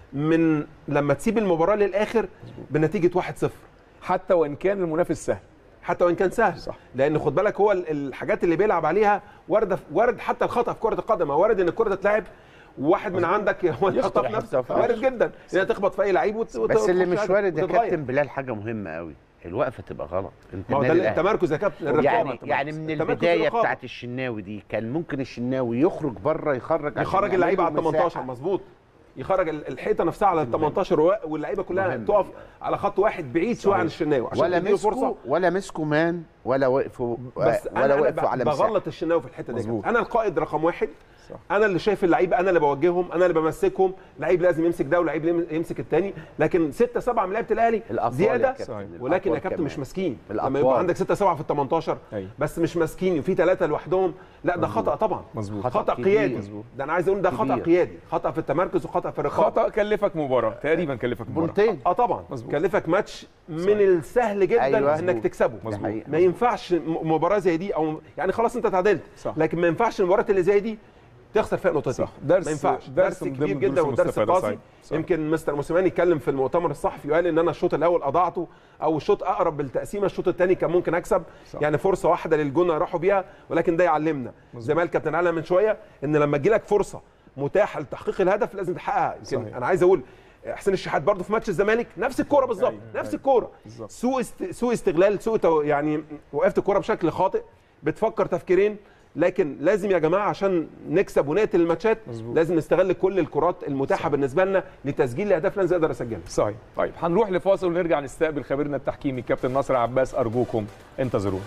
من لما تسيب المباراه للاخر بنتيجه 1-0 حتى وان كان المنافس سهل حتى وان كان سهل صح. لان خد بالك هو ال- الحاجات اللي بيلعب عليها وارده في- وارد حتى الخطا في كره القدم وارد ان الكره تتلعب واحد من عندك هو اللي يخطف نفسه وارد جدا ان تخبط في اي لعيب وت... وت- بس اللي وتخش مش وارد يا وتتغير. كابتن بلال حاجه مهمه قوي الوقفه تبقى غلط انت ما هو ده النادي الأهلي. التمركز يا كابتن الرقابة، يعني التمركز. يعني من التمركز البدايه والرقابة. بتاعت الشناوي دي كان ممكن الشناوي يخرج بره يخرج عشان يخرج يعمل اللعيبه على له ال 18 مساحة. مظبوط يخرج ال- الحيطه نفسها على ال 18 و- واللعيبه كلها مهم. تقف على خط واحد بعيد شويه عن الشناوي عشان ولا تديله مسكوا ولا مسكوا مان ولا وقفوا بس ولا انا وقفوا أنا على ب- مساحه بغلط الشناوي في الحته دي مظبوط. انا القائد رقم واحد انا اللي شايف اللعيبه انا اللي بوجههم انا اللي بمسكهم لعيب لازم يمسك ده ولعيب لازم يمسك الثاني لكن 6 7 من لعيبه الاهلي الأطوال زياده يا كابتن، ولكن يا الأطوال كابتن كمان. مش ماسكين لما الأطوال. يبقى عندك 6 7 في ال 18 أيوة. بس مش ماسكين وفي ثلاثه لوحدهم لا ده خطا طبعا مظبوط. خطا خطأ قيادي كبير. ده انا عايز اقول ده خطا كبير. قيادي خطا في التمركز وخطا في الرقابه خطا كلفك مباراه تقريبا كلفك مباراه بونتين اه طبعا مظبوط. كلفك ماتش من السهل جدا أيوة. انك مظبوط. تكسبه مظبوط. حقيقة. ما ينفعش م- مباراه زي دي او يعني خلاص انت تعادلت صح. لكن ما ينفعش المباراه اللي زي دي تخسر فيها نقطتين صح. درس- ما ينفعش درس درس, من كبير ضمن جدا الدروس ودرس المستفادة، قاسي صحيح. صح. يمكن مستر موسيماني اتكلم في المؤتمر الصحفي وقال ان انا الشوط الاول اضاعته او الشوط اقرب بالتقسيمه الشوط الثاني كان ممكن اكسب صح. يعني فرصه واحده للجونه راحوا بيها ولكن ده يعلمنا زي ما قال كابتن علي من شويه ان لما تجي لك فرصه متاحه لتحقيق الهدف لازم تحققها يمكن صحيح. انا عايز اقول حسين الشحات برضه في ماتش الزمالك نفس الكوره بالظبط أيوة، نفس أيوة. الكوره بالظبط. سوء است... سوء استغلال سوء تو... يعني وقفت الكوره بشكل خاطئ بتفكر تفكيرين لكن لازم يا جماعه عشان نكسب ونقتل الماتشات مظبوط. لازم نستغل كل الكرات المتاحه بالنسبه لنا لتسجيل الاهداف اللي نقدر نسجلها صحيح طيب هنروح لفاصل ونرجع نستقبل خبيرنا التحكيمي كابتن ناصر عباس ارجوكم انتظرونا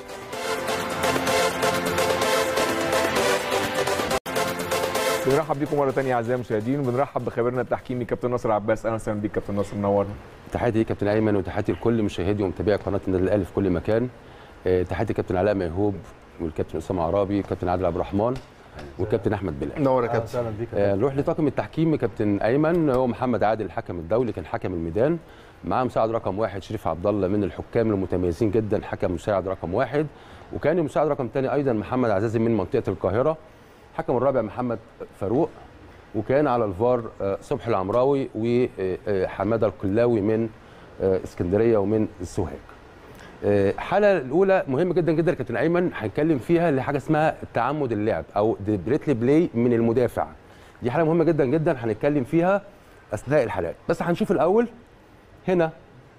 بنرحب بيكم مره ثانيه اعزائي المشاهدين وبنرحب بخبيرنا التحكيمي كابتن ناصر عباس اهلا وسهلا بيك كابتن ناصر منورنا تحياتي ليك كابتن ايمن وتحياتي لكل مشاهدي ومتابعي قناه النادي الاهلي في كل مكان آه، تحياتي كابتن علاء ميهوب والكابتن اسامه عرابي كابتن عادل عبد الرحمن والكابتن احمد بلال نور يا أهلا كابتن وسهلا بيك آه، نروح لطاقم التحكيم كابتن ايمن هو محمد عادل الحكم الدولي كان حكم الميدان معاه مساعد رقم واحد شريف عبد الله من الحكام المتميزين جدا حكم مساعد رقم واحد وكان المساعد رقم ثاني ايضا محمد عزازي من منطقه القاهره حكم الرابع محمد فاروق وكان على الفار آه، صبحي العمراوي وحماده القلاوي من آه، اسكندريه ومن السوهاج آه، الحاله الاولى مهمه جدا جدا يا كابتن ايمن هنتكلم فيها اللي حاجه اسمها تعمد اللعب او ديبريتلي بلاي من المدافع دي حاله مهمه جدا جدا هنتكلم فيها اثناء الحالات بس هنشوف الاول هنا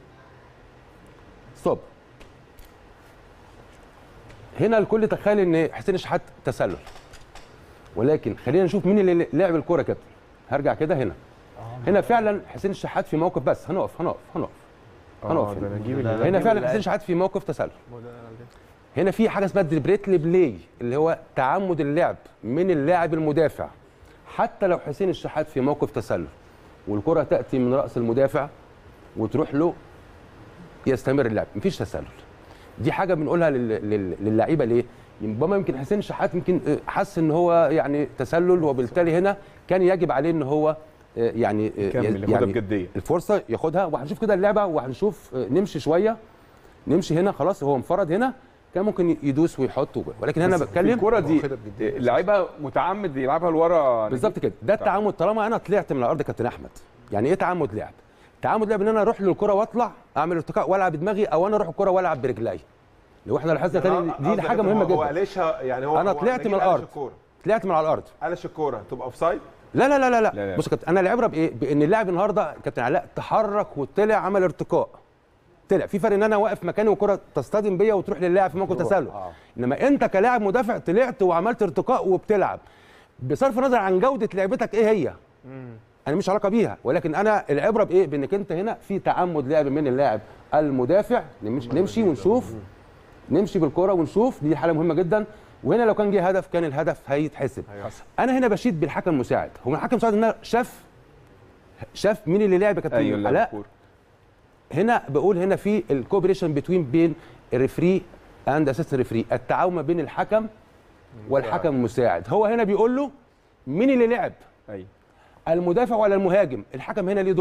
ستوب هنا الكل تخيل ان حسين الشحات تسلل ولكن خلينا نشوف مين اللي لعب الكوره يا كابتن هرجع كده هنا هنا فعلا حسين الشحات في موقف بس هنقف هنقف هنقف هنقف ده هنا. نجيب لا، اللي- هنا نجيب فعلا اللي حسين قال. شحات في موقف تسلل هنا في حاجه اسمها ديبريتلي بلاي اللي هو تعمد اللعب من اللاعب المدافع حتى لو حسين الشحات في موقف تسلل والكره تاتي من راس المدافع وتروح له يستمر اللعب مفيش تسلل دي حاجه بنقولها لل- لل- للعيبه ليه ربما يمكن حسين الشحات يمكن آه، حس ان هو يعني تسلل وبالتالي هنا كان يجب عليه ان هو آه، يعني آه، يكمل ياخدها بجديه الفرصه ياخدها وهنشوف كده اللعبه وهنشوف آه، نمشي شويه نمشي هنا خلاص هو انفرد هنا كان ممكن يدوس ويحط وجوه. ولكن انا بس في بتكلم الكوره دي واخدها بجدية. لعيبها متعمد يلعبها لورا بالظبط كده ده التعامد طالما انا طلعت من الارض يا كابتن احمد يعني ايه تعامد لعب تعامد لعب ان انا اروح للكره واطلع اعمل ارتقاء والعب بدماغي او انا اروح الكره والعب برجلي لو احنا لاحظنا تاني دي قصدك حاجه إن مهمه هو- هو جدا قالشها يعني هو أنا هو طلعت نجيب من قلش الأرض. الكوره طلعت من على الارض قلش الكوره تبقى اوف سايد لا لا لا لا لا, لا. بص يا كابتن انا العبره بايه بان اللاعب النهارده كابتن علاء تحرك وطلع عمل ارتقاء طلع في فرق ان انا واقف مكاني والكره تصطدم بيا وتروح للاعب في موقف تسلل انما انت كلاعب مدافع طلعت وعملت ارتقاء وبتلعب بصرف النظر عن جوده لعبتك ايه هي انا مش علاقه بيها ولكن انا العبره بايه بانك انت هنا في تعمد لعب من اللاعب المدافع نمشي, نمشي ونشوف نمشي بالكره ونشوف دي حاله مهمه جدا وهنا لو كان جه هدف كان الهدف هيتحسب انا هنا بشيد بالحكم المساعد هو الحكم المساعد هنا شاف شاف مين اللي لعب يا كابتن ايوه علاء لا الكوره هنا بقول هنا في الكوبريشن بتوين بين الريفري اند اسيستنت ريفري التعاون ما بين الحكم والحكم المساعد هو هنا بيقول له مين اللي لعب ايوه المدافع ولا المهاجم الحكم هنا ليه دور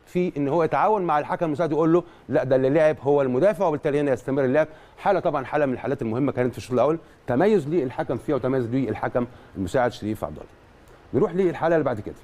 في ان هو يتعاون مع الحكم المساعد يقول له لا ده اللي لعب هو المدافع وبالتالي هنا يستمر اللعب حاله طبعا حاله من الحالات المهمه كانت في الشوط الاول تميز للحكم فيها وتميز للحكم المساعد شريف عبد الله نروح للحاله اللي بعد كده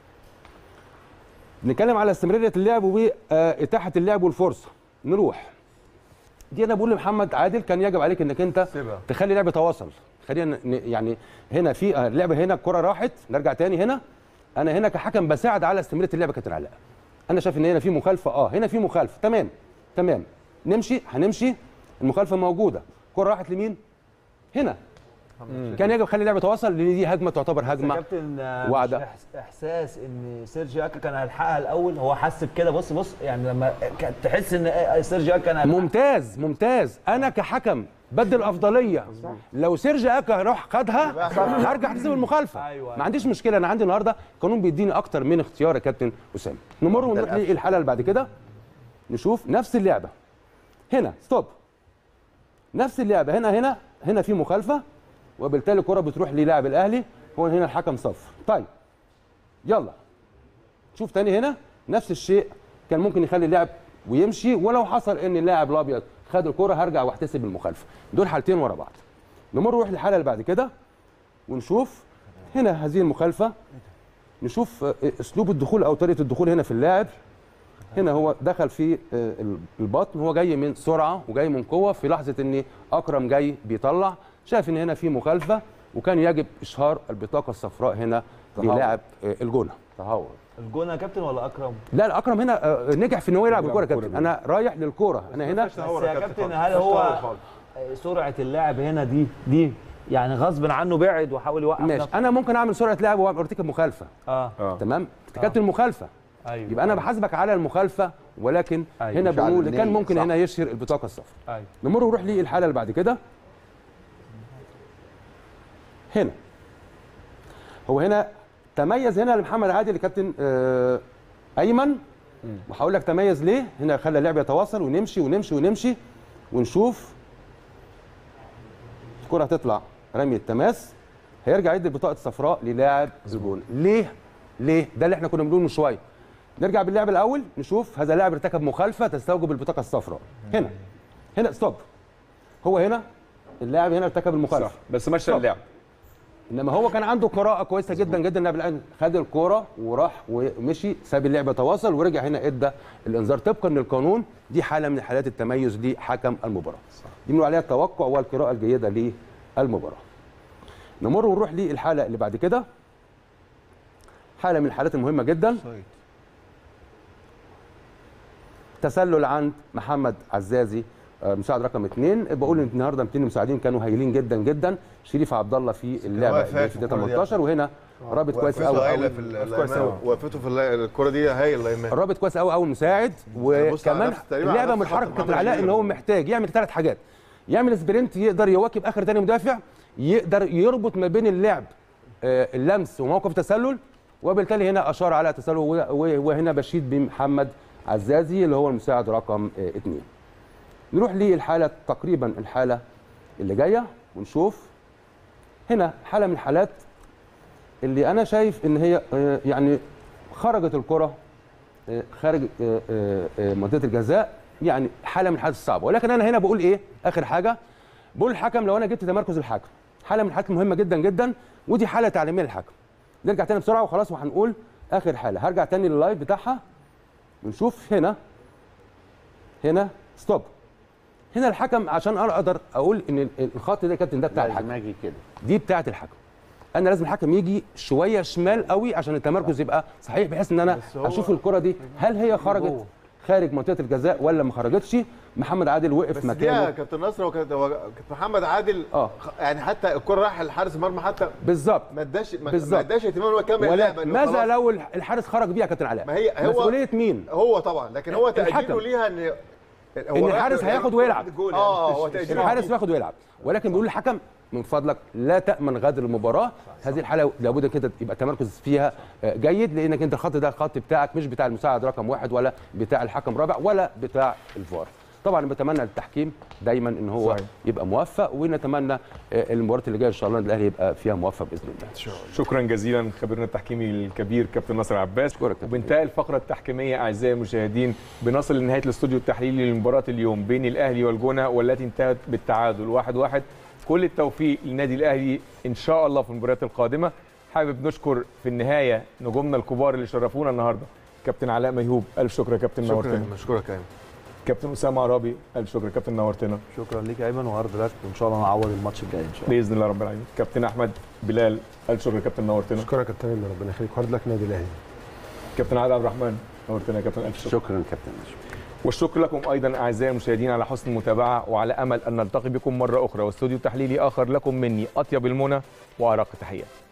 نتكلم على استمراريه اللعب واتاحه اللعب والفرصه نروح دي انا بقول لمحمد عادل كان يجب عليك انك انت سيبها. تخلي اللعب يتواصل خلينا ن- يعني هنا في آه، اللعبه هنا الكره راحت نرجع تاني هنا انا هنا كحكم بساعد على استمراريه اللعبه كابتن علاء انا شايف ان هنا في مخالفه اه هنا في مخالفه تمام تمام نمشي هنمشي المخالفه موجوده الكره راحت لمين هنا كان يجب خلي اللعبه تواصل لان دي هجمه تعتبر بس يا هجمه كابتن آه، واعدة. مش إحس- احساس ان سيرجيو اكا كان هيلحقها الاول هو حس بكده بص بص يعني لما كان تحس ان آه، سيرجيو اكا كان هيلحقها. ممتاز ممتاز انا كحكم بدي الافضليه لو سيرجي اكا راح خدها هرجع احتسب المخالفه أيوة. ما عنديش مشكله انا عندي النهارده القانون بيديني اكتر من اختيار يا كابتن اسامه نمر ونروح للحاله اللي بعد كده نشوف نفس اللعبه هنا ستوب نفس اللعبه هنا هنا هنا في مخالفه وبالتالي الكره بتروح للاعب الاهلي هو هنا الحكم صفر طيب يلا شوف تاني هنا نفس الشيء كان ممكن يخلي اللاعب ويمشي ولو حصل ان اللاعب الابيض خد الكره هرجع واحتسب المخالفه دول حالتين ورا بعض نمر نروح للحاله اللي بعد كده ونشوف هنا هذه المخالفه نشوف آه، اسلوب الدخول او طريقه الدخول هنا في اللاعب هنا هو دخل في آه، البطن هو جاي من سرعه وجاي من قوه في لحظه ان اكرم جاي بيطلع شايف ان هنا في مخالفه وكان يجب اشهار البطاقه الصفراء هنا للاعب آه، الجونه تهور الجون يا كابتن ولا اكرم لا الاكرم هنا آه، نجح في ان هو يلعب الكوره يا كابتن انا رايح للكوره انا هنا بس يا كابتن هل هو آه، سرعه اللاعب هنا دي دي يعني غصب عنه بعد وحاول يوقف ماشي نفسه انا ممكن اعمل سرعه لعب وارتكب مخالفه اه تمام ارتكبت المخالفه ايوه يبقى انا بحاسبك على المخالفه ولكن أيوة، هنا مش على بنقول كان النية، ممكن صح. هنا يشهر البطاقه الصفراء ايوه نمر ونروح للحاله اللي بعد كده هنا هو هنا تميز هنا لمحمد عادل كابتن آه ايمن وهقول لك تميز ليه هنا خلى اللعب يتواصل ونمشي ونمشي ونمشي ونشوف الكره هتطلع رمي التماس هيرجع يدي البطاقه الصفراء للاعب الجون ليه ليه ده اللي احنا كنا بنقوله من شويه نرجع باللعب الاول نشوف هذا اللاعب ارتكب مخالفه تستوجب البطاقه الصفراء هنا هنا ستوب هو هنا اللاعب هنا ارتكب المخالفه صح بس مشى طب. اللعب انما هو كان عنده قراءه كويسه جدا جدا اللاعب الان خد الكوره وراح ومشي ساب اللعبه تواصل ورجع هنا ادى الانذار طبقا للقانون دي حاله من حالات التميز لحكم المباراه دي بنقول عليها التوقع والقراءه الجيده للمباراه نمر ونروح للحاله اللي بعد كده حاله من الحالات المهمه جدا تسلل عند محمد عزازي آه، مساعد رقم اثنين بقول ان النهارده الاثنين المساعدين كانوا هايلين جدا جدا شريف عبد الله في اللعبه واقف اللي في في دقيقه الكرة دي 18 وهنا رابط كويس وقفته قوي هايله قوي في كويس أوي. الايمان وقفته في الل- الكره دي هايل الايمان رابط كويس قوي قوي مساعد بص على وكمان نفس- تقريبا على اللعبه نفس من خط حركه محمد كابتن علاء شريف. ان هو محتاج يعمل ثلاث حاجات يعمل سبرنت يقدر يواكب اخر تاني مدافع يقدر يربط ما بين اللعب آه، اللمس وموقف التسلل وبالتالي هنا اشار على تسلل و- و- وهنا بشيد بمحمد عزازي اللي هو المساعد رقم آه، اثنين نروح للحاله تقريبا الحاله اللي جايه ونشوف هنا حاله من الحالات اللي انا شايف ان هي آه، يعني خرجت الكره آه، خارج آه، آه، آه، منطقه الجزاء يعني حاله من الحالات الصعبه ولكن انا هنا بقول ايه اخر حاجه بقول الحكم لو انا جبت تمركز الحكم حاله من الحالات المهمه جدا جدا ودي حاله تعليميه للحكم نرجع تاني بسرعه وخلاص وهنقول اخر حاله هرجع تاني لللايف بتاعها ونشوف هنا هنا ستوب هنا الحكم عشان اقدر اقول ان ال- الخط ده يا كابتن ده بتاع لازم الحكم اجي كده دي بتاعه الحكم انا لازم الحكم يجي شويه شمال قوي عشان التمركز يبقى صحيح بحيث ان انا هو- اشوف الكره دي هل هي خرجت خارج منطقه الجزاء ولا ما خرجتش محمد عادل وقف بس دي يا مكانه كابتن نصر هو كان هو كان محمد عادل اه خ- يعني حتى الكره راح لحارس المرمى حتى بالظبط ما اداش ما ما بالظبط. اداش اهتمام ان هو يكمل ولا اللعبه إنه ماذا خلاص. لو الح- الحارس خرج بيها يا كابتن علاء ما هي هو مسؤوليه مين هو طبعا لكن هو الحكم. تاجيله ليها ان ان الحارس هياخد ويلعب اه هو تاجيله الحارس بياخد ويلعب ولكن بيقول للحكم من فضلك لا تامن غدر المباراه هذه الحاله لابد كده يبقى التمركز فيها آه، جيد لانك انت الخط ده الخط بتاعك مش بتاع المساعد رقم واحد ولا بتاع الحكم رابع ولا بتاع الفار طبعا بتمنى للتحكيم دايما ان هو صحيح. صحيح. يبقى موفق ونتمنى آه، المباريات اللي جايه ان شاء الله النادي الاهلي يبقى فيها موفق باذن الله شكرا جزيلا خبيرنا التحكيمي الكبير كابتن ناصر عباس وبانتهاء الفقره التحكيميه اعزائي المشاهدين بنصل لنهايه الاستوديو التحليلي لمباراه اليوم بين الاهلي والجونه والتي انتهت بالتعادل واحد واحد كل التوفيق للنادي الاهلي ان شاء الله في المباريات القادمه حابب نشكر في النهايه نجومنا الكبار اللي شرفونا النهارده كابتن علاء ميهوب الف شكر يا كابتن شكرا نورتنا مشكورك يا ايمن كابتن اسامه عرابي الف شكر يا كابتن نورتنا شكرا ليك يا ايمن وهارد لك وان شاء الله نعوض الماتش الجاي ان شاء الله باذن الله رب العالمين كابتن احمد بلال الف شكر يا كابتن نورتنا شكرا يا كابتن ايمن ربنا يخليك هارد لك نادي الاهلي كابتن عادل عبد الرحمن نورتنا يا كابتن الف شكر شكرا كابتن والشكر لكم ايضا اعزائي المشاهدين على حسن المتابعه وعلى امل ان نلتقي بكم مره اخرى واستوديو تحليلي اخر لكم مني اطيب المنى وارق تحياتي